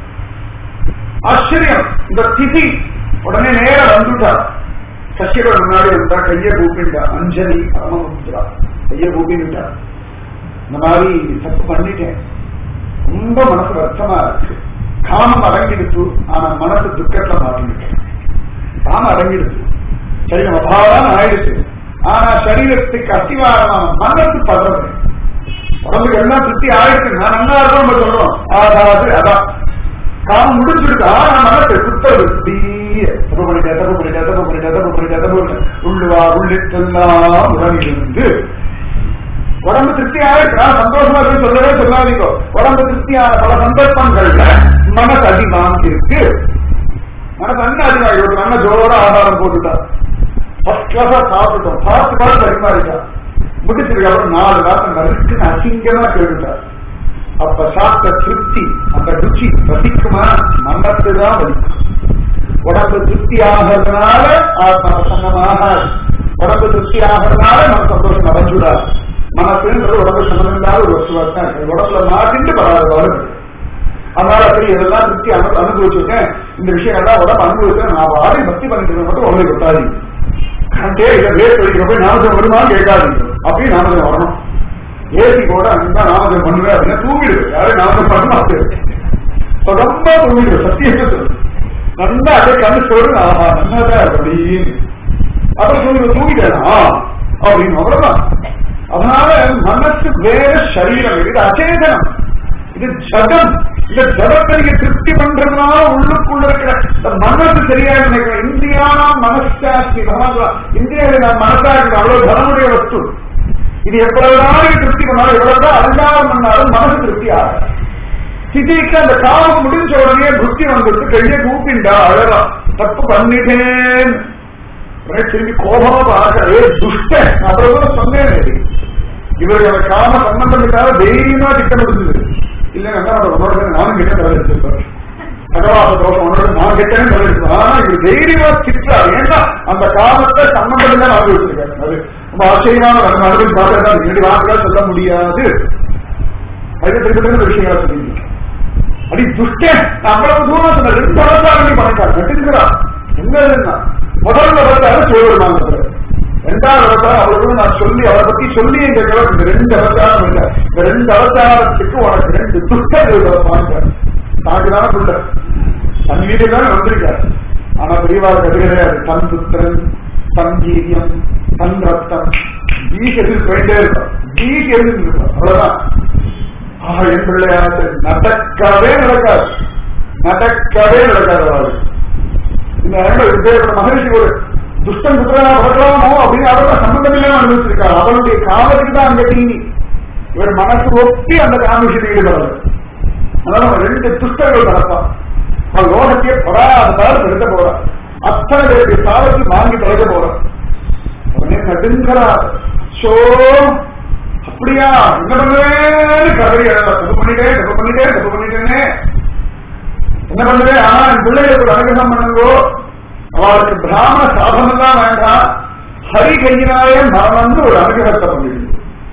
ஆச்சரியம் இந்த திதி உடனே நேர வந்துட்டார் சசியோட முன்னாடி வந்தா கைய கூப்பிட்டா அஞ்சலி பரமமுத்ரா கைய கூப்பிட்டா இந்த மாதிரி தப்பு பண்ணிட்டேன் ரொம்ப மனசு வருத்தமா இருக்கு காமம் அடங்கிடுச்சு ஆனா மனசு துக்கத்துல மாட்டிக்கிட்டேன் காமம் அடங்கிடுச்சு சரி நம்ம பாவம் ஆயிடுச்சு ஆனா சரீரத்துக்கு அத்திவாரமான மனசு படுறது உடம்புக்கு எல்லாம் திருப்தி ஆயிடுச்சு நான் நல்லா இருக்கோம் நம்ம சொல்றோம் அதாவது அதான் காமம் முடிஞ்சிருக்கா நான் மனசை குத்தது தீய தப்பு பண்ணிட்டேன் தப்பு பண்ணிட்டேன் தப்பு பண்ணிட்டேன் தப்பு பண்ணிட்டேன் தப்பு பண்ணிட்டேன் உள்ளுவா உள்ளிட்டெல்லாம் உடனிருந்து உடம்பு திருப்தி ஆயிடுச்சா சந்தோஷமா இருக்கு சொல்லவே சொல்லாதீங்க உடம்பு திருப்தியான பல சந்தர்ப்பங்கள்ல மனசு அதிகமாக இருக்கு மனசு அண்ணன் அதிகமாக இருக்கு நல்ல ஜோர ஆகாரம் போட்டுட்டா ஃபர்ஸ்ட் கிளாஸா சாப்பிட்டோம் சாப்பிட்டு பார்த்து பரிமாறிட்டா முடிச்சதுக்கு அப்புறம் நாலு வாரம் நறுக்குன்னு அசிங்கமா கேட்டுட்டா அப்ப சாப்பிட்ட திருப்தி அந்த ருச்சி ரசிக்குமா மனத்து தான் வலிக்கும் உடம்பு திருப்தி ஆகிறதுனால ஆத்மா பிரசன்னமாக உடம்பு திருப்தி ஆகிறதுனால நம்ம சந்தோஷம் அடைஞ்சுடாது மனசுன்றது உடம்பு சம்பந்தமில்லாத ஒரு வசுவா தான் இருக்கு உடம்புல மாட்டிட்டு பரவாயில்ல வருது அதனால சரி இதெல்லாம் திருப்தி அனு அனுபவிச்சிருக்கேன் இந்த விஷயம் எல்லாம் உடம்பு அனுபவிச்சேன் நான் வாடி பக்தி பண்ணிட்டு இருக்க மட்டும் உங்களை கொட்டாதீங்க கண்டே இதை வேர் படிக்கிற போய் நாமஜம் வருமா கேட்காதீங்க அப்படியே நாமஜம் வரணும் ஏசி கூட அங்க நாமஜம் பண்ணுவேன் அப்படின்னா தூங்கிடுது யாரும் நாமஜம் பண்ண மாட்டேன் ரொம்ப தூங்கிடுது சத்தியத்தை சொல்லு நல்லா அப்படியே கண்ணு சோறு ஆஹா நல்லாதான் அப்படின்னு அப்புறம் தூங்கி தூங்கிட்டேனா அப்படின்னு அவ்வளவுதான் அதனால மனசு வேற சரீரம் இது அச்சேதனம் இது ஜடம் இந்த ஜடத்தை நீங்க திருப்தி பண்றதுனால உள்ளுக்குள்ள இருக்கிற இந்த மனசு சரியா நினைக்கிறேன் இந்தியானா மனசாட்சி இந்தியாவில் நான் மனசாட்சி அவ்வளவு தனமுடைய வஸ்து இது எவ்வளவுதான் நீங்க திருப்தி பண்ணாலும் எவ்வளவுதான் அலங்காரம் பண்ணாலும் மனசு திருப்தி ஆகும் சிதிக்கு அந்த காலம் முடிஞ்ச உடனே புத்தி வந்துட்டு கையை கூப்பிண்டா அழகா தப்பு பண்ணிட்டேன் உடனே திரும்பி கோபமா பார்க்க ஏ துஷ்டன் அப்புறம் கூட சொன்னேன் இது. இவர்கள் காம சம்பந்தம் இல்லாத தைரியமா திட்டமிடுது இல்லைன்னா என்ன பண்றது? உன்னோட சேர்ந்து நானும் கிட்ட தலை எடுத்துருப்பேன் அகவாச தோஷம் உன்னோட நான் கிட்டேன்னு தலை எடுத்துப்பேன் ஆனா இவர் தைரியமா திட்டார் ஏன்னா அந்த காமத்தை சம்பந்தம் இல்லாம அனுபவிச்சிருக்காரு அது ரொம்ப ஆச்சரியமான நம்ம அனுபவி பார்த்தா இரண்டு வார்த்தைகள் சொல்ல முடியாது அது திரும்ப திரும்ப விஷயங்களை சொல்லியிருக்கேன் அடி துஷ்டன் நான் அவ்வளவு தூரம் சொன்ன ரெண்டு அவதாரம் நீ பண்ணிட்டார் நட்டுங்கிறான் எங்க இருந்தா முதல் அவதாரம் சிவபெருமான் ரெண்டாவது அவதாரம் அவர்களுக்கு நான் சொல்லி அவரை பத்தி சொல்லி இந்த கிழக்கு இந்த ரெண்டு அவதாரம் இல்ல இந்த ரெண்டு அவதாரத்துக்கு உனக்கு ரெண்டு துஷ்டங்கள் பாருங்க தாக்கு தானே புள்ள தன் வீடு தான் வந்திருக்காரு ஆனா பெரியவாள் கதையாது தன் புத்திரன் தன் வீரியம் தன் ரத்தம் வீக்கு எதிர்த்து போயிட்டே இருக்கும் வீக்கு எதிர்த்து இருக்கும் அவ்வளவுதான் ஆஹா என் பிள்ளையாச்சு நடக்கவே நடக்காது நடக்கவே நடக்காது அவளுக்கு இந்த நேரங்கள் இப்பேற்பட்ட மகரிஷி ஒரு துஷ்டன் புத்திரனா பிறக்கலாமோ அப்படின்னு அவரோட சம்பந்தம் இல்லாம அனுபவிச்சிருக்காரு அவளுடைய காலத்துக்கு தான் அந்த தீனி இவர் மனசு ஒப்பி அந்த காமிஷத்தில் ஈடுபடல அதனால அவன் ரெண்டு துஷ்டர்கள் நடப்பான் அவன் லோகத்தையே படாத பாடு எடுக்க போறான் அத்தனை பேருடைய சாலத்தில் வாங்கி தொலைக்க போறான் உடனே நடுங்கிறா சோ அப்படியா என்ன பண்ணுவேன்னு கதறி எழுத தப்பு பண்ணிட்டேன் தப்பு பண்ணிட்டேன் தப்பு பண்ணிட்டேனே என்ன பண்ணுவேன் ஆனா என் பிள்ளைகளுக்கு ஒரு அனுகிரகம் பண்ணுங்கோ அவளுக்கு பிராமண சாதனம் தான் வேண்டாம் ஹரி கையினாலே மரணம்னு ஒரு அனுகிரகத்தை பண்ணிடுது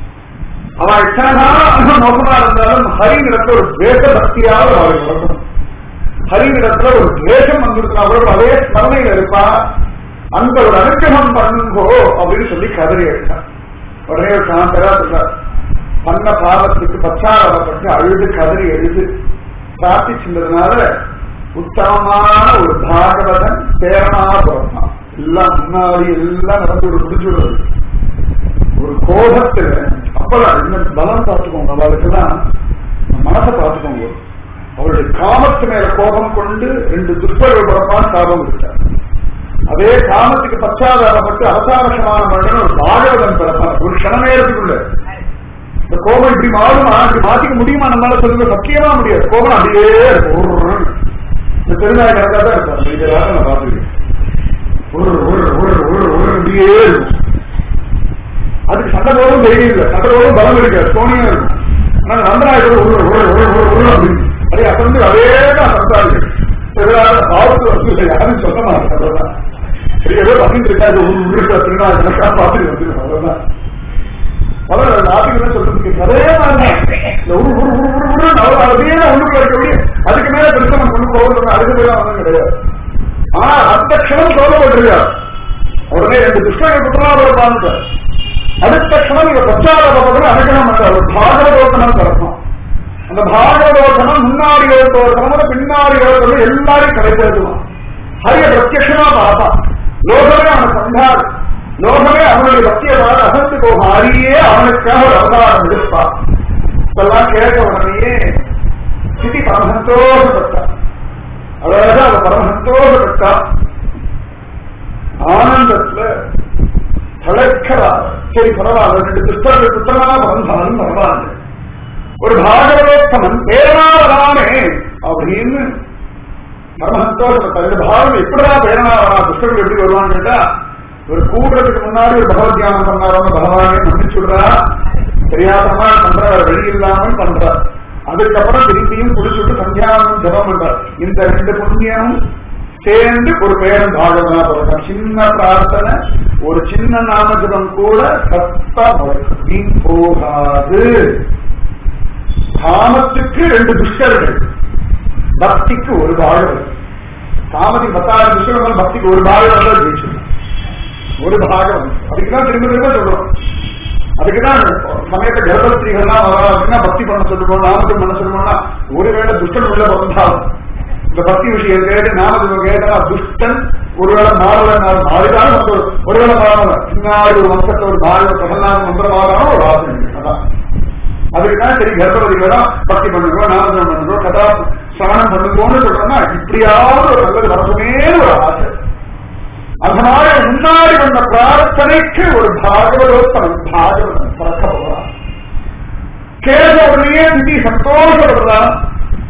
அவன் இத்தனை மோசமா இருந்தாலும் ஹரி இடத்துல ஒரு தேச பக்தியாவது அவளுக்கு வளர்க்கணும் ஹரி இடத்துல ஒரு தேசம் வந்திருக்கா அவளுக்கு அதே ஸ்மரணையில் இருப்பா அந்த ஒரு அனுகிரகம் பண்ணுங்கோ அப்படின்னு சொல்லி கதறி எடுத்தான் உடனே ஒரு சாந்தரா சொல்றார் பண்ண பாவத்துக்கு பச்சாரப்பட்டு அழுது கதறி எழுது பிரார்த்திச்சிருந்ததுனால உத்தமமான ஒரு பாகவதன் பேரனா பிறந்தான் எல்லாம் முன்னாடி எல்லாம் நடந்து ஒரு முடிஞ்சு விடுறது ஒரு கோபத்துல அப்பதான் இந்த பலம் பார்த்துக்கோங்க அவளுக்கெல்லாம் மனசை பார்த்துக்கோங்க அவருடைய காமத்து மேல கோபம் கொண்டு ரெண்டு துஷ்பர்கள் பிறப்பான் சாபம் விட்டார் அதே காமத்துக்கு பச்சாதாரப்பட்டு அவசாரசமான மன்னன் ஒரு பாகவதன் பிறப்பான் ஒரு க்ஷண நேரத்துக்குள்ள இந்த கோபம் இப்படி மாறுமா இப்படி மாத்திக்க முடியுமா நம்மளால சொல்லுங்க சத்தியமா முடியாது கோபம் அப்படியே இருக்கும் இந்த பெருநாய் கணக்கா தான் இருக்கும் இந்த ராகம் நான் பார்த்துருக்கேன் ஒரு ஒரு ஒரு ஒரு ஒரு அப்படியே இருக்கும் அதுக்கு சண்டை போதும் தைரியம் இல்லை சண்டை போதும் பலம் இருக்காது சோனியா இருக்கும் ஆனா நந்தநாயகர் ஒரு ஒரு ஒரு ஒரு ஒரு அப்படின்னு அதே அசந்து அதே தான் சந்தாரு ஆபத்து வந்து யாரும் சொல்ல மாட்டாங்க அவ்வளவுதான் சரி ஏதோ பண்ணிட்டு இருக்காது ஒரு உருக்கா திருநா கணக்கா பார்த்துட்டு வந்துடும் அவ்வளவுதான் அதான் நாட்டுக்கு என்ன சொல்றதுக்கு அதே மாதிரி இந்த ஒரு ஒரு ஒரு ஒரு ஒரு அவர் அதே தான் உள்ளுக்குள்ள இருக்கக்கூடிய அதுக்கு மேல பெருசா நம்ம கொண்டு போகிறது அதுக்கு மேல ஒன்றும் கிடையாது ஆனா அந்த க்ஷணம் சொல்லப்பட்டிருக்கார் உடனே ரெண்டு துஷ்டங்கள் குற்றமாக பார்த்துட்டார் அடுத்த க்ஷணம் இவ பச்சாரப்பட்டு அனுகணம் பண்றார் ஒரு பாகவதோத்தனம் பிறக்கும் அந்த பாகவதோத்தனம் முன்னாடி எழுத்தோத்தனம் பின்னாடி எழுத்தோம் எல்லாரையும் கிடைச்சிருக்குமா ஹரிய பிரத்யமா பார்த்தான் லோகமே அவனை கண்டார் லோகமே அவனுடைய பக்தியை பார்த்து அசந்து போகும் ஹரியே அவனுக்காக ஒரு அவதாரம் எடுப்பான் இதெல்லாம் கேட்ட உடனேயே சிட்டி பரம சந்தோஷப்பட்டான் அதாவது அவ பரம சந்தோஷப்பட்டா ஆனந்தத்துல தலைக்கிறார் சரி பரவாயில்ல ரெண்டு துஷ்டர்கள் புத்தகமா பிறந்தாலும் பரவாயில்ல ஒரு பாகவதோத்தமன் பேரனாவதானே அப்படின்னு பரம சந்தோஷப்பட்டார் இந்த பாகம் எப்படிதான் பேரனாவதா துஷ்டர்கள் எப்படி வருவான்னு கேட்டா ஒரு கூடுறதுக்கு முன்னாடி ஒரு பகவத் தியானம் பண்ணாரவங்க பகவானே மன்னிச்சு விடுறா தெரியாதமா பண்றார் வெளி இல்லாமல் பண்றார் அதுக்கப்புறம் திருப்பியும் குளிச்சுட்டு சந்தியானம் ஜபம் பண்றார் இந்த ரெண்டு புண்ணியமும் சேர்ந்து ஒரு பேரன் பாகவனா பிறக்கும் சின்ன பிரார்த்தனை ஒரு சின்ன நாம ஜபம் கூட சத்தா வீண் போகாது காமத்துக்கு ரெண்டு துஷ்டர்கள் பக்திக்கு ஒரு பாகவன் காமத்துக்கு பத்தாயிரம் துஷ்டர்கள் பக்திக்கு ஒரு பாகவன் தான் ஜெயிச்சிருக்கான் ஒரு பாகம் அதுக்குதான் திரும்ப திரும்ப சொல்றோம் அதுக்குதான் சமயத்தை கர்ப்பஸ்திரீகள்லாம் வரா அப்படின்னா பக்தி பண்ண சொல்லுவோம் நாமத்துக்கு பண்ண சொல்லுவோம்னா ஒருவேளை துஷ்டன் உள்ள பிறந்தாலும் இந்த பக்தி விஷயம் கேட்டு நாமத்துக்கு கேட்டா துஷ்டன் ஒருவேளை மாறல மாறிதான் வந்து ஒருவேளை மாறல பின்னாடி ஒரு வம்சத்தை ஒரு மாறி பிரகலாத மந்திரமாதான் ஒரு ஆசை இருக்கு. அதான் அதுக்குதான் சரி கர்ப்பவதிகளும் பக்தி பண்ணுறோம் நாமதம் பண்ணுறோம் கதா சவணம் பண்ணுறோம்னு சொல்றோம்னா இப்படியாவது ஒரு நல்லது வரணுமே ஒரு ஆசை அந்த மாதிரி முன்னாடி வந்த பிரார்த்தனைக்கு ஒரு பாகவதோத்தமன் பாகவதன் பிறக்க போகிறான் கேட்ட உடனே திதி சந்தோஷப்படுறான்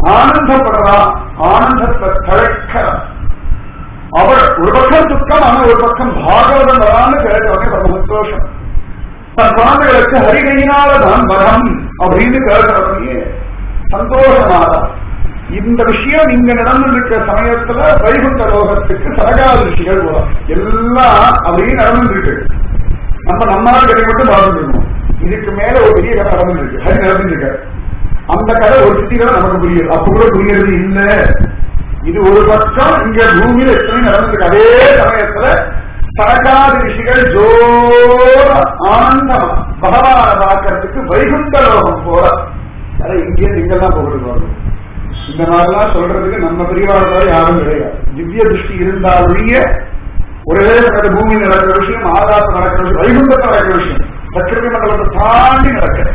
ஆனந்தப்படுறான் ஆனந்தத்தை தழைக்கிறான் அவர் ஒரு பக்கம் துக்கம் ஆனா ஒரு பக்கம் பாகவதம் வரான்னு கேட்டவனே ரொம்ப சந்தோஷம் தன் குழந்தைகளுக்கு ஹரிகையினாலதான் வரம் அப்படின்னு கேட்டவனையே சந்தோஷமாதான் இந்த விஷயம் இங்க நடந்திருக்கிற சமயத்துல வைகுண்ட லோகத்துக்கு சரகாதிருஷிகள் வரும் எல்லாம் அப்படியே நடந்துருக்கு நம்ம நம்மால் கதை மட்டும் பார்த்துருக்கோம் இதுக்கு மேல ஒரு பெரிய கதை நடந்துருக்கு ஹரி நடந்துருக்கு அந்த கதை ஒரு சிட்டிகளை நமக்கு புரியுது அப்ப கூட புரியறது இல்ல இது ஒரு பக்கம் இங்க பூமியில எத்தனை நடந்திருக்கு அதே சமயத்துல சரகாதி ரிஷிகள் ஜோர ஆனந்தமா பகவான பார்க்கறதுக்கு வைகுண்ட லோகம் போற அதை இங்கே நீங்கெல்லாம் போகிறது இந்த மாதிரிலாம் சொல்றதுக்கு நம்ம பிரிவாளர் யாரும் கிடையாது திவ்ய திருஷ்டி இருந்தால் ஒழிய ஒரே நடக்கிற பூமியில் நடக்கிற விஷயம் ஆகாசம் நடக்கிற விஷயம் வைகுண்டத்தில் நடக்கிற விஷயம் பிரகிருதி மண்டலத்தை தாண்டி நடக்க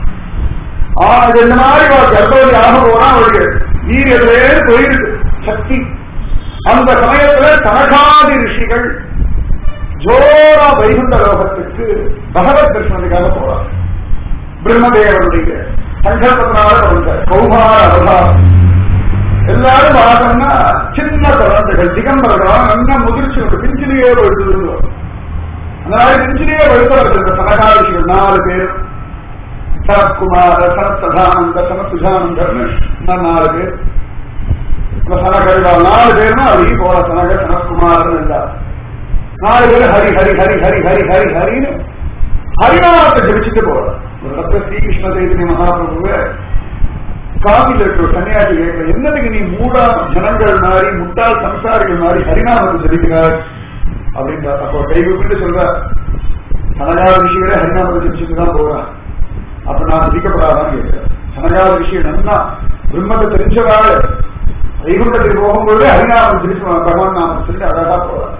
ஆனா இது இந்த மாதிரி ஒரு கர்ப்பவதி ஆக போனா அவருடைய வீரியத்திலே போயிருக்கு சக்தி அந்த சமயத்துல தனகாதி ரிஷிகள் ஜோரா வைகுண்ட லோகத்துக்கு பகவத் தரிசனத்துக்காக போறார் பிரம்மதேவனுடைய சங்கல்பத்தினால வந்த கௌமார அவதாரம் எல்லாரும் பார்த்தோம்னா சின்ன குழந்தைகள் திகம்பர்களா நல்லா முதிர்ச்சி ஒரு பிஞ்சிலேயே படுத்து அந்த மாதிரி பிஞ்சிலேயே படுத்தவர்கள் சனகாரிஷிகள் நாலு பேர் சரத்குமார சரத் சதானந்த சரத் சுஜானந்தர்னு நாலு பேர் சனகரிகள் நாலு பேர்னா அப்படியே போற சனகர் சனத்குமார் இருந்தார் நாலு பேர் ஹரி ஹரி ஹரி ஹரி ஹரி ஹரி ஹரின்னு ஹரிநாமத்தை ஜபிச்சுட்டு போறார் ஒரு ரத்த ஸ்ரீகிருஷ்ண சைதன்ய மகாபிரபுவே காவில இருக்கிற சன்னியாசி கேட்கிற என்னதுக்கு நீ மூடா ஜனங்கள் மாதிரி முட்டாள் சம்சாரிகள் மாதிரி ஹரிநாமத்தை ஜபிக்கிறார் அப்படின்ற அப்போ கை கூப்பிட்டு சொல்ற சனகாத ரிஷிகளே ஹரிநாமத்தை ஜபிச்சுட்டு தான் போறான் அப்ப நான் ஜபிக்கப்படாதான்னு கேட்கிறேன் சனகாத ரிஷி நன்னா பிரம்மத்தை தெரிஞ்சவாள் வைகுண்டத்துக்கு போகும்போது ஹரிநாமம் ஜபிச்சு பகவான் நாமம் சொல்லி அழகா போறான்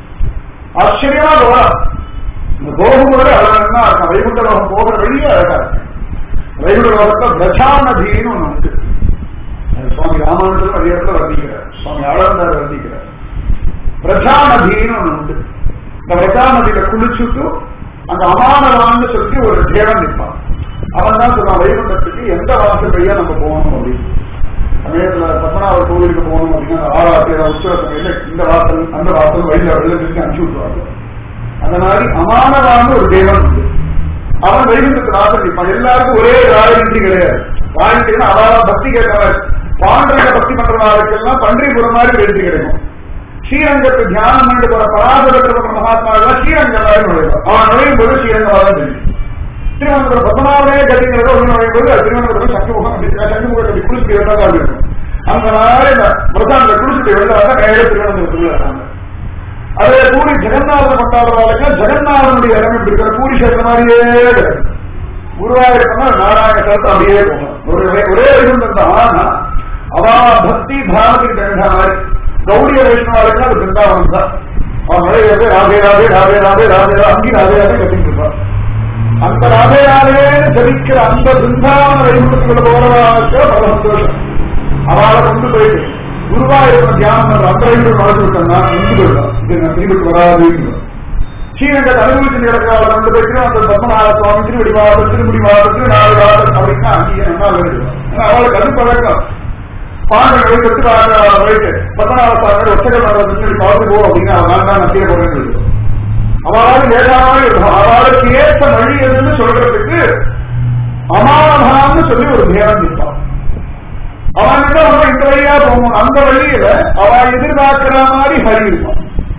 ஆச்சரியமா போறான் இந்த போகும்போது அழகா இருக்கும் வைகுண்ட லோகம் போகிற வழியே அழகா இருக்கு வைகுண்ட லோகத்துல பிரஜா நதின்னு ஒண்ணு உண்டு அது சுவாமி ராமானுஜர் அதே இடத்துல வர்ணிக்கிறார் சுவாமி ஆளந்தார் வர்ணிக்கிறார் பிரஜா நதின்னு ஒண்ணு உண்டு இந்த பிரஜா நதியில குளிச்சுட்டு அங்க அமானவான்னு சொல்லி ஒரு தேவன் நிற்பான் அவன் தான் சொல்றான் வைகுண்டத்துக்கு எந்த வாசல் வழியா நம்ம போகணும் அப்படின்னு சமயத்துல பத்மநாபர் கோவிலுக்கு போகணும் அப்படின்னா ஆறாவது உற்சவ சமயத்துல இந்த வாசல் அந்த வாசல் வழியில வெளியில நிறுத்தி அனுப்பிச்சு விட்டுருவாங்க அந்த மாதிரி அமானவான ஒரு தேவன் உண்டு அவன் வைகுண்டத்துக்கு வாசல் நிற்பான் எல்லாருக்கும் ஒரே ராஜனின்றி கிடையாது ராஜனின்றி அவாத பக்தி கேட்கவர் பாண்டரங்க பக்தி பண்றவாருக்கெல்லாம் பன்றிபுரம் மாதிரி வெற்றி கிடைக்கும் ஸ்ரீரங்கத்து தியானம் பண்ணிட்டு போற பராபரத்தில் மகாத்மா எல்லாம் ஸ்ரீரங்கம் மாதிரி நுழைவார் அவன் நுழையும் போது ஸ்ரீரங்கம் தான் தெரியும் திருவனந்தபுரம் பத்மநாபனே கட்டிங்கிறத ஒரு நுழையும் போது அது திருவனந்தபுரம் சங்கமுகம் சங்கமுக கட்டி குளிச்சுட்டு வெளில தான் இருக்கும் அந்த மாதிரி இந்த பிரசாந்த குளிச்சுட்டு வெளில வந்தா நேரே திருவனந்தபுரத்துல இருக்காங்க அதே பூரி ஜெகநாதன் கொண்டாடுறவர்களுக்கு ஜெகநாதனுடைய இடம் இப்படி இருக்கிற பூரி சேர்த்த மாதிரியே கிடக்கு குருவாயிருக்கா நாராயண சேர்த்து அப்படியே போகணும் ஒரு ஒரே வைகுண்டம் தான் ஆனா அவா பக்தி பாரதிக்கு தகுந்த மாதிரி கௌடிய வைஷ்ணவாளுக்கு அது பிருந்தாவனம் தான் அவன் நுழையிறது ராதே ராதே ராதே ராதே ராதே அங்கி ராதே ராதே கட்டிட்டு இருப்பான் அந்த ராதே ராதேன்னு ஜபிக்கிற அந்த பிருந்தாவன வைகுண்டத்துக்குள்ள போறவாளுக்கு பல சந்தோஷம் அவளை கொண்டு போயிட்டு குருவாயூர் தியானம் பண்ற அந்த வைகுண்டம் வளர்த்து விட்டோம்னா நின்று போயிடும் இது நான் திரும்பி வராது ஸ்ரீரங்கத்தை அனுபவிச்சு கிடக்கிறவளை கொண்டு போயிட்டு அந்த பத்மநாத சுவாமி திருவடி மாவட்டம் திருமுடி மாவட்டம் நாலு மாவட்டம் அப்படின்னா அங்கேயே நல்லா வருது அவளுக்கு அது பழக்கம் பாண்டங்கள் கட்டு போயிட்டு பத்மநாத சுவாமி ஒத்தகை மாவட்டத்தில் பார்த்து போ அப்படின்னு அவன் தான் நம்பிக்கை போறேன் அவளால் ஏதாவது இருக்கும் அவளுக்கு ஏற்ற வழி எதுன்னு சொல்றதுக்கு அமானமான்னு சொல்லி ஒரு நேரம் நிற்பான் அவன் கிட்ட ரொம்ப இந்த வழியா போகணும் அந்த வழியில அவன் எதிர்பார்க்கிற மாதிரி ஹரி இருப்பான்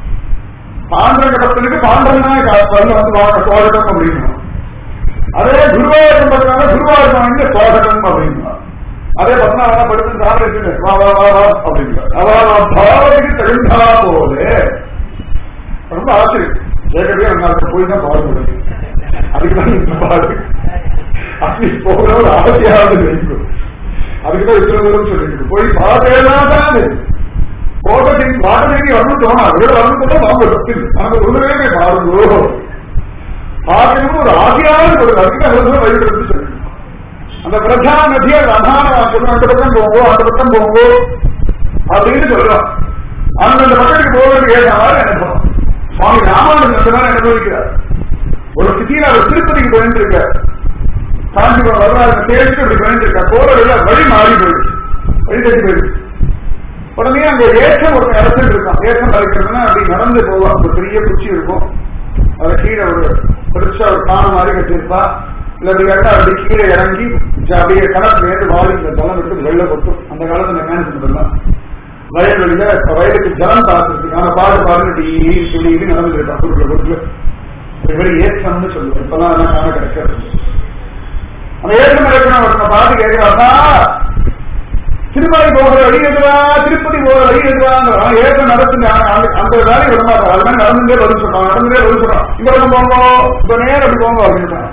பாண்டவ கடத்தலுக்கு பாண்டவனா வந்து வந்து வாங்க சுவாகட்டம் அப்படின்னா அதே குருவாயூரம் பண்றாங்க குருவாயூரம் வந்து சுவாகட்டம் அப்படின்னா அதே பத்மநாபா படுத்து சாப்பிட்டு வா வா வா வா அப்படின்னா அவன் பாவத்துக்கு தகுந்தா போது ரொம்ப ஆச்சரியம் ஏற்கனவே நாங்கள் போய் தான் பாட முடியும் அதுக்கு தான் இந்த பாடு அப்படி போகிற ஒரு ஆசையாவது வைக்கும் அதுக்குதான் இத்தனை தூரம் சொல்லிட்டு போய் பார்த்தேன்னா தான் கோட்டத்தின் பாட்டத்திற்கு வரணும் தோணாது வேற வரணும் கூட வாங்க சத்தியம் நாங்க ஒருவரே போய் பாருங்கோ பார்க்கணும் ஒரு ஆசையான ஒரு அதுக்கு வழிபடுத்து சொல்லி அந்த பிரஜா நதியை அதான சொல்லணும் அந்த பக்கம் போங்கோ அந்த பக்கம் போங்கோ அப்படின்னு சொல்றோம் அந்தந்த பக்கத்துக்கு போவதற்கு ஏற்ற மாதிரி அனுபவம் சுவாமி ராமானுஜன் அந்த மாதிரி அனுபவிக்கிறார் ஒரு சிட்டியில அவர் திருப்பதிக்கு போயிட்டு இருக்கார் காஞ்சிபுரம் வரலாறு தேடிட்டு அப்படி பண்ணிட்டு இருக்கா போற வழி வழி மாறி போயிடுச்சு வழி தட்டி போயிடுச்சு உடனே அங்க ஏற்றம் ஒரு இடத்துல இருக்கான் ஏற்றம் இருக்கிறதுனா அப்படி நடந்து போவான் ஒரு பெரிய குச்சி இருக்கும் அதை கீழே ஒரு பெருசா ஒரு காண மாதிரி கட்டியிருப்பா இல்ல அப்படி கேட்டா அப்படி கீழே இறங்கி ஜ- அப்படியே கணக்கு வேண்டு வாழி இந்த ஜலம் எடுத்து வெளில கொட்டும் அந்த காலத்துல மெக்கானிசம் பண்ணலாம் வயல்வெளியில இப்ப வயலுக்கு ஜலம் தாத்துறதுக்கு ஆனா பாடு பாடுன்னு டீ துணி நடந்துட்டு இருக்கான் குறுக்குல குறுக்குல ஒரு பேர் ஏற்றம்னு சொல்லுவோம் இப்பெல்லாம் அதெல்லாம் காண கிடைக்காது அந்த ஏற்றம் இருக்கிறவன் ஒருத்தன் பாட்டு கேட்கிறாப்பா திருமலை போகிற வழி எதுவா திருப்பதி போகிற வழி எதுவாங்கிறான் ஏற்றம் நடத்துங்க அந்த அந்த வேலையை விட மாட்டான் அது மாதிரி நடந்துட்டே பதில் சொல்றான் நடந்துட்டே பதில் சொல்றான் இந்த பக்கம் போங்க இப்ப நேரம் அப்படி போங்க அப்படின்னு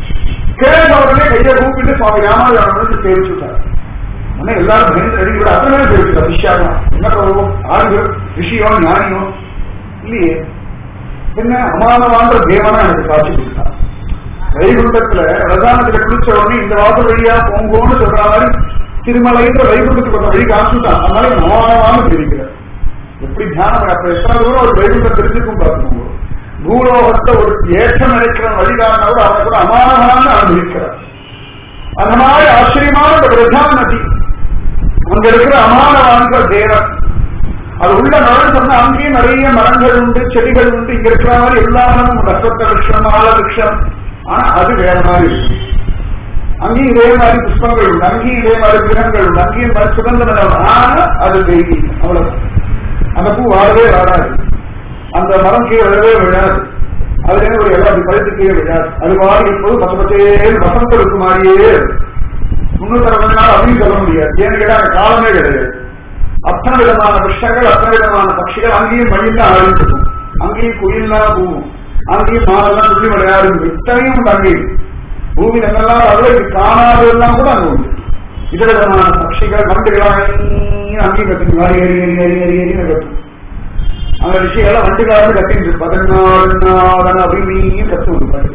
கேட்ட உடனே கையை கூப்பிட்டு சுவாமி ராமாஜானு தெரிவிச்சுட்டார் ஆனா எல்லாரும் பயந்து ரெடி கூட அத்தனை தெரிவிச்சுட்டார் விஷயம் என்ன சொல்லுவோம் ஆளுகள் விஷயம் ஞானியம் இல்லையே என்ன அமானவான்ற தேவனா எனக்கு காட்சி கொடுத்தான் வைகுண்டத்துல பிரதானத்துல குடிச்ச உடனே இந்த வாசல் வழியா போங்கோன்னு சொல்ற மாதிரி திருமலைன்ற வைகுண்டத்துக்கு ஒரு வழி காமிச்சுட்டான் அதனால அமானவான்னு தெரிவிக்கிறார் எப்படி தியானம் அப்ப எத்தனை தூரம் ஒரு வைகுண்டம் தெரிஞ்சுக்கும் பார்க்கணும் பூலோகத்தை ஒரு ஏற்றம் நினைக்கிற வழிகாட்டினா கூட அவனை கூட அமானவான்னு அனுபவிக்கிறார் அந்த மாதிரி ஆச்சரியமான ஒரு பிரதான நதி அங்க இருக்கிற அமானவான்ற தேவன் அது உள்ள நுழைஞ்சு சொன்னா அங்கேயும் நிறைய மரங்கள் உண்டு செடிகள் உண்டு இங்க இருக்கிற மாதிரி எல்லா மரமும் உண்டு. அஸ்வத்த விருஷம் ஆல விருஷம் ஆனா அது வேற மாதிரி இருக்கு அங்கேயும் இதே மாதிரி புஷ்பங்கள் உண்டு அங்கேயும் இதே மாதிரி கிரகங்கள் உண்டு அங்கேயும் இந்த மாதிரி சுகந்த நிலம் ஆனா அது தெய்வீ அவ்வளவு அந்த பூ வாழவே வாடாது அந்த மரம் கீழே விழவே விழாது அதுல ஒரு எல்லாம் அப்படி பழுத்து கீழே விழாது அது வாடி இருப்பது பச்சை பச்சையே வசந்த இருக்கு மாதிரியே இருக்கு. முன்னூத்தி அறுபது நாள் அப்படின்னு சொல்ல முடியாது ஏன்னு கேட்டா அங்க காலமே கிடையாது அத்தனை விதமான விஷயங்கள் அத்தனை விதமான பட்சிகள் அங்கேயும் மணியில் ஆடிட்டு இருக்கும் அங்கேயும் குயில்லாம் பூவும் அங்கேயும் மாடெல்லாம் துள்ளி விளையாடு இத்தனையும் உண்டு அங்கேயும் பூமி என்னெல்லாம் அதுல இது காணாததெல்லாம் கூட அங்க உண்டு இதர விதமான பட்சிகள் வண்டுகளாக அங்கேயும் கத்துக்கு மாதிரி ஏறி ஏறி ஏறி ஏறி ஏறி கத்தும் அந்த விஷயங்கள்லாம் வண்டுகளாக கத்திட்டு பதினாலு நாள் அப்படின்னு கத்து வந்து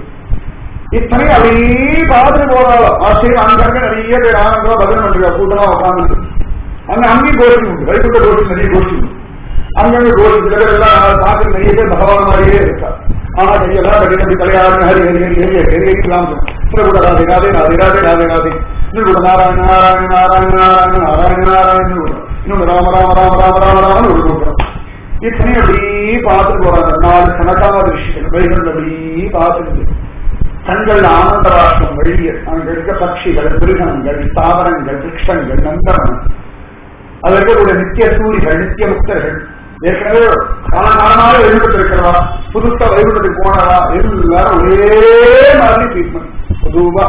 இத்தனை அப்படியே பார்த்துட்டு போறாலும் ஆச்சரியம் அங்கங்க நிறைய பேர் ஆனந்தமா பதில் பண்றா கூட்டமா உட்காந்து அங்க அங்கேயும் கோஷ்டி உண்டு வைகுண்ட கோஷ்டி நிறைய கோஷ்டி உண்டு அங்கங்க கோஷ்டி சில பேர் எல்லாம் பார்த்து நிறைய பேர் பகவான் மாதிரியே இருக்கா ஆனா கையெல்லாம் கட்டி கட்டி தலையாடு ஹரி ஹரி ஹரி ஹரி ஹரி ஹரிக்கலாம் சில கூட ராதே ராதே ராதே ராதே ராதே ராதே இன்னும் கூட நாராயண நாராயண நாராயண நாராயண நாராயண நாராயண இன்னொன்று ராம ராம ராம ராம ராம ராமன்னு ஒரு கூட்டம் இத்தனை அப்படியே பார்த்துட்டு போறாங்க நாலு கணக்கான விஷயங்கள் வைகுண்ட அப்படியே பார்த்துட்டு கண்கள் ஆனந்த ராஷ்டிரம் வெளியே அங்க இருக்க பட்சிகள் மிருகங்கள் தாவரங்கள் விருட்சங்கள் நந்தவனம் அதுல இருக்கக்கூடிய நித்திய சூரிகள் நித்திய முக்தர்கள் ஏற்கனவே காலகாலமாக வைகுண்டத்திருக்கிறவா புதுசா வைகுண்டத்துக்கு போனவா எல்லாரும் ஒரே மாதிரி ட்ரீட்மெண்ட் பொதுவா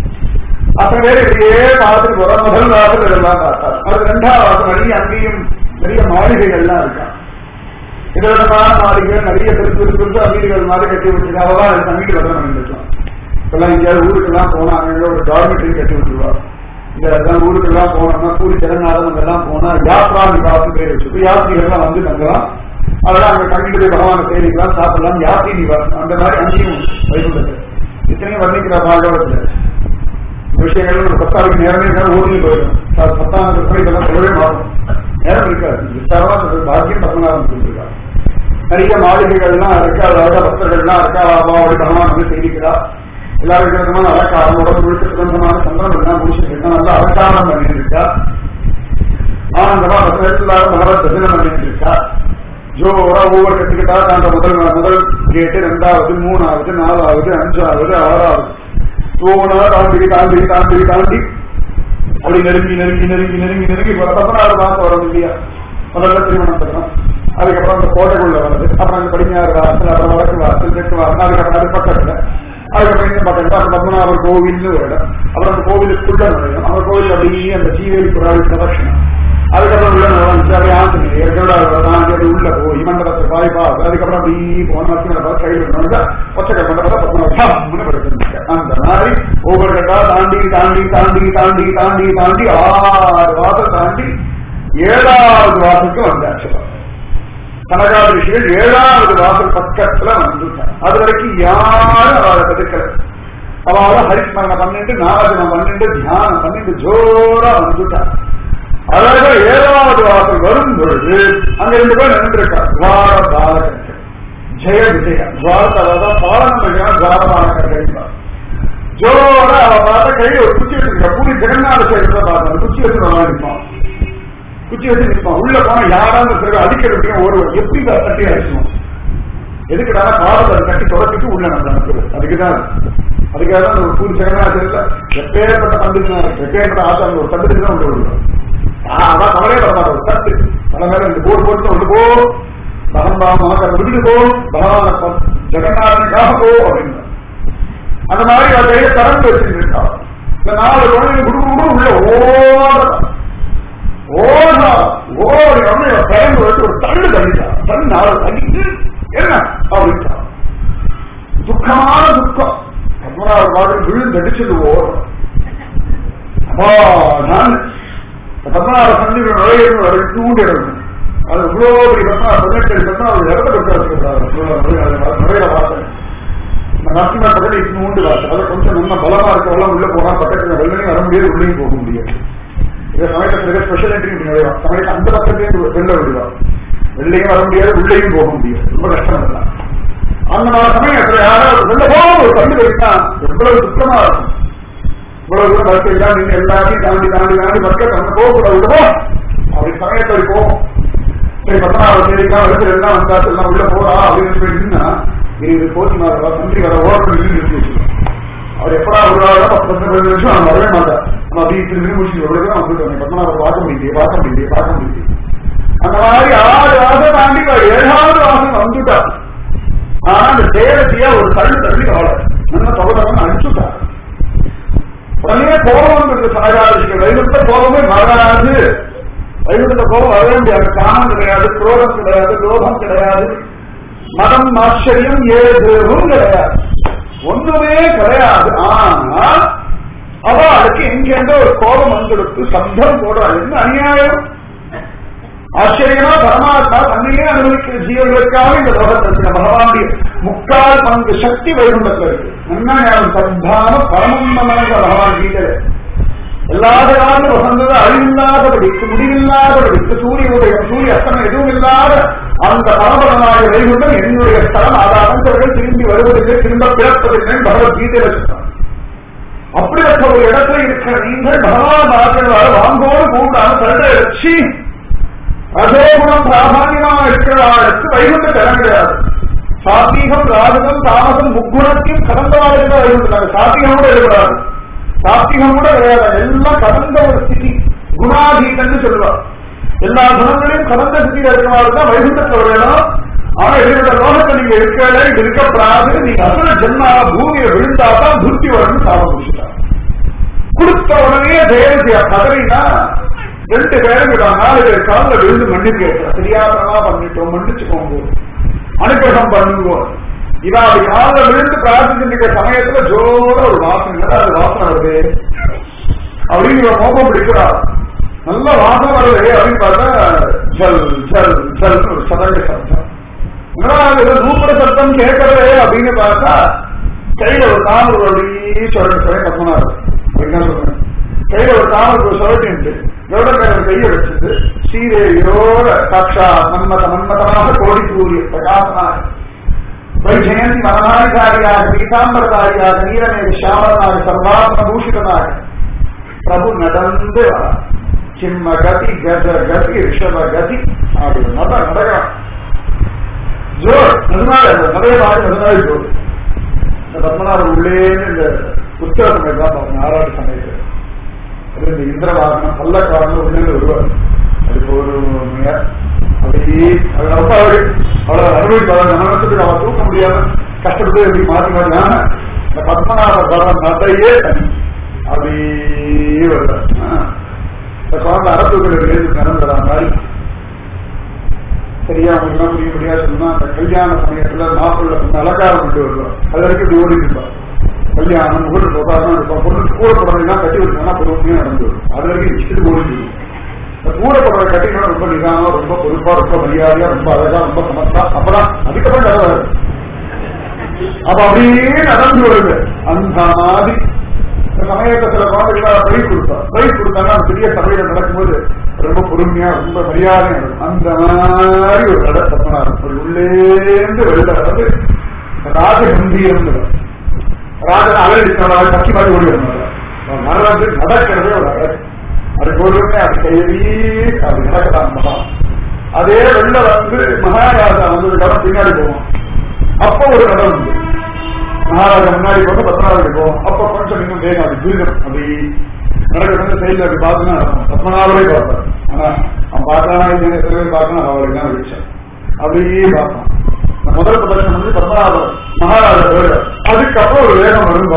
அத்தனை பேர் இப்படியே பார்த்துட்டு போற முதல் வாசல் இதெல்லாம் பார்த்தார் அது ரெண்டாவது வாசல் நிறைய அங்கேயும் நிறைய மாளிகைகள்லாம் இருக்கா விதவிதமான மாளிகைகள் நிறைய பெருசு பெருசு பெருசா வீடுகள் மாதிரி கட்டி வச்சிருக்காங்க அவதான் தங்கிட்டு வசனம் பண்ணிருக்கலாம் இப்பெல்லாம் எங்கேயாவது ஊருக்கெல்லாம் போனா அங்க ஒரு டார்மெட்ரி கட்டி விட்டுருவா இந்த எல்லாம் ஊருக்கெல்லாம் போனோம்னா பூரி ஜெகநாதன் அங்கெல்லாம் போனா யாத்ரா நிவாசம் பேர் வச்சு யாத்திரிகள்லாம் வந்து தங்கலாம் அதெல்லாம் அங்க தங்கிட்டு போய் பகவான சேரிக்கலாம் சாப்பிடலாம் யாத்திரி நிவாசம் அந்த மாதிரி அங்கேயும் வைகுண்டது இத்தனையும் வர்ணிக்கிற பாகவத்துல விஷயங்கள் ஒரு பத்தாவுக்கு நேரமே நேரம் ஓடி போயிடும் அது பத்தாம் கற்பனை இதெல்லாம் சொல்லவே மாறும் நேரம் இருக்காது விசாரமா சொல்றது பாக்கியம் பத்மநாபன் சொல்லியிருக்காரு நிறைய மாளிகைகள்லாம் இருக்கா அதாவது பக்தர்கள்லாம் இருக்கா அவாவோட பகவான் வந்து செய்திக்கிறா எல்லா விதமான அலங்காரம் உடம்பு முழுக்க சுதந்திரமான சந்திரன் எல்லாம் முடிச்சுட்டு நல்லா அலங்காரம் பண்ணிட்டு இருக்கா ஆனந்தமா பக்தர்கள் எல்லாரும் பகவத் தரிசனம் பண்ணிட்டு இருக்கா ஜோரா ஒவ்வொரு கட்டுக்கிட்டா அந்த முதல் முதல் கேட்டு ரெண்டாவது மூணாவது நாலாவது அஞ்சாவது ஆறாவது ஒவ்வொன்றா தாண்டி தாண்டி தாண்டி தாண்டி அப்படி நெருங்கி நெருங்கி நெருங்கி நெருங்கி நெருங்கி போற பதினாறு மாசம் வரும் இல்லையா முதல்ல திருமணம் பண்ணணும் அதுக்கப்புறம் அந்த கோட்டைக்குள்ள வருது அப்புறம் அந்த படிஞ்சாறு வாசல் அப்புறம் வடக்கு வாசல் தெற்கு வாசல் அதுக்கப்புறம் அது பக்கத்துல அதுக்கப்புறம் இந்த பக்கத்துல அந்த பத்மநாபர் கோவில்னு ஒரு இடம் அப்புறம் அந்த கோவிலுக்குள்ள நுழையும் அந்த கோவில் அப்படியே அந்த சீவேலி புறாவில் பிரதட்சணம் அதுக்கப்புறம் உள்ள நுழைஞ்சு அப்படியே ஆஞ்சநேயர் தாண்டி அது உள்ள போய் மண்டபத்தை வாய்ப்பா அதுக்கப்புறம் அப்படி போன வருஷம் கையில் நுழைஞ்சா ஒச்சக்கல் மண்டபத்தை பத்மநாபம் படுத்திருந்தாங்க அந்த மாதிரி ஒவ்வொரு கட்டா தாண்டி தாண்டி தாண்டி தாண்டி தாண்டி தாண்டி ஆறு வாசல் தாண்டி ஏழாவது வாசலுக்கு வந்தாச்சு கனகாதிரிஷிகள் ஏழாவது வாசல் பக்கத்துல வந்துட்டாங்க அது வரைக்கும் யாரும் அவளை தடுக்கல அவள ஹரிஸ்மரணம் பண்ணிட்டு நாராஜனம் பண்ணிட்டு தியானம் பண்ணிட்டு ஜோரா வந்துட்டாங்க அழகா ஏழாவது வாசல் வரும் பொழுது அங்க ரெண்டு பேர் நின்றுருக்கா துவார பாலகர்கள் ஜெய விஜய துவாரத்தான் பாலனம் பண்ணா துவாரபாலகர்கள் ஜோர அவ பார்த்த கையில ஒரு குச்சி வச்சிருக்கா பூரி ஜெகநாத சேகரத்தை பார்த்தா குச்சி வச்சு விளையாடிப்பான் குச்சி வச்சு நிற்பான் உள்ள போனா யாராவது பிறகு அடிக்கிறதுக்கு ஓடுவோம் எப்படி தட்டி அடிக்கணும் எதுக்குடா பாவத்தை கட்டி தொடச்சிட்டு உள்ள நம்ம அனுப்புறது அதுக்குதான் அதுக்காக தான் ஒரு பூரி சகனாச்சரில் எப்பேற்பட்ட பண்டிதனா இருக்கு எப்பேற்பட்ட ஆச்சாரம் ஒரு பண்டிதர் தான் உள்ள விடுவார் அதான் கவலையே வரமாட்டோம் ஒரு தட்டு தலை மேல ரெண்டு போர் போட்டு ஒன்று போ பகவான் விட்டுட்டு போ பகவான ஜெகநாதனுக்காக போ அப்படின்னு அந்த மாதிரி அவர் கையில திறந்து வச்சுருக்கா இந்த நாலு குழந்தைங்க குடு குடு உள்ள ஓட ஓடா ஓடி வந்து திறந்து வச்சு ஒரு தள்ளு தள்ளிட்டா தள்ளு நாலு தள்ளிட்டு என்ன அப்படின்ட்டா துக்கமான துக்கம் பத்மநாப பாடல் விழுந்து அடிச்சது ஓடும் அப்பா நான் பத்மநாப சந்திர நுழையிறது ஒரு தூண்டி இறங்கும் அது இவ்வளோ பெரிய பத்மநாப பதினெட்டு பத்மநாப இடத்த பெற்றாரு நுழையிற வாசல் நரசிம்ம பக்கத்துல இட்னூண்டு வாசல் அதை கொஞ்சம் நம்ம பலமா இருக்கவெல்லாம் உள்ள போனா பக்கத்துல வெள்ளனையும் வர முடியாது உள்ளேயும் போக முடியாது இதை சமயத்துல ஸ்பெஷல் என்ட்ரி நுழைவா சமயத்தை அந்த பக்கத்தையும் வெளில விடுவா வெளிலையும் வர முடியாது உள்ளேயும் போக முடியாது ரொம்ப கஷ்டம் இல்லை அந்த மாதிரி சமயத்துல யாராவது வெளில போக ஒரு கண்டு வைத்தா எவ்வளவு சுத்தமா இருக்கும் இவ்வளவு தூரம் பஸ் எல்லாம் நீங்க எல்லாத்தையும் தாண்டி தாண்டி தாண்டி பக்கத்து அங்க போக கூட விடுவோம் அப்படி சமயத்தில் போவோம் சரி பத்மநாப தேதிக்கா வயசுல எல்லாம் வந்தாச்சு எல்லாம் உள்ள போறா அப்படின்னு சொல்லி நின்னா இது போட்டி மாறா தம்பி வர ஓரம் நின்று அவர் எப்படா வருவாரோ பத்து பதினஞ்சு நிமிஷம் அவன் வரவே மாட்டார் நம்ம அப்படி திரும்பி முடிச்சு எவ்வளவு நான் வந்துட்டு பத்மநாப பார்க்க முடியலையே பார்க்க முடியலையே பார்க்க முடியலையே அந்த மாதிரி ஆறு வாசம் தாண்டி ஏழாவது வாசம் வந்துட்டா ஆனா அந்த தேவத்தையா ஒரு தள்ளு தள்ளி அவளை நல்லா தொகை அடிச்சுட்டார் உடனே கோபம் வந்தது சாகாதிக்கு வைகுண்ட கோபமே வராது வைகுண்ட கோபம் வரவே முடியாது காமம் கிடையாது குரோதம் கிடையாது லோகம் கிடையாது மதம் ஆச்சரியம் ஏதுவும் கிடையாது ஒண்ணுமே கிடையாது ஆனால் அவளுக்கு எங்கெங்க ஒரு கோபம் வந்துடுத்து சப்தம் போடுறாள் என்ன அநியாயம் ஆச்சரியமா பரமாத்மா தன்னையே அனுபவிக்கிற ஜீவர்களுக்காக இந்த லோகத்தில் பகவானுடைய முக்கால் பங்கு சக்தி வைகுண்டத்தில் இருக்கு அண்ணாயம் சத்தான பரமந்தமான பகவான் கீதை எல்லாதனாலும் வசந்தது அழிவில்லாதபடிக்கு முடிவில்லாதபடிக்கு சூரிய உதயம் சூரிய அஸ்தமம் எதுவும் இல்லாத அந்த பரமபதனாய வைகுண்டம் என்னுடைய ஸ்தலம் அதாவது திரும்பி வருவதில்லை திரும்ப பிறப்பதில்லை பகவத்கீதையில சொல்றான் அப்படிப்பட்ட ஒரு இடத்துல இருக்கிற நீங்கள் பகவான் ஆசிரியர் வாங்கோடு கூடாது தண்டை வச்சு ரஜோகுணம் பிராதான்யமா இருக்கிற ஆளுக்கு வைகுண்டம் இடம் கிடையாது சாத்வீகம் ராஜகம் தாமசம் முக்குணத்தையும் கடந்தவா இருக்கிற வைகுண்டம் சாத்வீகம் கூட இருக்கிறாரு சாத்வீகம் கூட கிடையாது எல்லாம் கடந்த ஒரு ஸ்திதி குணாதீதன்னு சொல்லுவார் எல்லா குணங்களையும் கடந்த ஸ்திதியில் இருக்கிறவர்கள் தான் வைகுண்டத்தில் வேணும் ஆனா இதோட லோகத்தை நீங்க இருக்கல இது இருக்கப்படாது நீங்க அசல ஜென்மா பூமியை விழுந்தாதான் துர்த்தி வரணும் சாபம் முடிச்சுட்டாங்க கொடுத்த உடனே தேவதையா பதவினா ரெண்டு பேரும் நாலு பேர் காலில் விழுந்து மன்னிப்பு கேட்கிறேன் தெரியாதனமா பண்ணிட்டோம் மன்னிச்சுக்கோங்க அனுகிரகம் பண்ணுங்க இவன் அது காலில் விழுந்து பிரார்த்திச்சிருக்க சமயத்துல ஜோர ஒரு வாசனை அது வாசனை வருது அப்படின்னு இவன் மோகம் பிடிக்கிறார் நல்ல வாசனை வருது அப்படின்னு பார்த்தா ஜல் ஜல் ஜல் ஒரு சதங்க சத்தம் நூப்பட சத்தம் கேட்கறது அப்படின்னு பார்த்தா கையில ஒரு தாமரை அப்படியே சொல்லிட்டு சொல்லி கப்பனாரு என்ன சொல்றேன் கையில ஒரு தாமரை சொல்லட்டு கௌடக்காரர் கையை வச்சது ஸ்ரீதேவியோட சாட்சா மன்மத மன்மதமாக கோடி சூரிய பிரகாசனாக வைஜயந்தி மனநாயகாரியாக பீதாம்பரதாரியாக நீலமேக சியாமலனாக சர்வாத்ம பூஷிதனாக பிரபு நடந்து சிம்ம கதி கஜ கதி ரிஷப கதி அப்படி நட நடக்கிறான் ஜோர் அதனால நிறைய பாடு அதனால ஜோர் இந்த பத்மநாபர் உள்ளே இந்த உத்தர சமயம் தான் பாருங்க ஆறாட்டு சமயத்தில் அது இந்த இந்திரவாகனம் பல்லக்காரன் உள்ளே வருவார் அதுக்கு ஒரு அப்படியே அது ரொம்ப அவரு அவ்வளவு அனுபவிப்பாரு மனசுக்கு அவன் தூக்க முடியாம கஷ்டப்பட்டு எப்படி மாற்றி மாற்றினா இந்த பத்மநாப படம் நடையே தனி அப்படியே வருவார் இந்த குழந்தை அரசுகளுக்கு எழுதி நடந்துற மாதிரி சரியா உங்களுக்கு புரிய முடியாது சொன்னா அந்த கல்யாண சமயத்துல மாப்பிள்ள அலங்காரம் கொண்டு வருவார் அது வரைக்கும் இப்படி ஓடி இருப்பார் கல்யாணம் முகூர்த்த பிரசாதம் இருப்பார் பொண்ணு கூட புடவைனா கட்டி வச்சாங்கன்னா பொறுமையா நடந்து வரும் அது வரைக்கும் இஷ்டத்துக்கு ஓடி இருக்கும் இந்த கூட புடவை கட்டினா ரொம்ப நிதானம் ரொம்ப பொறுப்பா ரொம்ப மரியாதையா ரொம்ப அழகா ரொம்ப சமத்தா அப்பதான் அதுக்கப்புறம் கதை வருது அப்ப அப்படியே நடந்து வருது அந்த மாதிரி இந்த சமயத்தை சில குழந்தைகள் பை கொடுத்தா பை கொடுத்தாங்க அந்த பெரிய சபையில நடக்கும்போது ரொம்ப பொறுமையா ரொம்ப மரியாதை அந்த மாதிரி ஒரு நட தப்பனார் ஒரு உள்ளேந்து வெளியில வந்து ராஜகம்பீரம் ராஜன் அலடிச்சவரால் பக்கி மாதிரி ஓடி வந்தார் நடந்து நடக்கிறதே ஒரு அழகு அதுக்கு பொறுமை அது கையெறி அப்படி நடக்கலாம் மகா அதே வெள்ள வந்து மகாராஜா வந்ததுக்காக பின்னாடி போவோம் அப்போ ஒரு இடம் உண்டு மகாராஜா முன்னாடி போக பத்மநாபடி போவோம் அப்ப கொஞ்சம் இன்னும் வேகம் அது தூரம் அப்படி நடக்கிறது சைடில் அப்படி பார்த்தோன்னா பத்மநாபரே பார்ப்பார் ஆனா அவன் பார்த்தானா இல்லைன்னு எத்தனை பேர் பார்க்கணும் அவளுக்கு தான் வச்சேன் அப்படியே பார்ப்பான் இந்த முதல் பிரதர்ஷனம் வந்து பத்மநாபர் மகாராஜா பேரு அதுக்கப்புறம் ஒரு வேகம் வரும்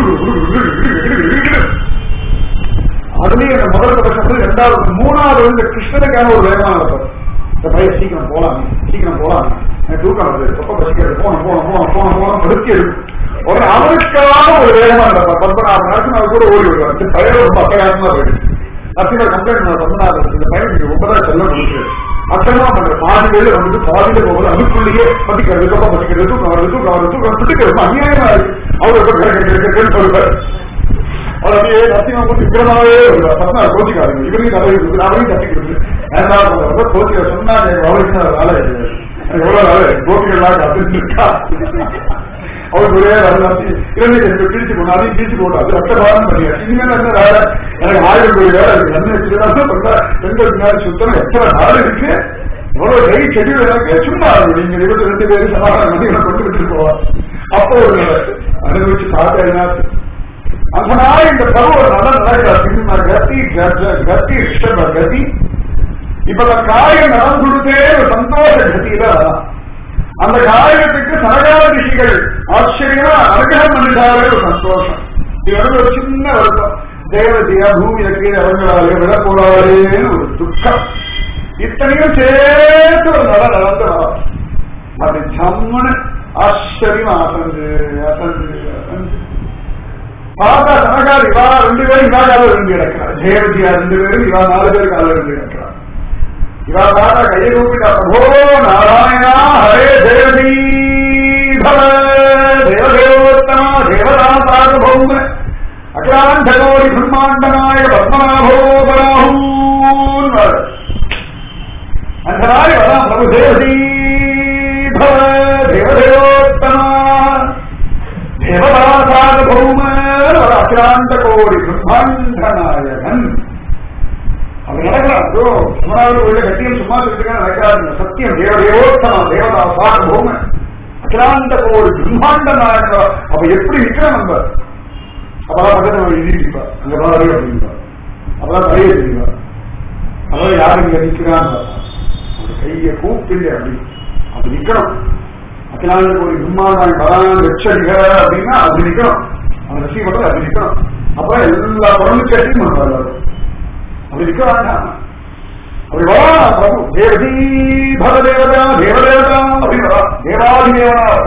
வரும் அதுலயும் இந்த முதல் பிரதர்ஷனம் வந்து ரெண்டாவது மூணாவது வந்து கிருஷ்ணனுக்கான ஒரு வேகமான இருப்பார் இந்த பையன் சீக்கிரம் போலாம் சீக்கிரம் போலாம் எனக்கு தூக்கம் வருது ரொம்ப பசிக்கிறது போன போன போன போன போன படுத்தி எடுக்கும் உடனே அவருக்காக ஒரு வேகமா இருப்பார் பத்மநாபன் நரசிம்மர் கூட ஓடி வருவார் இந்த பையன் ரொம்ப அக்கறையாசமா போயிடுது நரசிம்மர் கம்ப்ளைண்ட் பண்ண பத்மநாபன் இந்த பையன் நீங்க ரொம்ப தான் செல்ல முடியுது அக்கறமா பண்ற பாதி பேர்ல வந்துட்டு பாதியில போகுது அதுக்குள்ளேயே பசிக்கிறது ரொம்ப பசிக்கிறது தூக்கம் வருது தூக்கம் வருது தூக்கம் பிடிக்கிறது அநியாயமா இருக்கு அவர் ரொம்ப சொல்லுவார் அவர் அப்படியே நரசிம்மன் போட்டு விக்ரமாவே வருவார் பத்மா கோச்சிக்காருங்க இவரையும் தலையை கொடுத்து அவரையும் தட்டி கொடுத்து ஏதாவது பண்றப்ப கோச்சிக்க சொன்னா எனக்கு அவருக்கு வேலை இல்லை. எனக்கு எவ்வளவு வேலை கோபிகள்லாம் காத்துட்டு இருக்கா அவருக்கு ஒரே வரலாச்சு இரண்டு எனக்கு பிரிச்சு போனா அதையும் பிரிச்சு போட்டா அது ரத்த பாரம் பண்ணியாச்சு இனிமேல் என்ன வேலை எனக்கு ஆயிரம் கோடி வேலை இருக்கு என்ன வச்சுதான் பண்ற பெண்கள் பின்னாடி சுத்தம் எத்தனை நாள் இருக்கு எவ்வளவு கை செடி வேலை சும்மா இருக்கு. நீங்க இருபத்தி ரெண்டு பேரும் சமாதானம் பண்ணி இவனை கொண்டு விட்டு போவா அப்போ ஒரு நிலை அனுபவிச்சு பார்த்தா என்ன அதனால இந்த பருவம் நல்லா நடக்கிற சினிமா கத்தி கஜ- கத்தி ரிஷப கதி இப்ப அந்த காரியம் நலம் கொடுத்தே ஒரு சந்தோஷ கதியில வரலாம். அந்த காரியத்துக்கு சரகார ரிஷிகள் ஆச்சரியமா அனுகிரகம் பண்ணிட்டாரே ஒரு சந்தோஷம் இது வந்து ஒரு சின்ன வருத்தம் தேவதையா பூமியில கீழே இறங்குறாளே விட போறாளேன்னு ஒரு துக்கம் இத்தனையும் சேர்த்து ஒரு நல நடந்து வரலாம் அது ஜம்முன்னு ஆச்சரியமா அசந்து அசந்து அசந்து பார்த்தா சனகார் இவா ரெண்டு பேரும் இவா கால இருந்து கிடக்கிறார் ஜெயவதியா ரெண்டு பேரும் இவா நாலு பேர் கால இருந்து கிடக்கிறார் இவா பார்த்தா கையை கூப்பிட்டா பிரபோ நாராயணா ஹரே தேவதி பவ தேவதேவோத்தமா தேவதா சார்வபௌம அகிலாண்டகோரி பிரம்மாண்டநாய பத்மநாபோ பராஹூன் அந்த நாளை வரலாம் பிரபு தேவதி பவ தேவதேவோத்தமா தேவதாசாத பௌம அகிலாண்ட கோடி பிரம்மாண்ட நாயகன் அவர் நடக்கிறார் ஐயோ சுமராவது உள்ள கட்டியம் சும்மா சொல்லிட்டு நடக்கிறாருங்க சத்தியம் தேவதேவோத்தமா தேவதாசாத பௌம அகிலாண்ட கோடி பிரம்மாண்ட நாயகன் அப்ப எப்படி நிக்கிறோம் நம்ம அப்பதான் பக்கத்துல எழுதிப்பா அங்க பாரு அப்படின்பா அப்பதான் தலையை தெரியுவா அதாவது யாரு இங்க நிக்கிறான்னு அவர் கையை கூப்பிட்டு அப்படி அப்படி நிக்கணும் அகிலாண்ட கோடி பிரம்மாண்டம் பரான் வெச்சடிக அப்படின்னா அது நிக்கணும் அவன் ரசிக பண்றது அது நிக்கணும் அப்ப எல்லா பொருளும் கட்டியும் பண்ணுவார் அவர். அப்படி நிக்க வேண்டாம் அப்படி வரா பிரபு தேவதி பர தேவதா தேவதேவதா அப்படின்னு வரா தேவாதி தேவனா வரா.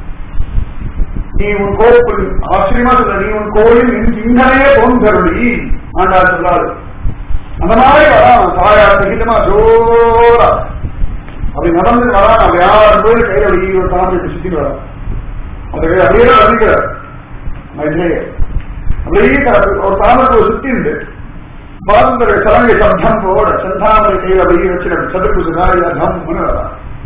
நீ உன் கோவில் ஆச்சரியமா சொல்ற நீ உன் கோவில் நின் சிங்கனே தோன்றருளி ஆண்டாள் சொல்லாரு அந்த மாதிரி வரா தாயா சகிதமா ஜோரா அப்படி நடந்து வரா நம்ம யாரும் பேர் கையில அப்படி ஒரு தாமரை சுத்தி வரா அந்த கை அப்படியே வந்திக்கிறார் மயிலே அப்படியே க- ஒரு தாமரை சுத்தி இருந்து பாரம்பரிய சலங்கை சப்தம் போட சந்தாமரை கையில அப்படியே வச்சு சதுர்ப்பு சுதாரி தம்னு வரா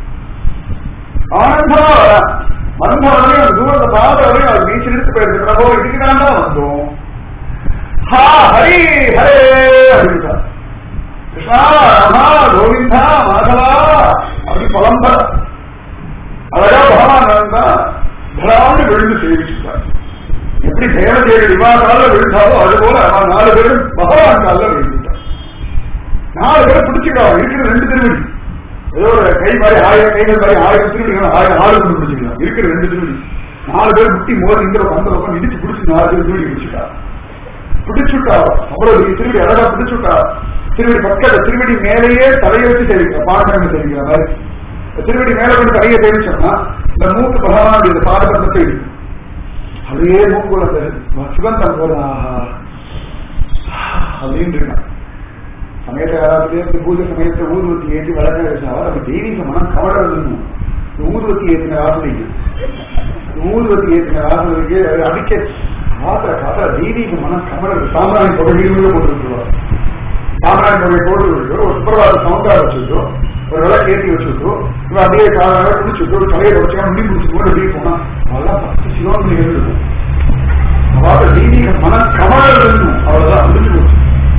ஆனந்தமா வரா வந்த உடனே அந்த தூரத்தை பார்த்த உடனே அவர் பீச்சில் எடுத்து போயிருக்கு பிரபோ இதுக்கு தான் வந்தோம் ஹா ஹரி ஹரே அப்படின்ட்டார் கிருஷ்ணா ரமா கோவிந்தா மாதவா அப்படி புலம்பர அழகா பகவான் வந்தா பகவான் விழுந்து சேவிச்சுட்டார் எப்படி தேவதேவி விவாதால விழுந்தாலோ அது போல அவன் நாலு பேரும் பகவான் காலில் விழுந்துட்டார் நாலு பேரும் பிடிச்சுக்கலாம் இருக்கிற ரெண்டு திருவடி ஏதோ ஒரு கை மாதிரி ஆயிரம் கைகள் மாதிரி ஆயிரம் திருவடிகள் ஆயிரம் ஆறு கொண்டு பிடிச்சிக்கலாம் இருக்கிற ரெண்டு திருவடி நாலு பேர் முட்டி மோதி இந்த பக்கம் அந்த பக்கம் இடிச்சு பிடிச்சி நாலு பேர் திருவடி பிடிச்சிட்டா பிடிச்சுட்டா அவ்வளவு திருவடி அழகா பிடிச்சுட்டா திருவடி பக்கத்துல திருவடி மேலேயே தலையை வச்சு தெரிவிக்கிற பாடம் தெரிவிக்கிற மாதிரி இந்த திருவடி மேல கொண்டு தலையை தெரிவிச்சோம்னா இந்த மூக்கு பகவானுடைய இந்த பாடபந்தத்தை இருக்கு அப்படியே மூக்குள்ள அந்த சுகந்தம் போல ஆஹா அப்படின்னு இருக்கான் சமயத்தை யாராவது பூஜை சமயத்தை ஊதுவத்தி ஏற்றி வளர்க்க வச்சா நம்ம தெய்வீக மனம் கவலைன்னு ஊதுவத்தி ஏற்றின வாசனைக்கு ஊதுவத்தி ஏற்றின வாசனைக்கு அடிக்க காத்திர காத்திர தெய்வீக மனம் கமல சாம்பிராணி புகையிலுமே போட்டுருக்குவார் சாம்பிராணி புகை போட்டு விட்டு ஒரு சுப்பிரபாத சவுண்டா வச்சுட்டோ ஒரு விளக்கு ஏற்றி வச்சுட்டோ இவன் அப்படியே காலாக குடிச்சுட்டு ஒரு தலையை வச்சுக்கா முடி குடிச்சுட்டு வெளியே போனா அதெல்லாம் பத்து சிவன் இருக்கும் அதாவது தெய்வீக மனம் கமல அவ்வளவுதான் முடிச்சு போச்சு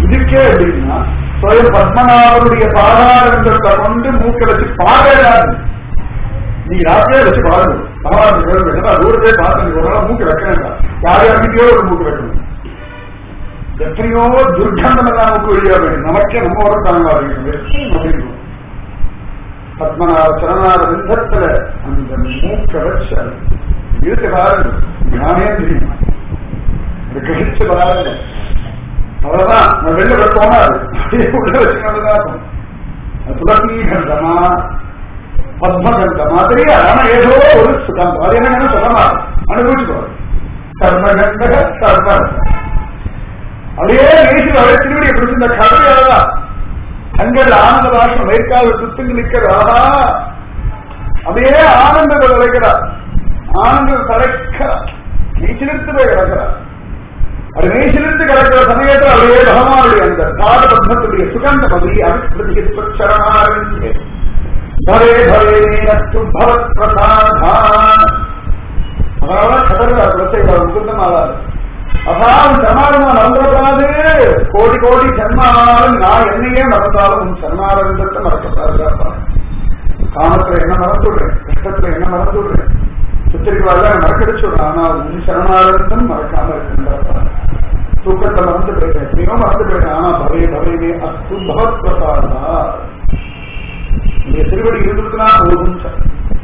இதுக்கே எப்படின்னா சுயம் பத்மநாபருடைய பாதாரங்கத்தை கொண்டு மூக்க வச்சு பாடாது நீ ராத்திரியே வச்சு பாருங்க பகவான் கேள்வி தூரத்தை பார்த்து ஒரு நாள் மூக்கு வைக்கணும் யார் யாருக்கிட்டயோ ஒரு மூக்கு வைக்கணும் எத்தனையோ துர்கந்தம் எல்லாம் மூக்கு வெளியா வேணும் நமக்கே நம்ம ஒரு தாங்க அப்படின்னு பத்மநாப சரணாத விந்தத்துல அந்த மூக்க வச்சு இழுத்து பாருங்க ஞானே தெரியும் அது கழிச்சு பாருங்க அவ்வளவுதான் நான் வெளில போனாரு உள்ள வச்சுக்கணும் துளசி கந்தமா பத்மகந்தமா தெரியாது ஆனா ஏதோ ஒரு சுகம் அது என்ன சொல்லலாம் அனுபவிச்சுக்கோ கர்மகந்தக கர்ம அப்படியே நேசில் அவரை திருவடியை பிடிச்ச இந்த கதையாலதான் கண்கள் ஆனந்த ராஷ்டிரம் மேற்கால சுத்துங்க நிற்கிறா அப்படியே ஆனந்தங்கள் விளைக்கிறார் ஆனந்தம் தலைக்கிறார் நீச்சிலிருந்து போய் கிடக்கிறார் அது நீச்சிலிருந்து கிடக்கிற சமயத்தில் அப்படியே பகவானுடைய அந்த பாத பத்மத்துடைய சுகந்த பகுதி அனுப்பிரதி சரணாரண்யே பரே பரே நஸ்து பவத் பிரசாதான் அதனால கதறார் குலசேகர முகுந்தமாவார் அதான் சமாதமா நடந்துடாது கோடி கோடி ஜன்மானாலும் நான் என்னையே மறந்தாலும் உன் சரணாரந்தத்தை மறக்கப்படாது காமத்துல என்ன மறந்துடுறேன் கஷ்டத்துல என்ன மறந்துடுறேன் சுத்திரிக்கவாள் மறக்கடிச்சுடுறேன் ஆனா உன் சரணாரந்தம் மறக்காம இருக்கின்றார் தூக்கத்தை மறந்து போயிட்டேன் எத்தனையோ மறந்து போயிட்டேன் ஆனா பவே பவேமே அஸ்து பகவத் பிரசாதா இந்த திருவடி இருந்துச்சுன்னா போதும் சார்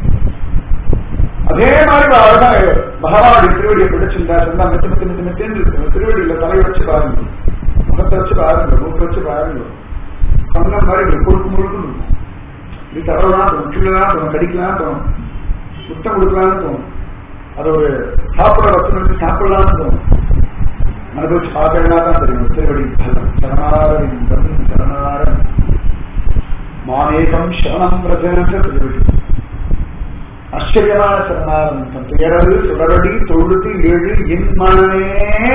அதே மாதிரி அழகா பகவானுடைய திருவடியை பிடிச்சிருந்தா சொன்னா மெத்து மெத்து மெத்து மெத்தேன்னு இருக்கு திருவடியில தலை வச்சு பாருங்க முகத்தை வச்சு பாருங்க மூக்க வச்சு பாருங்க கண்ணம் மாதிரி இப்படி முழுக்கு முழுக்கு இருக்கும் இப்படி தடவலாம் தோணும் கிள்ளலாம் தோணும் கடிக்கலாம் தோணும் முத்தம் கொடுக்கலாம்னு தோணும் அது ஒரு சாப்பிட வசனம் சாப்பிடலாம்னு தோணும் அனுபவிச்சு பார்க்கலாம் தான் தெரியும் திருவடி பலம் சரணாரவிந்தம் சரணாரன் மானேகம் சரணம் பிரஜனத்தை திருவடி ஆச்சரியமான சரணாரந்தம் துயரது சுடரடி தொழுது எழு என் மனமே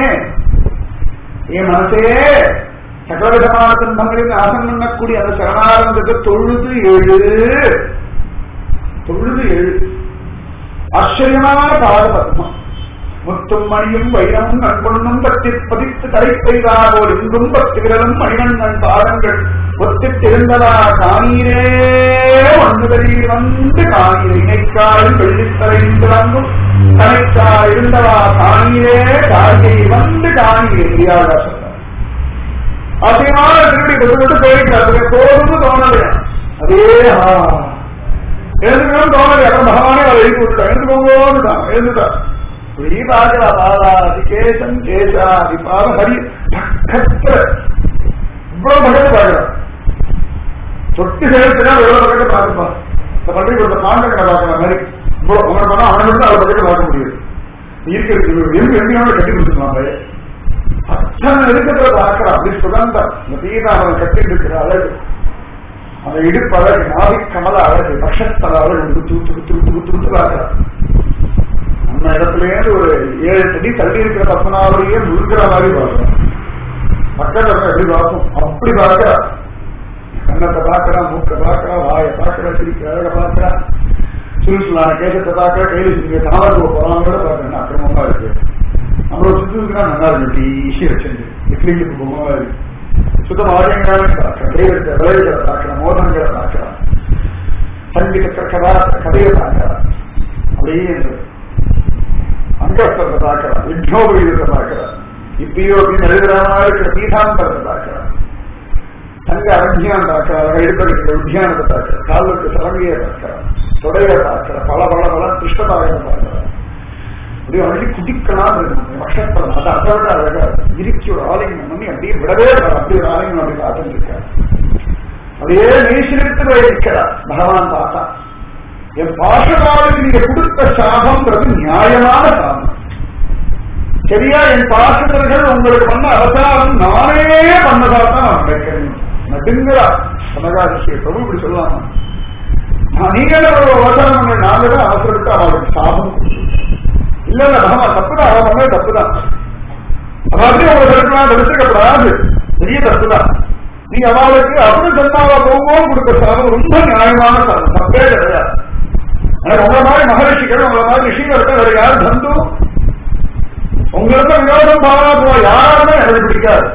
என் மனசே சகலவிதமான துன்பங்களில் நாசம் பண்ணக்கூடிய அந்த சரணாரந்தத்தை தொழுது எழு தொழுது எழு ஆச்சரியமான பாத பத்மம் முத்தும் மணியும் வைரமும் நண்பொண்ணும் பற்றி பதித்து தலை பெய்தாரோர் இங்கும் பத்து விரலும் மணிவண்ணன் பாதங்கள் ஒத்திட்டிருந்ததா காணீரே ஒன்றுதலில் வந்து காணீர் இணைக்காயில் வெள்ளித்தலைந்து வங்கும் தலைக்கா இருந்தவா காணீரே காரியை வந்து காணீர் முடியாத சொல்றார் அதிகமான திருப்பி கொண்டு கொண்டு போயிருக்காரு போதும்னு தோணலையா அதே எழுந்துக்கணும் தோணலை அப்புறம் பகவானே அதை எழுதி விட்டுட்டான் எழுந்துக்கோங்கன்னு எழுந்துட்டான் பாகரா பாதாதி கேசம் கேசாதி பாத ஹரி பக்கத்துல இவ்வளவு பக்கத்து பாக்குறான் தொட்டு சேர்த்துனா எவ்வளவு பக்கத்தை பார்த்துப்பா இந்த பள்ளி கொடுத்த பாண்டங்களை பார்க்கற மாதிரி இவ்வளவு உங்களை பண்ணா அவனை மட்டும் அதை பக்கத்தை பார்க்க முடியாது இருக்கிறது எங்க எங்கேயாவது கட்டி கொடுத்துருவாங்க அத்தனை இருக்கிறத பார்க்கறான் அப்படி சுகந்தம் இந்த தீராவன் கட்டி இருக்கிற அழகு அந்த இடுப்பு அழகு நாவிக் கமல அழகு பக்ஷத்தல அழகு துத்து துத்து துத்து துத்து பார்க்கறான் நம்ம இடத்துலயே ஒரு ஏழு அடி தள்ளி இருக்கிற பத்மநாபரையே முழுக்கிற மாதிரி பார்க்கணும் பக்கத்துல எப்படி பார்க்கும் அப்படி பார்க்கிறா கண்ணத்தை பார்க்கிறா மூக்க பார்க்கிறா வாயை பார்க்கிறா சிரிக்கிற அழக பார்க்கிறா சுருசுலான கேசத்தை பார்க்கிறா கையில் சிரிக்கிற தாமரை போறாங்களோட பார்க்கணும் அக்கிரமமா இருக்கு நம்மளோட சுத்தி இருக்கிறா நல்லா இருக்கு ஈஸி வச்சிருந்து இட்லிக்கு பொம்மா இருக்கு சுத்தம் ஆரியங்களாலும் பார்க்கிறேன் தெய்வத்தை விளைவுகளை பார்க்கிறேன் மோதங்களை பார்க்கிறேன் சங்கீத கதா கதையை பார்க்கிறேன் அப்படியே அங்கஸ்தத்தை பார்க்கிறான் விக்னோபீதத்தை பார்க்கிறான் இப்பயோ அப்படின்னு எழுதுற மாதிரி இருக்கிற பீதாந்தரத்தை பார்க்கிறான் அங்க அரண்யான் பார்க்கிறான் எழுப்பறிக்கிற உத்தியானத்தை பார்க்கிறான் காலுக்கு சலங்கையை பார்க்கிறான் தொடையை பார்க்கிறான் பல பல பல கிருஷ்ணதாயனை பார்க்கிறான் அப்படியே அள்ளி குடிக்கலாம் வருஷப்படம் அது அதை விட அழகா இறுக்கி ஒரு ஆலயம் பண்ணி அப்படியே விடவே அப்படி ஒரு ஆலயம் அப்படி பார்த்துட்டு இருக்காரு அப்படியே நீசிலிருந்து இருக்கிறார் பகவான் பார்த்தா என் பாசகாலுக்கு நீங்க கொடுத்த சாபம்ன்றது நியாயமான சாபம் சரியா என் பாசகர்கள் உங்களுக்கு பண்ண அவசாரம் நானே பண்ணதாதான் நான் நினைக்கிறேன் நடுங்கிறா சமகாதிசிய பிரபு இப்படி சொல்லலாமா நான் நீங்க அவசரம் பண்ண நாங்க தான் அவசரப்பட்டு அவளுக்கு சாபம் இல்ல இல்ல ஆமா தப்புதான் அவன் பண்ண தப்புதான் அவன் அப்படி அவங்க செலுத்தலாம் தடுத்துக்கப்படாது பெரிய தப்புதான் நீங்க அவளுக்கு அப்புறம் ஜன்மாவா போகவும் கொடுத்த சாபம் ரொம்ப நியாயமான சாபம் தப்பே கிடையாது உங்களை மாதிரி மகரிஷிகள் உங்களை மாதிரி ரிஷிகளுக்கு வேற யாரும் தந்து உங்களுக்கு விரோதம் பாராட்டுவா யாருமே எனக்கு பிடிக்காது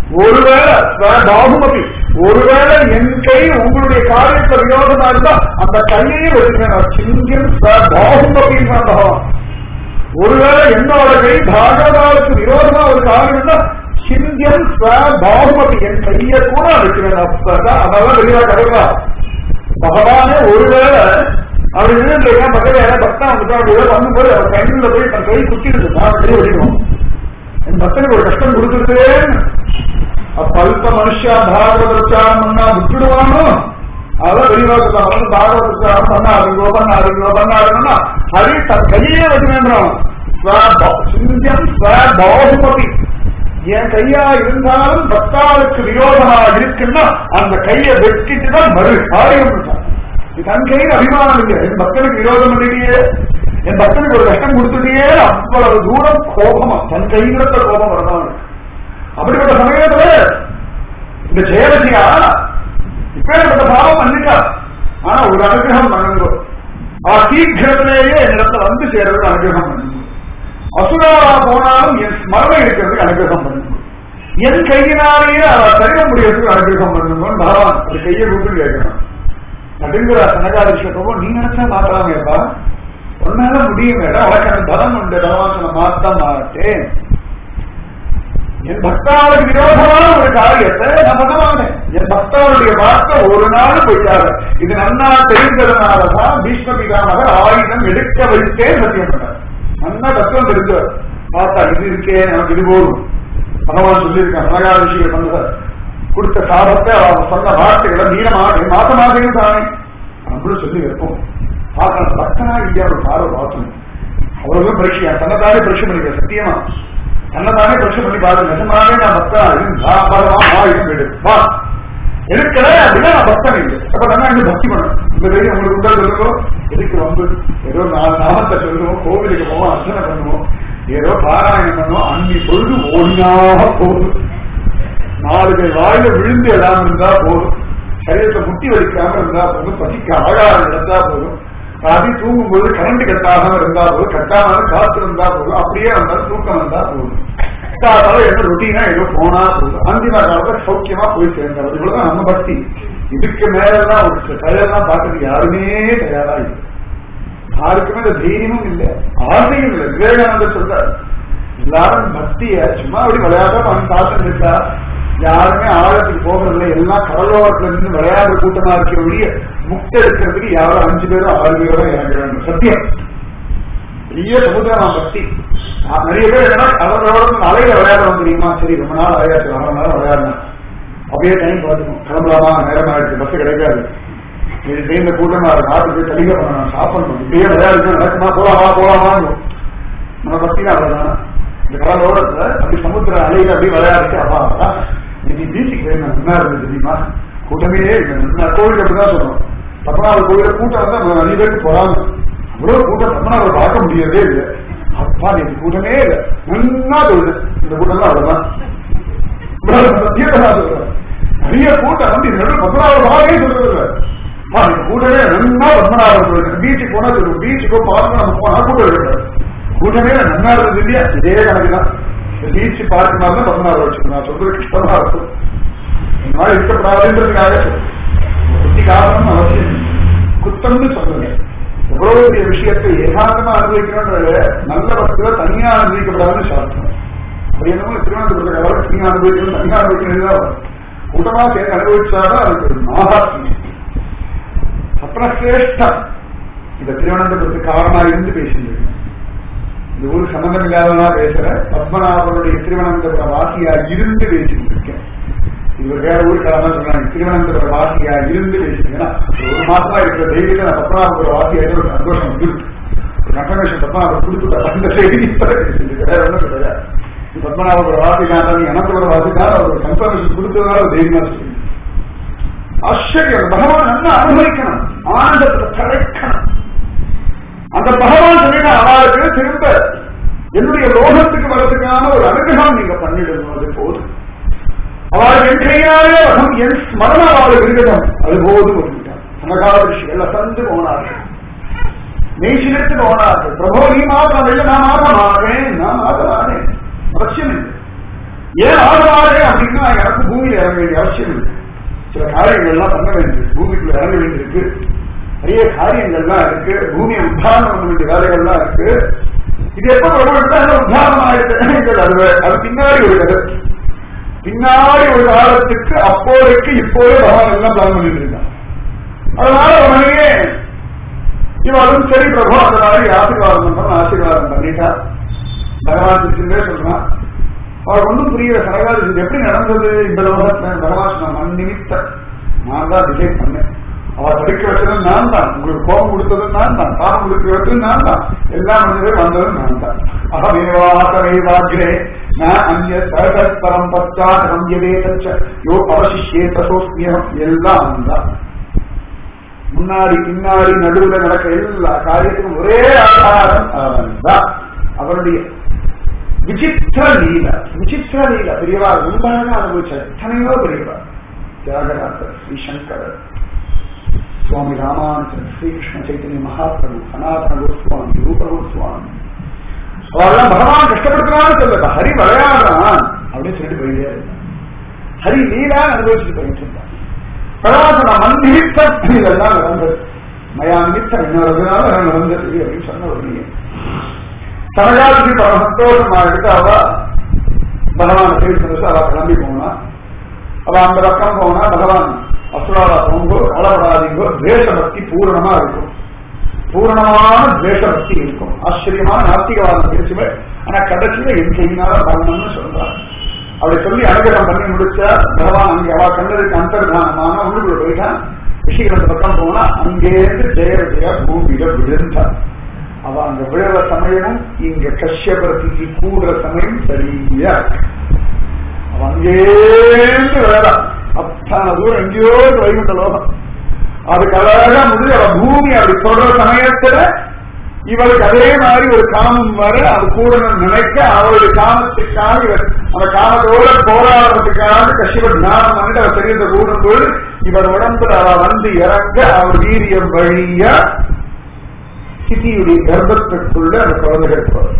ஒருவேளை பாகுமதி ஒருவேளை என் கை உங்களுடைய காரியத்துல விரோதமா இருந்தா அந்த கையையும் வச்சுக்கணும் சிங்கம் பாகுமதி பகவான் ஒருவேளை என்னோட கை பாகவதாவுக்கு விரோதமா ஒரு காரியம் இருந்தா சிங்கம் பாகுமதி என் கையை கூட வச்சுக்கணும் அப்பதான் அதெல்லாம் வெளியா கருவா பகவானே ஒருவேளை அவர் இருந்து பக்கத்துல யாராவது பக்தா வந்துட்டா அப்படி பண்ணும்போது அவர் கையில போய் தன் கை குத்திருக்கு நான் வெளியே வெளியிடுவோம் என் பக்தனுக்கு ஒரு கஷ்டம் கொடுத்துருக்கேன் அப்பல்ப மனுஷா பாகவத பிரச்சாரம் பண்ணா விட்டுடுவானோ அதான் வெளிவாசல வந்து பாகவத பிரச்சாரம் பண்ணாருங்கோ பண்ணாருங்கோ பண்ணாருன்னா ஹரி தன் கையே வச்சுவேண்டாம் சிங்கம் பாகுமதி என் கையா இருந்தாலும் பக்தாவுக்கு விரோதமா இருக்குன்னா அந்த கையை வெட்டிட்டு தான் மறு காரியம் பண்ணான். இது தன் கையில் அபிமானம் இல்லை என் பக்தனுக்கு விரோதம் பண்ணிட்டியே என் பக்தனுக்கு ஒரு கஷ்டம் கொடுத்துட்டியே அவ்வளவு தூரம் கோபமா தன் கையிலத்த கோபம் வரதான் அப்படிப்பட்ட சமயத்துல இந்த ஜெயவதியா இப்பேற்பட்ட பாவம் பண்ணிட்டா ஆனா ஒரு அனுகிரகம் பண்ணுங்க ஆ சீக்கிரத்திலேயே என்னிடத்துல வந்து சேர்றதுக்கு அனுகிரகம் பண்ணுங்க அசுராவா போனாலும் என் ஸ்மரணம் இருக்கிறதுக்கு அனுகிரகம் பண்ணுங்க என் கையினாலேயே அவ தருக முடியறதுக்கு அனுகிரகம் பண்ணுங்க பகவான் அது கையை கூட்டு கேட்கணும் நடுங்கிற சனகாதிஷப்போ நீ நினைச்சா மாத்தலாமேப்பா உன்னால முடியும் மேடம் உனக்கு அந்த பலம் உண்டு பகவான் சொன்ன மாத்த மாட்டேன் என் பக்தாவுக்கு விரோதமான ஒரு காரியத்தை நான் பண்ண மாட்டேன் என் பக்தாவுடைய வார்த்தை ஒரு நாள் போயிட்டாரு இது நன்னா தெரிந்ததுனாலதான் பீஷ்ம பிதாமகர் ஆயுதம் எடுக்க வைத்தே சத்தியம் பண்ணார் நன்னா தத்துவம் தெரிஞ்சவர் பார்த்தா இது இருக்கே நமக்கு இது போதும் பகவான் சொல்லியிருக்கான் மகாரிஷிகள் பண்ணவர் கொடுத்த சாபத்தை அவர் சொன்ன வார்த்தைகளை மீனமாக மாத்த மாதிரி தானே அப்படின்னு சொல்லி வைப்போம் பார்க்கணும் பக்தனா இல்லையா ஒரு சார பார்க்கணும் அவ்வளவு பரீட்சையா தன்னைத்தானே பரீட்சை பண்ணிக்க சத்தியமா தன்னைத்தானே பரீட்சை பண்ணி பாருங்க நிஜமாவே நான் பக்தா இருந்தா பரவா இது எடுப்பா எடுக்கல அப்படின்னா நான் பக்தன் இல்லை அப்ப நான் இந்த பக்தி பண்ணணும் இந்த தைரியம் உங்களுக்கு உண்டா சொல்லுவோம் எதுக்கு வந்து ஏதோ நாலு நாமத்தை சொல்லுவோம் கோவிலுக்கு போவோம் அர்ச்சனை பண்ணுவோம் ஏதோ பாராயணம் பண்ணுவோம் அன்னி பொழுது ஓடினாக போதும் நாலு பேர் வாயில விழுந்து எல்லாம் இருந்தா போதும் சரீரத்தை முட்டி வலிக்காம இருந்தா போதும் பசிக்கு ஆகாரம் இருந்தா போதும் ராதி தூங்கும்போது கரண்ட் கட்டாம இருந்தா போதும் கட்டாம காத்து இருந்தா போதும் அப்படியே வந்தாலும் தூக்கம் வந்தா போதும் காத்தால என்ன ரொட்டீனா ஏதோ போனா போதும் அந்திம காலத்துல சௌக்கியமா போய் சேர்ந்தார் இவ்வளவுதான் நம்ம பக்தி இதுக்கு மேலதான் ஒரு சில தயாரெல்லாம் பார்க்கறதுக்கு யாருமே தயாரா இல்லை யாருக்குமே இந்த தைரியமும் இல்லை ஆசையும் இல்லை விவேகானந்தர் சொல்றாரு எல்லாரும் பக்திய சும்மா அப்படி விளையாட்டா அவன் பார்த்துட்டு இருக்கா யாருமே ஆழத்துக்கு போகிறதில்ல எல்லாம் கடலோரத்துல நின்று விளையாடுற கூட்டமா இருக்கிற ஒழிய முக்த எடுக்கிறதுக்கு யாரும் அஞ்சு பேரும் ஆறு பேரோ இறங்குறாங்க சத்தியம் பெரிய சமுதாயம் பக்தி நான் நிறைய பேர் என்ன கடலோட அலையில விளையாடுறோம் தெரியுமா சரி ரொம்ப நாள் விளையாட்டு அரை மணி நேரம் விளையாடணும் அப்படியே டைம் பார்த்துக்கணும் கிளம்பலாமா நேரம் ஆயிடுச்சு பஸ் கிடைக்காது இது சேர்ந்த கூட்டமா இருக்கு ஆட்டு போய் தலிக பண்ணணும் சாப்பிடணும் இப்படியே விளையாடுச்சு நடக்குமா போலாமா போலாமா நம்ம பக்தி தான் அவ்வளவுதான் இந்த கடலோரத்துல அப்படி சமுத்திர அலையில அப்படியே விளையாடுச்சு அப்பா இன்னைக்கு பீச்சுக்கு போயிருந்தேன் என்ன இருந்தது தெரியுமா கூட்டமே இல்லை. நான் கோவிலுக்கு அப்படிதான் சொல்றோம் பத்மநாபர் கோவில கூட்டம் வந்து நிறைய பேருக்கு போறாங்க அவ்வளவு கூட்டம் பத்மநாபர் பார்க்க முடியவே இல்லை அப்பா நீங்க கூட்டமே இல்லை நல்லா தொழுது இந்த கூட்டம் தான் அவ்வளவுதான் இவ்வளவு சத்தியத்தை நான் சொல்றேன் நிறைய கூட்டம் வந்து இந்த நடுவில் பத்மநாபர் பாகவே சொல்றது இல்லை அப்பா, நீங்க கூட்டமே நல்லா பத்மநாபர் சொல்லுங்க பீச்சுக்கு போனா சொல்லுங்க பீச்சுக்கோ பார்க்க நம்ம போனா கூட்டம் இருக்காது கூட்டமே நல்லா இருந்தது இல்லையா இதே கணக்கு தான் பீச் பார்க்க மாதிரி தான் பத்மநாபர் வச்சுக்கணும் நான் சொல்றது கஷ்டமா இருக்கும் இந்த மாதிரி இருக்கப்படாதுன்றதுக்காக சொல்றேன். புத்தி காரணம் அவசியம் இல்லை. குத்தம்னு சொல்லுங்க எவ்வளவு பெரிய விஷயத்தை ஏகாந்தமா அனுபவிக்கணும்ன்றது நல்ல பக்தியில தனியா அனுபவிக்கப்படாதுன்னு சாஸ்திரம் அப்படி என்னமோ திருவனந்தபுரத்தை கலவரம் தனியா அனுபவிக்கணும் தனியா அனுபவிக்கணும் தான் வரும். கூட்டமா சேர்ந்து அனுபவிச்சாதான் அதுக்கு ஒரு மகாத்மியம் அப்புறம் சிரேஷ்டம் இந்த திருவனந்தபுரத்துக்கு காரணமா இருந்து பேசிட்டு இந்த ஊர் சம்பந்தம் இல்லாதவனா பேசுற பத்மநாபனுடைய திருவனந்தபுர வாசியா இருந்து பேசிட்டு இருக்கேன் இது ஒரு வேற ஊருக்காரமா சொல்றாங்க திருவனந்தபுர வாசியா இருந்து பேசிட்டு ஏன்னா ஒரு மாசமா இருக்கிற தெய்வத்தை நான் பத்மநாபபுர வாசியா ஒரு சந்தோஷம் வந்துருக்கு ஒரு கன்ஃபர்மேஷன் பத்மநாபர் கொடுத்துட்டா அந்த செய்தி இப்ப பேசிட்டு வேற ஒன்றும் கிடையாது இது பத்மநாபபுர வாசிதான் நீ அனந்தபுர வாசிதான் அவர் கன்ஃபர்மேஷன் கொடுத்ததால தைரியமா சொல்லி ஆச்சரியம் பகவான் நல்லா அனுபவிக்கணும் ஆனந்தத்துல கிடைக்கணும் அந்த பகவான் சொல்லிட்டு அவளுக்கு திரும்ப என்னுடைய லோகத்துக்கு வரதுக்கான ஒரு அனுகிரகம் நீங்க பண்ணிடணும் அது போதும் அவள் என் கையாலே வசம் என் ஸ்மரணம் அவளுக்கு இருக்கட்டும் அது போதும் சொல்லிட்டான் சமகாதிஷிகள் அசந்து போனார்கள் மெய்சிலிருந்து போனார்கள். 'பிரபோ, நீ மாத்திரம் இல்லை நான் மாற்ற மாட்டேன் நான் மாற்ற மாட்டேன் அவசியம் இல்லை. 'பிரபோ, நீ மாத்திரம் இல்லை நான் மாற்ற மாட்டேன் நான் மாற்ற மாட்டேன்' அப்படின்னு சொன்னார். 'பிரபோ, நீ மாத்திரம் இல்லை நான் மாற்ற மாட்டேன் நான் மாற்ற மாட்டேன்' அப்படின்னு சொன்னார். 'பிரபோ, நீ மாத்திரம் இல்லை நான் மாற்ற மாட்டேன் நான் மாற்ற மாட்டேன்' அப்படின்னு சொன்னார். ஏன் ஆடுவாரு அப்படின்னா எனக்கு பூமியில இறங்க வேண்டிய அவசியம் இல்லை சில காரியங்கள்லாம் பண்ண வேண்டியது பூமிக்குள்ள இறங்க வேண்டியிருக்கு நிறைய காரியங்கள்லாம் இருக்கு பூமியை உத்தாரணம் பண்ண வேண்டிய வேலைகள்லாம் இருக்கு இது எப்ப பிரபலம் உத்தாரணம் ஆயிடுச்சு அது வே- அது பின்னாடி ஒரு கதை பின்னாடி ஒரு காலத்துக்கு அப்போதைக்கு இப்போதே பகவான் எல்லாம் பிளான் பண்ணிட்டு இருக்கான் அதனால உடனே இவளும் சரி பிரபு அந்த மாதிரி ஆசீர்வாதம் பண்றோம் ஆசீர்வாதம் பண்ணிட்டா பகவான் கிருஷ்ணே சொல்றான் அவர் ஒன்றும் புரியல சரகாது இது எப்படி நடந்தது இந்த லோகத்துல பகவான் சொன்ன மண் நிமித்த நான் தான் டிசைட் பண்ணேன் அவர் படிக்க வச்சதும் நான் தான் உங்களுக்கு கோபம் கொடுத்ததும் நான் தான் பாவம் கொடுக்க வச்சதும் நான் தான் எல்லா மனிதரும் வந்ததும் நான் தான் அகமேவாசமேவாகிரே நான் அந்நிய பரஸ்பரம் பச்சாத் ரம்யவே தச்ச யோ அவசிஷே தசோஸ்மியம் எல்லாம் நான் தான் முன்னாடி பின்னாடி நடுவுல நடக்க எல்லா காரியத்துக்கும் ஒரே ஆதாரம் அவன் தான் அவனுடைய விசித்திர லீலா விசித்திர லீலா பெரியவா உண்மையாக அனுபவிச்சார் எத்தனையோ பெரியவா தியாகராஜர் ஸ்ரீ சங்கரர் சுவாமி ராமானுஜர் ஸ்ரீகிருஷ்ண சைத்தன்ய மகாபிரபு சனாதன கோஸ்வாமி ரூப கோஸ்வாமி அவெல்லாம் பகவான் கஷ்டப்படுத்தினாலும் சொல்லல ஹரி விளையாடுறான் அப்படின்னு சொல்லிட்டு போயிட்டே இருந்தான் ஹரி லீலா அனுபவிச்சுட்டு போயிட்டு இருந்தான் பகவான் மண் நிமித்தம் இதெல்லாம் நடந்தது மயா நிமித்தம் இன்னொருனால நடந்தது அப்படின்னு சொன்ன ஒரு நீங்க சரகாதிக்கு பல சந்தோஷமா எடுத்து அவ பகவான் பேசுறது அவ கிளம்பி போனா அவ அந்த பக்கம் போனா பகவான் அசுராரா போங்கோ கவலைப்படாதீங்கோ தேசபக்தி பூரணமா இருக்கும் பூரணமான தேசபக்தி இருக்கும் ஆச்சரியமான நாத்திகவாதம் பேசுவே ஆனா கடைசியில என் கையினால வரணும்னு சொல்றாங்க அப்படி சொல்லி அனுகிரகம் பண்ணி முடிச்சா பகவான் அங்கே அவ கண்டதுக்கு அந்தர்தானமான உள்ளுக்குள்ள போயிட்டான் ரிஷிகள பக்கம் போனா அங்கேருந்து ஜெய விஜயா பூமியில விழுந்தான் அவ அங்க விழுற சமயமும் இங்க கஷ்யபரத்திக்கு கூடுற சமயம் சரியா இருக்கு அவ அங்கேருந்து விழறான் அத்தனை தூரம் எங்கேயோ இருக்கு வைகுண்ட லோகம் அதுக்கு அழகா முடிஞ்சு அவ பூமி அப்படி சொல்ற சமயத்துல இவளுக்கு அதே மாதிரி ஒரு காமம் வர அது கூடணும் நினைக்க அவளுடைய காமத்துக்காக இவர் அந்த காமத்தோட போராடுறதுக்காக கஷ்டப்பட்டு ஞானம் பண்ணிட்டு அவர் தெரிந்த கூடும்போது இவர் உடம்புல அவ வந்து இறங்க அவர் வீரியம் வழியா சிதியுடைய கர்ப்பத்துக்குள்ள அந்த குழந்தைகள் போறது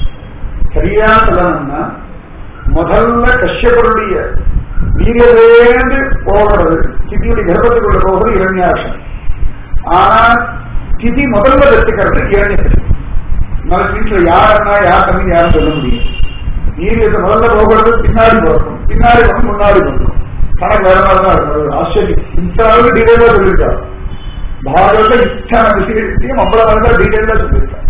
சரியா சொல்லணும்னா முதல்ல கஷ்யப்பருடைய வீரியவேண்டு போகிறது சிதியுடைய கர்ப்பத்துக்குள்ள போகிறது இரண்யாசம் ஆனா திதி முதல்ல வெட்டுக்கிறது இரண்டு நம்ம வீட்டுல யாருன்னா யார் தண்ணி யாரும் சொல்ல முடியும் வீரியத்தை முதல்ல போகிறது பின்னாடி போகணும் பின்னாடி வந்து முன்னாடி போகணும் கணக்கு வேற மாதிரி தான் இருக்கும் அது ஆச்சரியம் இந்த அளவுக்கு டீடைலா சொல்லியிருக்காரு பாரத இத்தனை விஷயத்தையும் அவ்வளவு மாதிரி டீடைலா சொல்லியிருக்காரு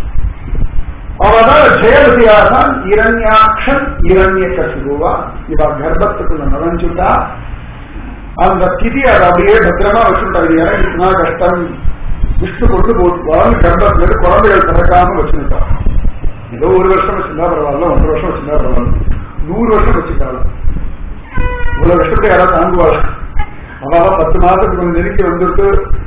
அவதான் ஜெயவதியாதான் இரண்யாட்சன் இரண்ய கசிபுவா இவ கர்ப்பத்துக்குள்ள நுழைஞ்சுட்டா அந்த திதி அதை அப்படியே பத்திரமா வச்சுட்டாங்க இறங்கிட்டுனா கஷ்டம் விஷ்ணு கொண்டு போட்டு வளர்ந்து கர்ப்பத்துல இருந்து குழந்தைகள் பிறக்காம வச்சுட்டான் ஏதோ ஒரு வருஷம் வச்சிருந்தா பரவாயில்ல ஒன்றரை வருஷம் வச்சிருந்தா பரவாயில்ல நூறு வருஷம் வச்சுட்டாலும் இவ்வளவு கஷ்டப்பட்டு யாராவது தாங்குவாள் அதாவது பத்து மாசத்துக்கு கொஞ்சம் நெருக்கி வந்துட்டு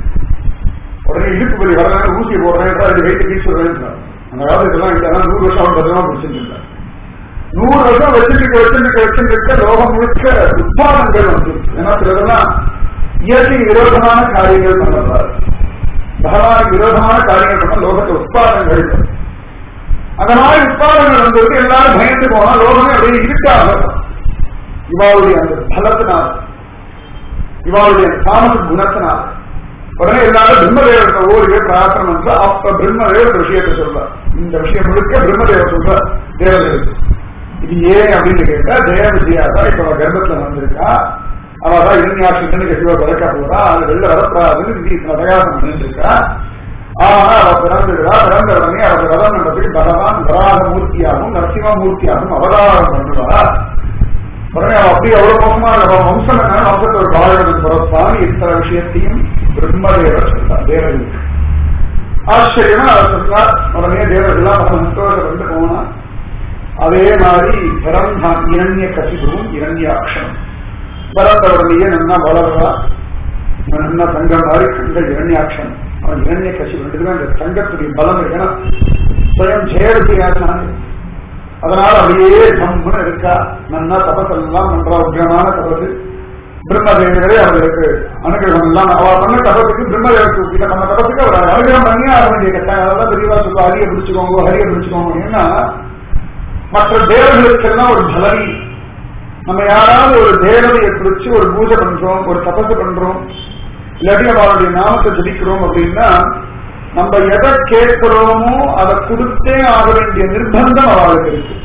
உடனே இடுப்பு வலி வரலாம் ஊசி போடுறேன் அது வெயிட்டு கீழ் சொல்றேன் அந்த காலத்துக்கெல்லாம் இதெல்லாம் நூறு வருஷம் அவன் பத்திரமா பிடிச்சிட்டு இருந்தார் நூறு வருஷம் வச்சுட்டு வச்சுட்டு வச்சுட்டு லோகம் முழுக்க உற்பாதங்கள் வந்து ஏன்னா சிலதெல்லாம் இயற்கை விரோதமான காரியங்கள் பண்ணக்கூடாது பகவானுக்கு விரோதமான காரியங்கள் பண்ண லோகத்தை உற்பாதங்கள் அந்த மாதிரி உற்பாதங்கள் வந்ததுக்கு எல்லாரும் பயந்து போனா லோகமே அப்படியே இருக்காக இவாளுடைய அந்த பலத்தினால் இவாளுடைய தாமச குணத்தினால் உடனே எல்லாரும் பிரம்மதேவத்தை ஓடிய பிரார்த்தனை வந்து அப்ப பிரம்மதேவர் விஷயத்தை சொல்றார் இந்த விஷயம் முழுக்க பிரம்மதேவர் சொல்ற தேவதேவன் இது ஏன் அப்படின்னு கேட்டா தேவ விஜயாதா இப்ப அவ கர்ப்பத்துல வந்திருக்கா அவதான் இரண்யாட்சன்னு கசிவா பிறக்க போறா அது வெளில வரப்படாதுன்னு விதி பிரகாசம் பண்ணிட்டு இருக்கா ஆனா அவ பிறந்துடுறா பிறந்த உடனே அவள் ரதம் பண்றதுக்கு பகவான் வராக மூர்த்தியாகவும் நரசிம்ம மூர்த்தியாகவும் அவதாரம் பண்ணுவா உடனே அவ அப்படி அவ்வளவு மோசமா நம்ம வம்சம் என்ன வம்சத்தை ஒரு பாழகம் பிறப்பான் இத்தனை விஷயத்தையும் பிரம்மதேவர் சொல்றார் தேவர்களுக்கு ஆச்சரியமா அவர் சொல்றார் உடனே தேவர்கள்லாம் பல சந்தோஷம் வந்து போனா அதே மாதிரி பிறந்தான் இரண்ய கசிபுவும் இரண்யாட்சம் பிறந்த உடனேயே நல்லா வளர்றா நல்லா தங்கம் மாதிரி கண்ட இரண்யாட்சம் அவன் இரண்ய கசிபு ரெண்டுக்குமே அந்த தங்கத்துடைய பலம் இருக்குன்னா சுயம் ஜெயவதியானாங்க அதனால அப்படியே சம்முன்னு இருக்கா நன்னா தபசெல்லாம் பண்றா உக்கிரமான தபசு பிரம்மதேவரே அவர்களுக்கு அனுகிரகம் எல்லாம் அவ பண்ண தபத்துக்கு பிரம்மதேவருக்கு கிட்ட பண்ண தபத்துக்கு அவர் அனுகிரகம் பண்ணி ஆக வேண்டிய கட்டாயம் அதெல்லாம் பெரியவா சொல்லுவா ஹரிய பிடிச்சுக்கோங்க ஹரிய பிடிச்சுக்கோங்க ஏன்னா மற்ற தேவர்களுக்கெல்லாம் ஒரு பலவி நம்ம யாராவது ஒரு தேவதையை குறிச்சு ஒரு பூஜை பண்றோம் ஒரு தபசு பண்றோம் இல்லாட்டி அவருடைய நாமத்தை ஜபிக்கிறோம் அப்படின்னா நம்ம எதை கேட்கிறோமோ அதை கொடுத்தே ஆக வேண்டிய நிர்பந்தம் அவளுக்கு இருக்கு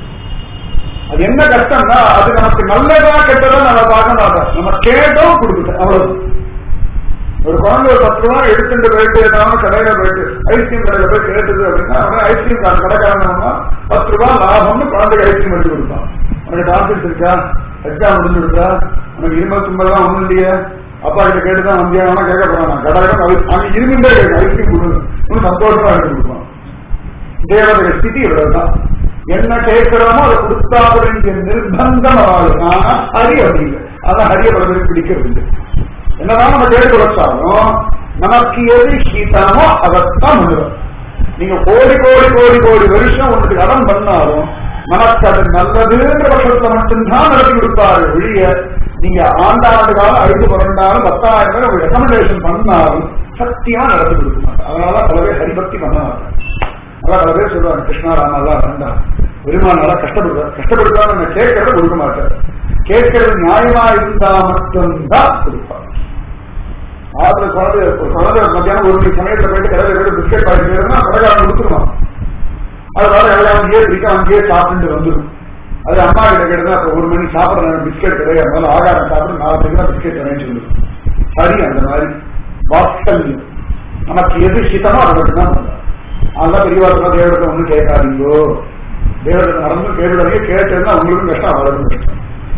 அது என்ன கஷ்டம்னா அது நமக்கு நல்லதா கெட்டதா நம்ம பார்க்க மாட்டோம் நம்ம கேட்டோம் கொடுக்குது அவ்வளவு ஒரு குழந்தை ஒரு பத்து ரூபா எடுத்துட்டு போயிட்டு ஏதாவது கடையில போயிட்டு ஐஸ்கிரீம் கடையில போய் கேட்டது அப்படின்னா அவன் ஐஸ்கிரீம் கார்டு கடைக்காரனா பத்து ரூபா லாபம்னு குழந்தைக்கு ஐஸ்கிரீம் எடுத்து கொடுப்பான் உனக்கு டாக்டர்ஸ் இருக்கா எக்ஸாம் முடிஞ்சிருக்கா உனக்கு இருமல் தும்பலாம் ஒண்ணும் இல்லையே அப்பா கிட்ட கேட்டுதான் வந்தியா வேணா கேட்க போறான் கடையில அங்க இருந்துட்டே கேட்க ஐஸ்கிரீம் கொடுக்கணும் இன்னும் சந்தோஷமா எடுத்து கொடுப்பான் தேவதைய ஸ்திதி இவ்வளவுதான் என்ன கேட்கிறோமோ அதை கொடுத்தாக வேண்டிய நிர்பந்தம் அவளுக்கு ஆனா ஹரி அப்படி இல்லை அதான் ஹரிய பலருக்கு பிடிக்கிறது இல்லை என்னதான் நம்ம கேட்டு வச்சாலும் நமக்கு எது ஹீதாமோ அதைத்தான் பண்ணுவோம் நீங்க கோடி கோடி கோடி கோடி வருஷம் உங்களுக்கு கடன் பண்ணாலும் நமக்கு அது நல்லதுன்ற பட்சத்துல மட்டும்தான் நடத்தி கொடுப்பாரு ஒழிய நீங்க ஆண்டாண்டு காலம் அழுது பிறந்தாலும் பத்தாயிரம் பேர் ஒரு ரெக்கமெண்டேஷன் பண்ணாலும் சத்தியமா நடத்தி கொடுக்க மாட்டேன் அதனால பல பேர் ஹரிபக்தி பண்ண மாட்டேன் அதான் பல பேர் சொல்லுவாங்க கிருஷ்ணா ராமல்லா வேண்டாம் பெருமாள் நல்லா கஷ்டப்படுவார் கஷ்டப்படுவார் நம்ம கேட்கறத கொடுக்க மாட்டார் கேட்கறது நியாயமா இருந்தா மட்டும்தான் கொடுப்பார் ஆத்துல குழந்தை ஒரு குழந்தை மத்தியானம் ஒரு மணி சமயத்துல போயிட்டு கடையில போயிட்டு பிஸ்கெட் பாக்கெட் கடைக்காரன் கொடுத்துருவான் அதனால எல்லாம் அங்கேயே பிடிக்க அங்கேயே சாப்பிட்டு வந்துடும் அது அம்மா கிட்ட கேட்டா அப்ப ஒரு மணி சாப்பிடுறேன் பிஸ்கெட் கிடையாது அதனால ஆகாரம் சாப்பிட்டு நாலு மணிக்கு தான் பிஸ்கெட் தரேன்னு சொல்லுது சரி அந்த மாதிரி வாத்சல்யம் நமக்கு எது ஹிதமோ அதை மட்டும்தான் பண்ணலாம் அதெல்லாம் பெரியவாசமா தேவரத்தை ஒன்றும் கேட்காதீங்கோ தேவரத்தை நடந்து கேட்கறதே கேட்டதுன்னா உங்களுக்கும் கஷ்டம் அவளுக்கும் கஷ்டம்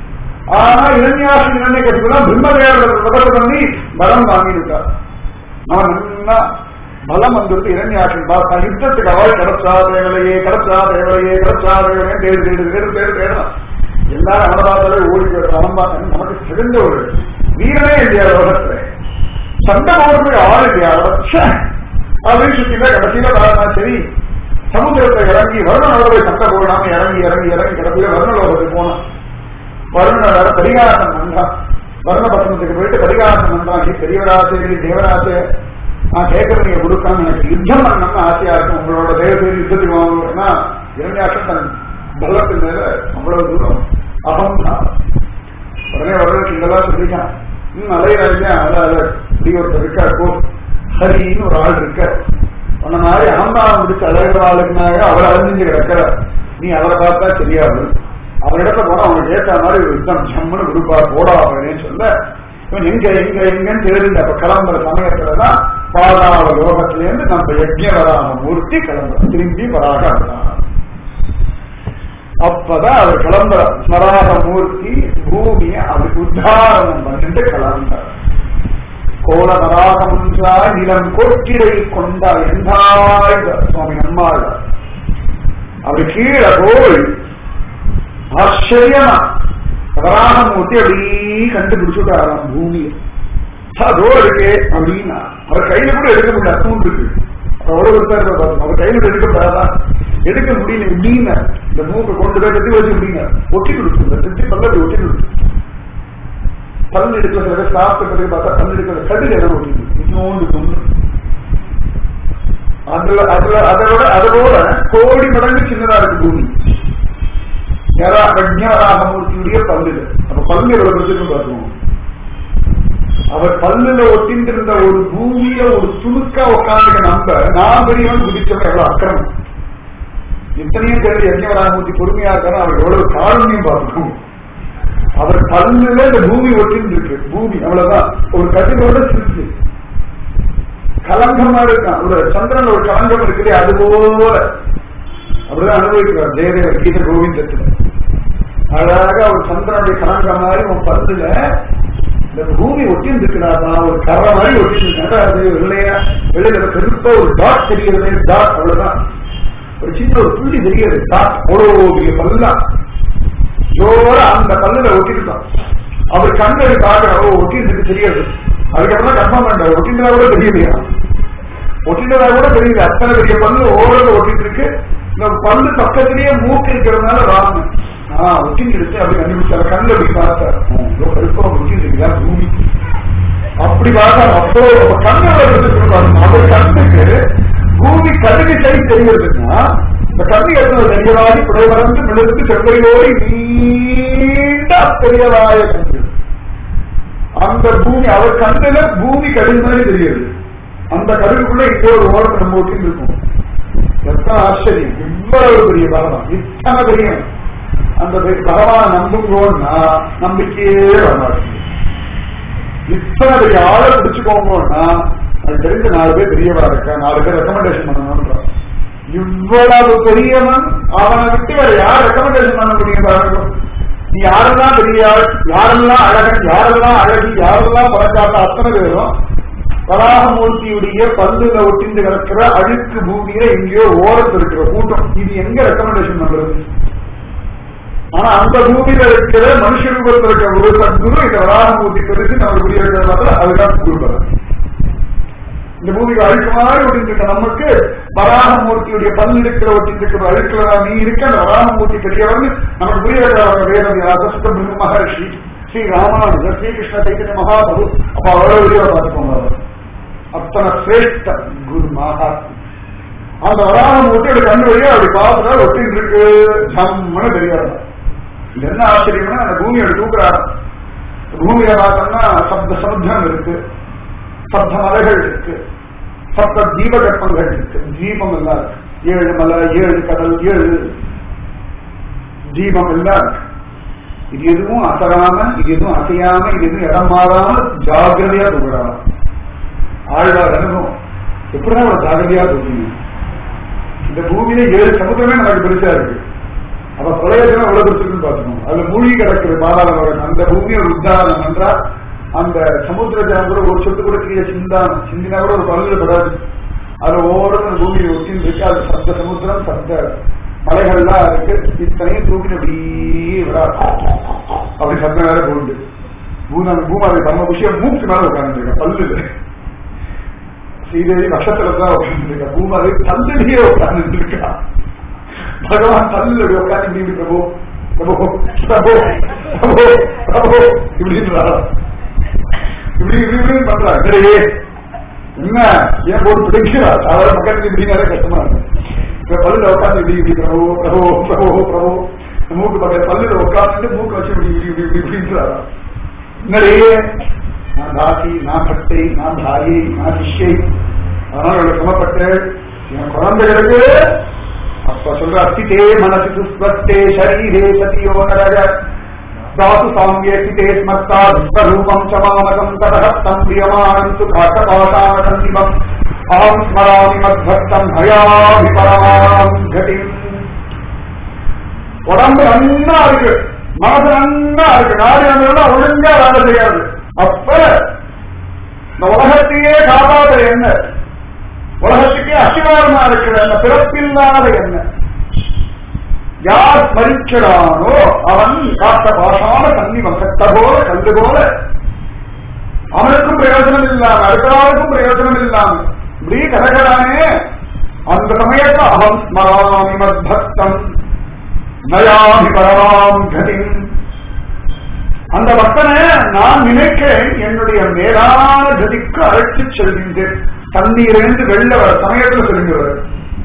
ஆனா இளைஞாசி இளைஞ கட்சிதான் பிரம்மதேவரை பிரபலம் பண்ணி பலம் வாங்கியிருக்கார் நான் நல்லா பலம் வந்துட்டு இளைஞாசின் பார்த்தா யுத்தத்துக்கு அவள் கிடைச்சா தேவலையே கிடைச்சா தேவலையே கிடைச்சா தேவலையே தேடு தேடு தேடு தேடு தேடலாம் எல்லாரும் அவனை பார்த்தாலே ஓடி போயிடுற அவன் பார்த்தா நமக்கு சிறந்த ஒரு வீரனே இல்லையா உலகத்துல சண்டை போடுறது ஆள் இல்லையா ச்சே. அப்படின்னு சுத்தினா கடைசியில நான் சரி சமுத்திரத்தை இறங்கி வருணனோட சண்டை போடாம இறங்கி இறங்கி இறங்கி கடைசியில வருணலோகத்துக்கு போனான் வருணன் வேற பரிகாசம் பண்றான் வருண பட்டணத்துக்கு போயிட்டு பரிகாசம் பண்றான் நீ பெரியவராசே நீ தேவராசே நான் கேட்கறது நீங்க கொடுக்காம எனக்கு யுத்தம் பண்ணணும்னு ஆசையா இருக்கும் உங்களோட தேவதையில் யுத்தத்துக்கு வாங்கணும்னா இரண்டாட்சம் தன் பலத்தின் மேல அவ்வளவு தூரம் அகம் உடனே வருடனுக்கு இதெல்லாம் சொல்லிக்கான் இன்னும் அலையிறாங்க அதாவது இப்படி ஒருத்தர் இருக்கார் போ ஹரின்னு ஒரு ஆள் இருக்க உன்ன மாதிரி அகம்பாவம் முடிச்சு அழகிற ஆளுக்குனாக அவர் அழிஞ்சு கிடக்கிறார் நீ அவரை பார்த்தா தெரியாது அவரிடத்த போனா அவனுக்கு ஏற்ற மாதிரி ஒரு யுத்தம் ஜம்முன்னு கொடுப்பா போடா அப்படின்னு சொல்ல இவன் எங்க எங்க எங்கன்னு தெரிஞ்ச அப்ப கிளம்புற சமயத்துலதான் பாதாள லோகத்திலேருந்து நம்ம யஜ்யவராம மூர்த்தி கிளம்புற திரும்பி வராக அவதாரம் அப்பதான் அவர் கிளம்புற ஸ்மராக மூர்த்தி பூமியை அவருக்கு உத்தாரணம் பண்ணிட்டு கிளம்புறார் கோலவராகமன்றாய் நிலம் கொட்டிடை கொண்ட எந்தாய் சுவாமி நம்மாள் அவர் கீழே போய் ஆச்சரியமா வராகமூர்த்தி அப்படி கண்டுபிடிச்சுட்டாராம் பூமியை அதோ இருக்கு அப்படின்னா அவர் கையில கூட எடுக்க முடியல தூண்டு இருக்கு அவ்வளவு ஒருத்தர் அவர் கையில கூட எடுக்க முடியாதா எடுக்க முடியல இப்படின்னு இந்த மூக்கு கொண்டு போய் கட்டி வச்சு முடியுங்க ஒட்டி கொடுத்து இந்த செட்டி பல்ல ஒட்டி கொடுத்து பல் எடுக்கிறது சாப்பிட்டு பார்த்தா பல் எடுக்கிறது கடுகு எல்லாம் ஒட்டி இன்னொன்று கொண்டு அதுல அதுல அதோட அதோட கோடி மடங்கு சின்னதா இருக்கு பூமி பிரஜாராமூர்த்தியுடைய பல்லு அப்ப பல்லு எவ்வளவு பிரச்சனை பார்த்துவோம் அவர் பல்லுல ஒட்டிந்திருந்த ஒரு பூமியில ஒரு துணுக்கா உட்காந்துக்க நம்ப நான் பெரியவன் குதிச்சவன் எவ்வளவு அக்கிரமம் இத்தனையும் தெரிஞ்ச யஜ்ஞவராமூர்த்தி பொறுமையா இருக்காரு அவர் எவ்வளவு காரணியம் பார்க்கணும் அவர் பல்லுல இந்த பூமி ஒட்டின்னு இருக்கு பூமி அவ்வளவுதான் ஒரு கதிரோட சிரிச்சு கலங்கமா இருக்கான் ஒரு சந்திரன் ஒரு கலங்கம் இருக்குது அது போல அப்படிதான் அனுபவிக்கிறார் ஜெயதேவர் கீத கோவிந்தத்துல அழகாக ஒரு சந்திரனுடைய கலங்கம் மாதிரி உன் பல்லுல இந்த பூமி ஒட்டின்னு இருக்கிறாரா ஒரு கரை மாதிரி ஒட்டின்னு அது வெள்ளையா வெள்ளையில பெருப்பா ஒரு டாட் தெரிகிறது டாட் அவ்வளவுதான் ஒரு சின்ன ஒரு புள்ளி தெரிகிறது டாட் அவ்வளோ பெரிய பல்லா ஜோர அந்த பல்லுல ஒட்டிருக்கான் அவர் கண்ணு காட்டுற ஓ ஒட்டின்னு தெரியாது அதுக்கப்புறம் கன்ஃபார்ம் பண்றாரு ஒட்டின்றதா கூட தெரியலையா ஒட்டின்றதா கூட தெரியல அத்தனை பெரிய பல்லு ஓரளவு ஒட்டிட்டு இருக்கு இந்த பல்லு பக்கத்திலேயே மூக்கு இருக்கிறதுனால ராமன் ஆஹ் ஒட்டின்னு இருக்கு அப்படி கண்டுபிடிச்சாரு கண்ணு அப்படி பார்த்தாரு கருப்பம் ஒட்டின்னு இருக்குதா பூமி அப்படி பார்த்தா அப்போ கண்ணு அவர் கண்ணுக்கு பூமி கடுகு சைஸ் தெரிகிறதுன்னா இந்த இந்த கண்ணி எத்தனை பெரியவாடி புடைவரந்து மிளந்து செவ்வரியோடு நீண்ட பெரியவாய கண்டு அந்த பூமி அவர் கண்ணுல பூமி கடுகு மாதிரி தெரியுது அந்த கடுகுக்குள்ள இன்னொரு ஓரம் நம்ம ஒட்டி இருக்கும் எத்தனை ஆச்சரியம் இவ்வளவு பெரிய பகவான் இத்தனை பெரிய அந்த பெ- பகவானை நம்புங்கோன்னா நம்பிக்கையே வரமாட்டேங்குது இத்தனை பெரிய ஆளை பிடிச்சுக்கோங்கன்னா அது தெரிஞ்ச நாலு பேர் பெரியவா இருக்கா நாலு பேர் ரெக்கமெண்டேஷன் பண்ணணும்ன்றான் இவ்வளவு பெரியவன் அவனை விட்டு வேற யார் ரெக்கமெண்டேஷன் பண்ண முடியும் பாருங்க நீ யாரெல்லாம் பெரிய ஆள் யாரெல்லாம் அழகன் யாரெல்லாம் அழகி யாரெல்லாம் பறக்காத அத்தனை பேரும் வராகமூர்த்தியுடைய பல்லுல ஒட்டிந்து கிடக்கிற அழுக்கு பூமியில எங்கேயோ ஓரத்தில் இருக்கிற கூட்டம் இது எங்க ரெக்கமெண்டேஷன் பண்றது ஆனா அந்த பூமியில இருக்கிற மனுஷ ரூபத்தில் இருக்கிற ஒரு சத்குரு இந்த வராகமூர்த்தி தெரிஞ்சு நம்ம புரிய வைக்கிறதுனால அதுதான் குரு இந்த பூமிக்கு அழுக்கு மாதிரி ஒட்டிருக்க நமக்கு வராகமூர்த்தியுடைய பல் இருக்கிற ஒட்டிருக்கிற அழுக்குல நீ இருக்க அந்த வராகமூர்த்தி பெரியவர்னு நமக்கு புரிய வைக்கிறாங்க வேதம் சுத்த பிரம்ம மகர்ஷி ஸ்ரீ ராமானுஜர் ஸ்ரீகிருஷ்ண சைத்தன்ய மகாபு அப்ப அவ்வளவு வீடியோ பார்த்துக்கோங்க அவர். அத்தனை சிரேஷ்ட குரு மகாத்மா அந்த வராகமூர்த்தி அப்படி கண்ணு வழியா அப்படி பார்த்துட்டா ஒட்டின்னு இருக்கு ஜம்முன்னு தெரியாது இது என்ன ஆச்சரியம்னா அந்த பூமியோட தூக்குறாரு பூமியில பார்த்தோம்னா சப்த சமுத்திரம் இருக்கு சப்த மலைகள் இருக்கு சப்த தீபகற்பங்கள் இருக்கு தீபம் எல்லாம் இருக்கு ஏழு மலை ஏழு கடல் ஏழு தீபம் எல்லாம் இருக்கு இது எதுவும் அசராம இது எதுவும் அசையாம இது எதுவும் இடம் மாறாம ஜாகிரதையா தூக்குறாங்க ஆழ்வார் அனுபவம் எப்படிதான் ஒரு ஜாகிரதையா தூக்குங்க இந்த பூமியில ஏழு சமுத்திரமே நமக்கு பெருசா இருக்கு அப்ப பிரயோஜனம் எவ்வளவு பெருசுன்னு பார்க்கணும் அதுல மூழ்கி கிடக்குது பாதாள லோகம் அந்த பூமி ஒரு உத்தாரணம் என்றால் அந்த சமுத்திர ஜலம் கூட ஒரு சொட்டு கூட கீழே சிந்தான சிந்தினா கூட ஒரு பல்லுல படாது அது ஒவ்வொரு பூமியை ஒட்டி இருக்கு அது சப்த சமுத்திரம் சப்த மலைகள்லாம் இருக்கு இத்தனையும் தூக்கின அப்படியே விடாது அப்படி சத்தம் வேற போகுது பூமி பூமாவை பரம விஷயம் மூக்கு மேல உட்கார்ந்துருக்க பல்லுல ஸ்ரீதேவி நட்சத்திரத்துல தான் உட்கார்ந்துருக்கா பூமாவை தல்லுலயே உட்கார்ந்துருக்கா பகவான் தல்லுல உட்கார்ந்து இப்படி பிரபு பிரபு பிரபு பிரபு பிரபு இப்படின்றாரா இப்படி இப்படி இப்படி பண்றா கிடையே என்ன ஏன் போட்டு பிடிக்கிறா சாதாரண மக்களுக்கு இப்படினாலே கஷ்டமா இருக்கு இப்ப பல்லுல உட்காந்து இப்படி இப்படி பிரபு பிரபு பிரபு பிரபு மூக்கு பக்கத்துல பல்லுல உட்கார்ந்து மூக்கு வச்சு இப்படி இப்படி இப்படி இப்படி இப்படின்றாரா என்னடையே நான் தாசி நான் பட்டை நான் தாயி நான் சிஷ்யை அதனால இவளுக்கு சமப்பட்டு என் குழந்தைகளுக்கு அப்ப சொல்ற அஸ்திதே மனசு சுஸ்வத்தே சரீரே சதியோ நரக தாசு சாமியேசிதே ஸ்மர்த்தா விஸ்வரூபம் சமானகம் ததஹத்தம் பிரியமானம் சுகாட்டபாட்டான சந்திபம் அகம் ஸ்மராமி மத்பக்தம் ஹயாமி பரமாம் கதிம் உடம்பு நன்னா இருக்கு மனசு நன்னா இருக்கு நாடு ஒழுங்கா வேலை செய்யாது அப்ப இந்த உலகத்தையே காப்பாத என்ன உலகத்துக்கே அசிவாரமா இருக்கிற அந்த பிறப்பில்லாத என்ன யார் ஸ்மரிக்கிறானோ அவன் காத்த பாஷான தண்ணி வசத்த போல கண்டு போல அவனுக்கும் பிரயோஜனம் இல்லாம அடுத்தவாளுக்கும் பிரயோஜனம் இல்லாம இப்படி கதகடானே அந்த சமயத்தை அவன் ஸ்மராமி மத்பக்தம் நயாமி பரமாம் கதிம் அந்த பக்தனை நான் நினைக்கிறேன் என்னுடைய மேலான கதிக்கு அழைத்து செல்கின்றேன் தண்ணீரிலிருந்து வெள்ள வர சமயத்துல சொல்லுங்கிறவர்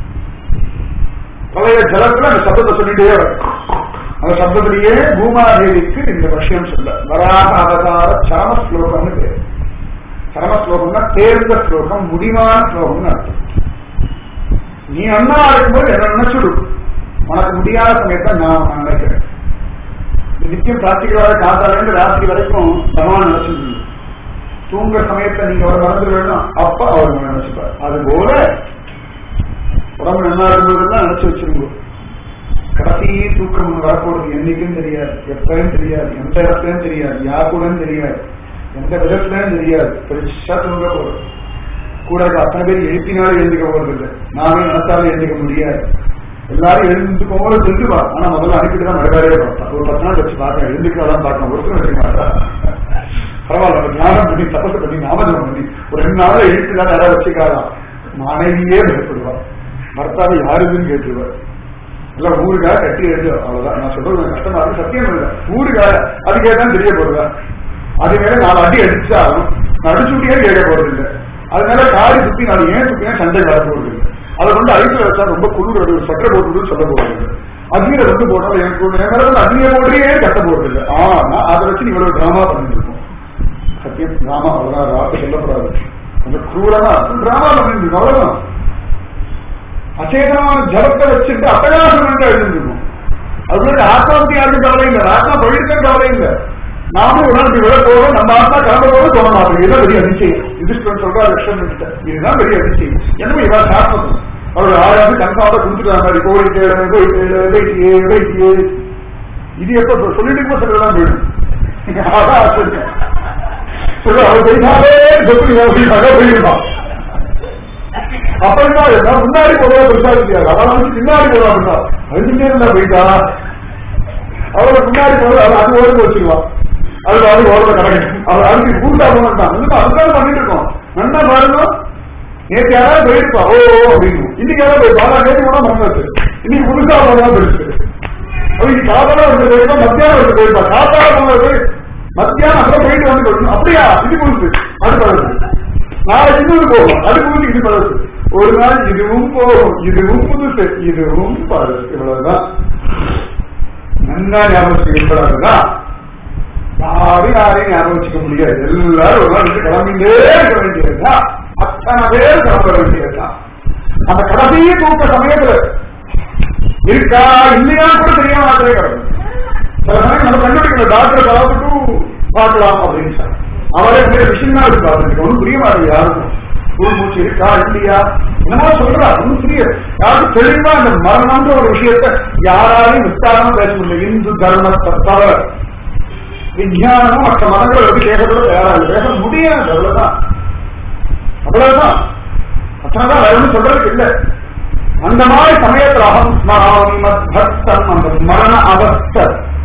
பழைய ஜலத்துல அந்த சப்தத்தை சொல்லிட்டே வர அந்த சப்தத்திலேயே பூமாதேவிக்கு இந்த விஷயம் சொல்ல வராக அவதார சரம ஸ்லோகம்னு பேர் சரம ஸ்லோகம்னா தேர்ந்த ஸ்லோகம் முடிவான ஸ்லோகம்னு அர்த்தம் நீ அண்ணா இருக்கும்போது என்ன நினைச்சுடு உனக்கு முடியாத சமயத்தை நான் உன்னை நினைக்கிறேன் இது நித்தியம் பிரார்த்திக்கிறவரை காத்தாலேருந்து ராத்திரி வரைக்கும் பகவான் நினைச்சிருந்தீங்க தூங்குற சமயத்தை நீங்க அவர் மறந்து வேணும் அப்ப அவர் உங்களை நினைச்சுப்பார் அது போல உடம்பு நல்லா இருக்கும்போதெல்லாம் நினைச்சு வச்சிருங்க கடைசி தூக்கம் ஒண்ணு வரப்போறது என்னைக்கும் தெரியாது எப்பயும் தெரியாது எந்த இடத்துலயும் தெரியாது யார் கூடயும் தெரியாது எந்த விதத்துலயும் தெரியாது பெருசா தூங்க போறது கூட இருக்க அத்தனை பேர் எழுப்பினாலும் எழுந்துக்க போறது இல்லை நாமே நினைச்சாலும் எழுந்துக்க முடியாது எல்லாரும் எழுந்துக்கோங்க தெரிஞ்சுவா ஆனா முதல்ல அனுப்பிட்டு தான் நடக்காதே பார்த்தா ஒரு பத்து நாள் வச்சு பார்த்தேன் எழுந்துக்கலாம் பார்க்கணும் ஒருத்தர் வச்சுக்க மாட்டா பரவாயில்ல நம்ம தியானம் பண்ணி தபசு பண்ணி நாமஜம் பண்ணி ஒரு ரெண்டு நாள் எழுத்துலாம் யாராவது வச்சுக்கலாம் மனைவியே பயப்படுவார் பர்த்தாவை யாருதுன்னு கேட்டுருவார் எல்லாம் ஊருக்காக கட்டி எழுது அவ்வளவுதான் நான் சொல்றது கொஞ்சம் கஷ்டமா இருக்கு சத்தியம் இல்லை ஊருக்காக அதுக்கே தான் தெரிய போறதா அது மேல நாலு அடி அடிச்சாலும் நான் அடிச்சுட்டியே கேட்க போறது இல்லை அதனால காரி சுத்தி நாலு ஏன் சுத்தினா சண்டை வர போறது இல்லை அதை கொண்டு ஐஸ்ல வச்சா ரொம்ப குளிர் ஒரு சட்டை போட்டுட்டு சொல்ல போறாங்க அக்னியில வந்து போட்டாலும் எனக்கு ஒண்ணு என் மேல அக்னியை போடுறே கட்ட போறது இல்லை ஆனா அதை வச்சு நீ இவ்வளவு டிராமா பண்ணிட்டு இருக்கோம் சத்தியம் டிராமா அவ்வளவு ராத்து சொல்லப்படாது கொஞ்சம் குரூரமா டிராமா பண்ணிட்டு இருக்கோம் அவ்வளவுதான் அச்சேதனமான ஜலத்தை வச்சுட்டு அட்டகாசம் என்று எழுதிருக்கோம் அது மாதிரி ஆத்மாவுக்கு யாருக்கும் கவலை இல்லை ஆத்மா போயிருக்க கவலை இல்லை நாமும் ஒரு நாள் விட போறோம் நம்ம ஆத்மா கிளம்ப போது தோண மாட்டோம் இதுதான் பெரிய அதிசயம் யுதிஷ்டன் சொல்றா லட்சம் இதுதான் பெரிய அதிசயம் என்ன இவன் சாஸ்திரம் அவருடைய ஆயிரம் கன்ஃபார்மா கொடுத்துட்டாங்க மாதிரி கோழி தேடு கோழி தேடு வெயிட்டியே வெயிட்டியே இது எப்ப சொல்லிட்டு இருக்கும் சொல்லலாம் போயிடும் அதான் ஆச்சரியம் சொல்ல அவர் போயிட்டாலே சொல்லி அப்படின்னாங்க போயிருப்பான் அப்படின்னா என்ன முன்னாடி போறதா பெருசா இருக்காது அவன் வந்து பின்னாடி போறா அப்படின்னா அழுதுட்டே இருந்தா போயிட்டா அவரை முன்னாடி போறது அவன் அது ஓரத்தில் வச்சிருவான் அது அது ஓரத்தில் கிடக்கும் அவர் அதுக்கு கூட்டா போனான் வந்து அதுதான் பண்ணிட்டு இருக்கோம் நல்லா பாருங்க நேற்று யாராவது போயிருப்பா ஓ ஓ அப்படின்னு இன்னைக்கு யாராவது போயிருப்பா ஆனா நேற்று கூட மறந்தாச்சு இன்னைக்கு புதுசா போனா பெருசு அவங்க காதால வந்து போயிருப்பா மத்தியானம் வந்து போயிருப்பா காத்தால போனது போய் மத்தியானம் அப்புறம் போயிட்டு வந்து கொடுக்கணும் அப்படியா இது புதுசு அது பழசு நாளைக்கு இன்னொரு போகும் அது புதுசு இது பழசு ஒரு நாள் இதுவும் போகும் இதுவும் புதுசு இதுவும் பழசு இவ்வளவுதான் நன்னா ஞாபகம் இருப்பதாகதான் யாரும் யாரையும் ஞாபகம் வச்சுக்க முடியாது எல்லாரும் ஒரு நாள் கிளம்பிட்டே இருக்க வேண்டியதுதான் அத்தனை பேர் கிளம்ப வேண்டியதுதான் அந்த கடைசியே தூக்க சமயத்துல இருக்கா இல்லையா கூட தெரிய மாட்டே கிடக்கும் சில சமயம் நம்ம கண்டுபிடிக்கல டாக்டர் பார்த்துட்டு பார்க்கலாம் அப்படின்னு சார் அவரே வந்து விஷயம் தான் இருக்கு அவருக்கு ஒன்றும் புரிய மாட்டேங்குது யாருக்கும் உள் மூச்சு இருக்கா இல்லையா என்னமோ சொல்றா ஒன்றும் புரியாது யாருக்கும் தெளிவா அந்த மரணம்ன்ற ஒரு விஷயத்த யாராலையும் விஸ்தாரமா பேச முடியல இந்து தர்மத்தை தவிர விஞ்ஞானமும் மற்ற மதங்களை எப்படி பேசக்கூட தயாராக பேச முடியாது அவ்வளவுதான் அவ்வளவுதான் அத்தனைதான் வேற ஒன்றும் சொல்றதுக்கு இல்லை அந்த மாதிரி சமயத்தில் அகம் ஸ்மராமி மத்பக்தம் அந்த மரண அவஸ்தை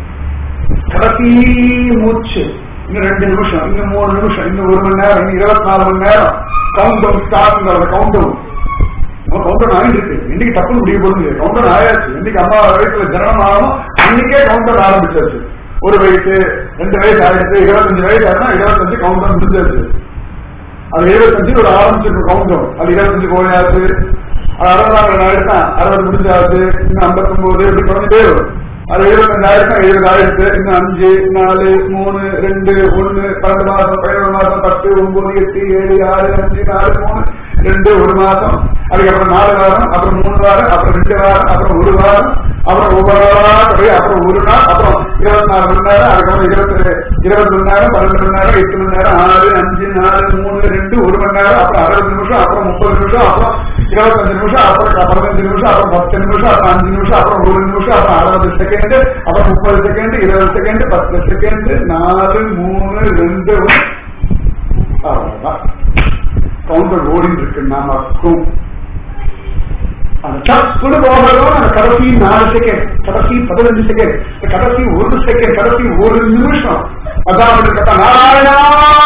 கடைசி மூச்சு இன்னும் ரெண்டு நிமிஷம் இன்னும் மூணு நிமிஷம் இன்னும் ஒரு மணி நேரம் இன்னும் இருபத்தி நாலு மணி நேரம் கவுண்டவுன் ஸ்டார்ட்ங்கிறத கவுண்டவுன் கவுண்டர் ஆயிட்டு இருக்கு இன்னைக்கு தப்பு முடிய போகுது கவுண்டர் ஆயாச்சு இன்னைக்கு அம்மா வயசுல ஜனனம் ஆகணும் அன்னைக்கே கவுண்டர் ஆரம்பிச்சாச்சு ஒரு வயசு ரெண்டு வயசு ஆயிடுச்சு இருபத்தஞ்சு வயசு ஆனா இருபத்தஞ்சு கவுண்டர் முடிஞ்சாச்சு அது இருபத்தஞ்சு ஒரு ஆரம்பிச்சிருக்கு கவுண்டர் அது இருபத்தஞ்சு கோழியாச்சு அது அறுபதாம் ஆயிடுச்சா அறுபது முடிஞ்சாச்சு இன்னும் ஐம்பத்தொன்பது இப்படி குறைஞ்சிட்டே வரும் அது எழுபத்தஞ்சாயிரத்தா எழுபது ஆயிரத்து இன்னும் அஞ்சு நாலு மூணு ரெண்டு ஒண்ணு பன்னெண்டு மாசம் பதினொரு மாசம் பத்து ஒன்பது எட்டு ஏழு ஆறு அஞ்சு நாலு மூணு ரெண்டு ஒரு மாசம் அதுக்கப்புறம் நாலு வாரம் அப்புறம் மூணு வாரம் அப்புறம் ரெண்டு வாரம் அப்புறம் ஒரு வாரம் அப்புறம் ஒவ்வொரு வாரம் போய் அப்புறம் ஒரு நாள் அப்புறம் இருபத்தி நாலு மணி நேரம் அதுக்கப்புறம் இருபத்தி இருபது மணி நேரம் பன்னெண்டு மணி நேரம் எட்டு மணி நேரம் ஆறு அஞ்சு நாலு மூணு ரெண்டு ஒரு மணி நேரம் அப்புறம் அறுபது நிமிஷம் அப்புறம் முப்பது நிமிஷம் அப்புறம் இருபத்தஞ்சு நிமிஷம் அப்புறம் பதினஞ்சு நிமிஷம் அப்புறம் பத்து நிமிஷம் அப்புறம் அஞ்சு நிமிஷம் அப்புறம் ஒரு நிமிஷம் அப்புறம் அறுபது செகண்ட் அப்புறம் முப்பது செகண்ட் இருபது செகண்ட் பத்து செகண்ட் நாலு மூணு ரெண்டு அவ்வளவுதான் கவுண்டர் ஓடிட்டு இருக்கு நமக்கும் அந்த டக்குனு போகிறதும் அந்த கடைசி நாலு செகண்ட் கடைசி பதினஞ்சு செகண்ட் கடைசி ஒரு செகண்ட் கடைசி ஒரு நிமிஷம் அதான் கட்டா நாராயணா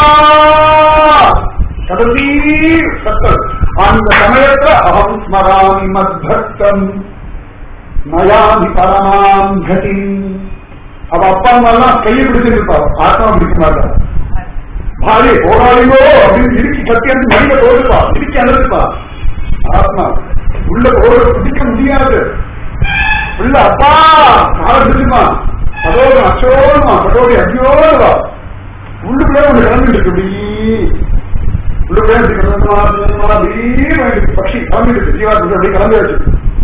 கடைசி சத்தம் அந்த சமயத்துல அகம் ஸ்மராமி மத்பக்தம் நயாமி பரமாம் கதி அவ அப்பா அம்மா எல்லாம் கையை பிடிச்சிருப்பா ஆத்மா பிடிக்க மாட்டார் பாரி போராளியோ அப்படின்னு இடுக்கி கட்டி அந்த மடியில போடுப்பா இடுக்கி அனுப்புப்பா ஆத்மா உள்ள போட பிடிக்க முடியாது உள்ள அப்பா கால பிடிச்சுமா அதோட அச்சோடுமா பட்டோடி அடியோடுவா உள்ளுக்குள்ளே ஒண்ணு கிளம்பிட்டு இருக்கு இப்படி உள்ளுக்குள்ளே அப்படியே பட்சி கிளம்பிட்டு ஜீவாத்து அப்படி கிளம்பியாச்சு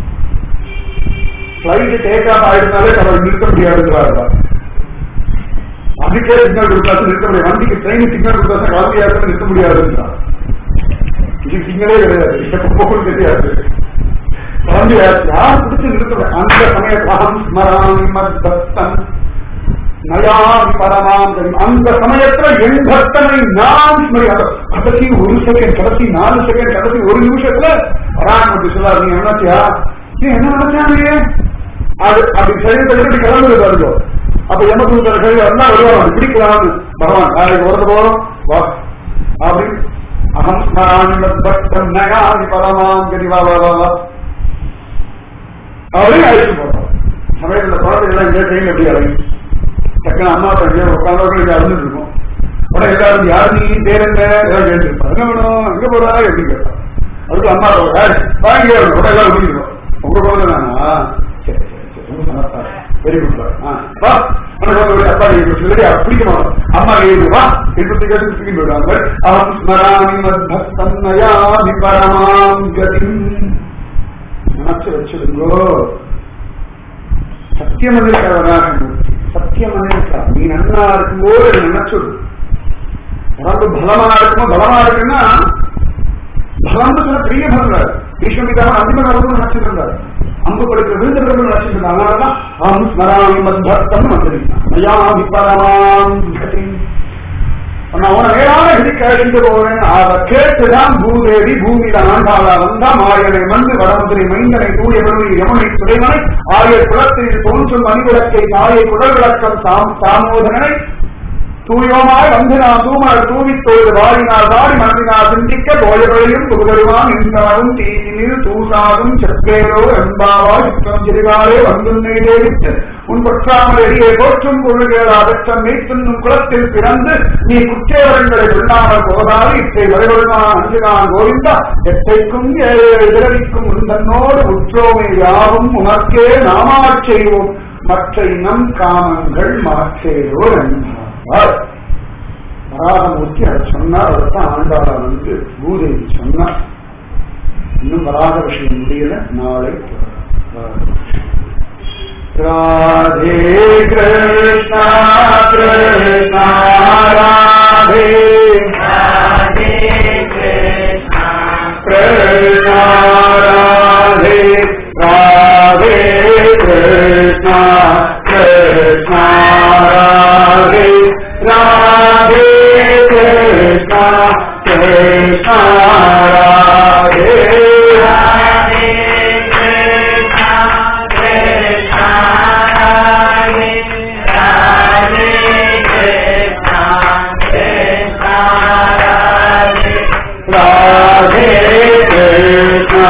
பிளைட் டேக் ஆஃப் ஆயிடுனாலே அவரை நிறுத்த முடியாதுங்கிறாருப்பா அதுக்கே சிக்னல் கொடுத்தாச்சு நிறுத்த முடியாது வண்டிக்கு ட்ரெயின் சிக்னல் கொடுத்தாச்சு கிளம்பியாச்சு நிறுத்த முடியாதுங்கிறார் இது சிக்னலே கிடையாது எப்ப போகும் தெரியாது கிளம்பியாச்சு யார் பிடிச்சு நிறுத்த அந்த சமயத்தான் ஸ்மராமி மத்தம் நயாமி பரமாம் அந்த சமயத்துல என் பக்தனை நான் ஸ்மரி கடைசி ஒரு செகண்ட் கடைசி நாலு செகண்ட் கடைசி ஒரு நிமிஷத்துல வராங்க சொல்லாரு நீ என்னாச்சியா நீ என்ன நினைச்சாங்க அது அப்படி சரீரத்தை விட்டு கிளம்புது பாருங்க அப்ப எமக்கு கல்வி வந்தா வருவாங்க பிடிக்கலாம் பகவான் நாளைக்கு வரது போறோம் வா அப்படி அகம் ஸ்மராமி பக்தம் நயாமி பரமாம் கதி வா வா வா அவரையும் அழைச்சு போறோம் சமயத்துல குழந்தைகள் இந்த ட்ரெயின் எப்படி அழைக்கும் டக்குனு அம்மா தங்க உட்காந்தவர்கள் அழுந்துட்டு இருக்கும் உடனே எல்லாரும் யார் நீ பேர் என்ன ஏதாவது கேட்டுருப்பா என்ன வேணும் எங்க போறா எப்படி கேட்பா அதுக்கு அம்மா வாங்கி உடனே முடிக்கிறோம் உங்க குழந்தை தானா சரி சரி சரி ரொம்ப சமத்தாரு வெரி குட் வா உனக்கு வந்து அப்பா நீங்க சொல்லி பிடிக்க மாட்டோம் அம்மா கேள்வி வா இருபத்தி கேட்டு தூக்கி விடுவாங்க அகம் ஸ்மராமி மத்பக்தம் நயாமி பரமாம் கதிம் நினைச்சு வச்சிருங்கோ சத்தியம் இருக்கிறவராக சத்தியம் இருக்கா நீ நன்னா இருக்கும்போது நினைச்சுடு உடம்பு பலமா இருக்குமோ பலமா இருக்குன்னா பலம்னு சொன்ன பெரிய பலம் இல்லை பீஷ்மிதாமன் அந்திம நடந்து நினைச்சிட்டு இருந்தார் அம்பு படுக்க விழுந்திருக்கிறது நினைச்சிட்டு இருந்தார் அதனாலதான் அம் ஸ்மராமி மத்பக்தம் வந்திருக்கான் நயாமி பரமாம் கதி நான் உன மேலான கதிக்க அழிந்து போவேன் அவ கேட்டுதான் பூதேவி பூமியில ஆண்டாளா வந்தா மாயனை மந்து வடமந்திரி மைந்தனை தூய மருவி யமுனை சுலைமனை ஆய குளத்தில் தோன்றும் மணிவிளக்கை தாயை குடல் விளக்கம் தாம் தாமோதரனை தூயோமாய் வந்து நான் தூமர் தூவித்தோடு வாடினார் வாடி மனதினார் சிந்திக்க போயவழையும் புகழுவான் நின்றவரும் தீனில் தூசாகும் செப்பேரோ என்பாவாய் சுற்றம் சிறுகாலே வந்துன்னை தேவித்து உன் பற்றாமல் எளியே போற்றும் பொருள்கள் அதற்றம் நீத்துண்ணும் குளத்தில் பிறந்து நீ குற்றேவரங்களை சொல்லாமல் போதாது இத்தை வரைவருமான அஞ்சுகான் கோவிந்தா எத்தைக்கும் ஏழு விரவிக்கும் உந்தன்னோடு உற்றோமை யாவும் உனக்கே நாமாச் செய்வோம் மற்ற நம் காமங்கள் மாற்றேரோ என்பார் வராகமூர்த்தி அதை சொன்னார் அதைத்தான் ஆண்டாளா வந்து பூதேவி சொன்னார் இன்னும் வராக விஷயம் முடியல நாளை ராதே கிருஷ்ணா கிருஷ்ணா ராதே கிருஷ்ணா ராதே ராதே கிருஷ்ணா கிருஷ்ணா ராதே ராதே கிருஷ்ணா கிருஷ்ணா ராதே ராதே கிருஷ்ணா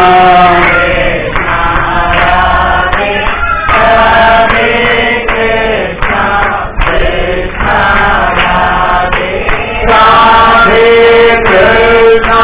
ராதே கிருஷ்ணா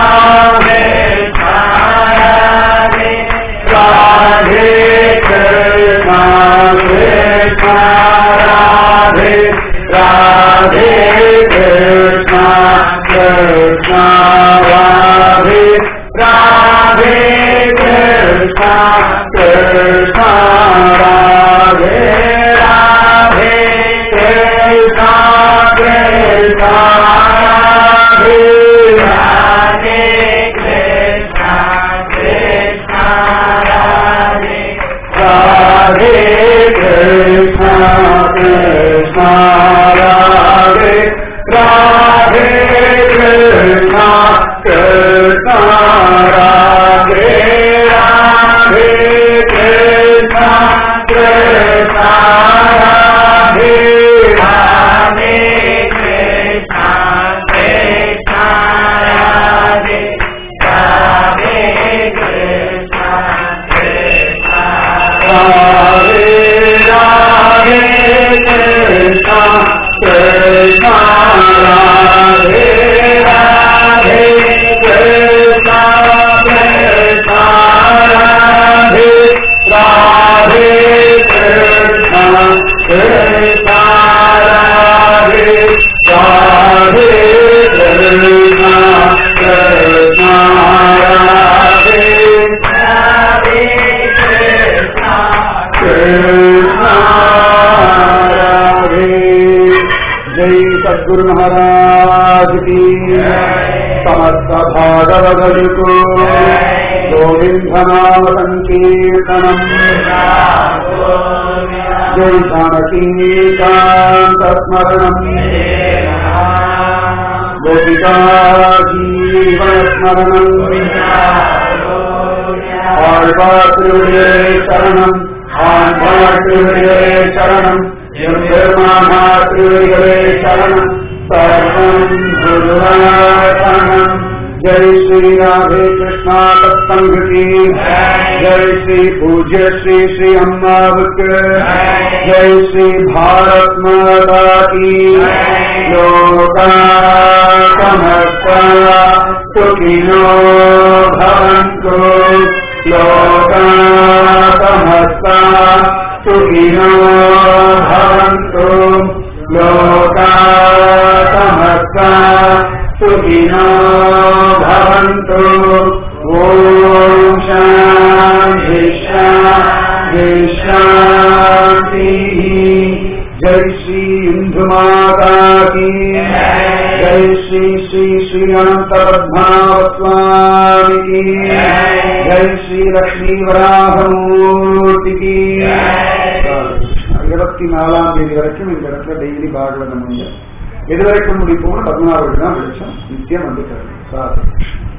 ராதே கிருஷ்ணா கிருஷ்ணா ராதே ராதே கிருஷ்ணா கிருஷ்ணா ராதே ராதே கிருஷ்ணா கிருஷ்ணா ராதே ராதே கிருஷ்ணா கிருஷ்ணா ராதே ராதே கிருஷ்ணா கிருஷ்ணா ராதே ராதே கிருஷ்ணா கிருஷ்ணா ராதே ராதே கிருஷ்ணா கிருஷ்ணா ராதே ராதே கிருஷ்ணா கிருஷ்ணா ராதே ராதே கிருஷ்ணா கிருஷ்ணா ராதே ராதே கிருஷ்ணா கிருஷ்ணா ராதே ராதே கிருஷ்ணா கிருஷ்ணா ராதே ராதே கிருஷ்ணா கிருஷ்ணா ராதே ராதே கிருஷ்ணா கிருஷ்ணா ராதே ராதே கிருஷ்ணா கிருஷ்ணா ராதே ராதே கிருஷ்ணா கிருஷ்ணா ராதே जय सद्गुरु महाराज की समस्त भागवत को गोविंद नाम संकीर्तनम जय जानकी कांत स्मरणम गोपिका जीवन स्मरणम ஆழ்வாத்திருடைய சரணம் ஆழ்வாத்திருடைய சரணம் எம்பெருமானாத்திருடைய சரணம் சர்வம் குருவாசனம் जय श्री राधे कृष्णा सत्संग की जय श्री पूज्य श्री श्री अम्मावक जय श्री भारत माता की लोका समस्ता सुखिनो भवन्तु लोका समस्ता सुखिनो भवन्तु लोका समस्ता सुखिनो भवन्तु ॐ शान्ति शान्ति शान्तिः जय श्री इंदु माता की जय श्री श्री श्री अनंत पद्मनाभ स्वामी की जय श्री लक्ष्मी वराहमूर्ति की இருபத்தி நாலாம் தேதி வரைக்கும் இந்த இடத்துல டெய்லி பாகவதம் உண்டு எது வரைக்கும் முடிப்போம் பதினாறு தான் வெளிச்சம் நித்தியம் வந்து சார்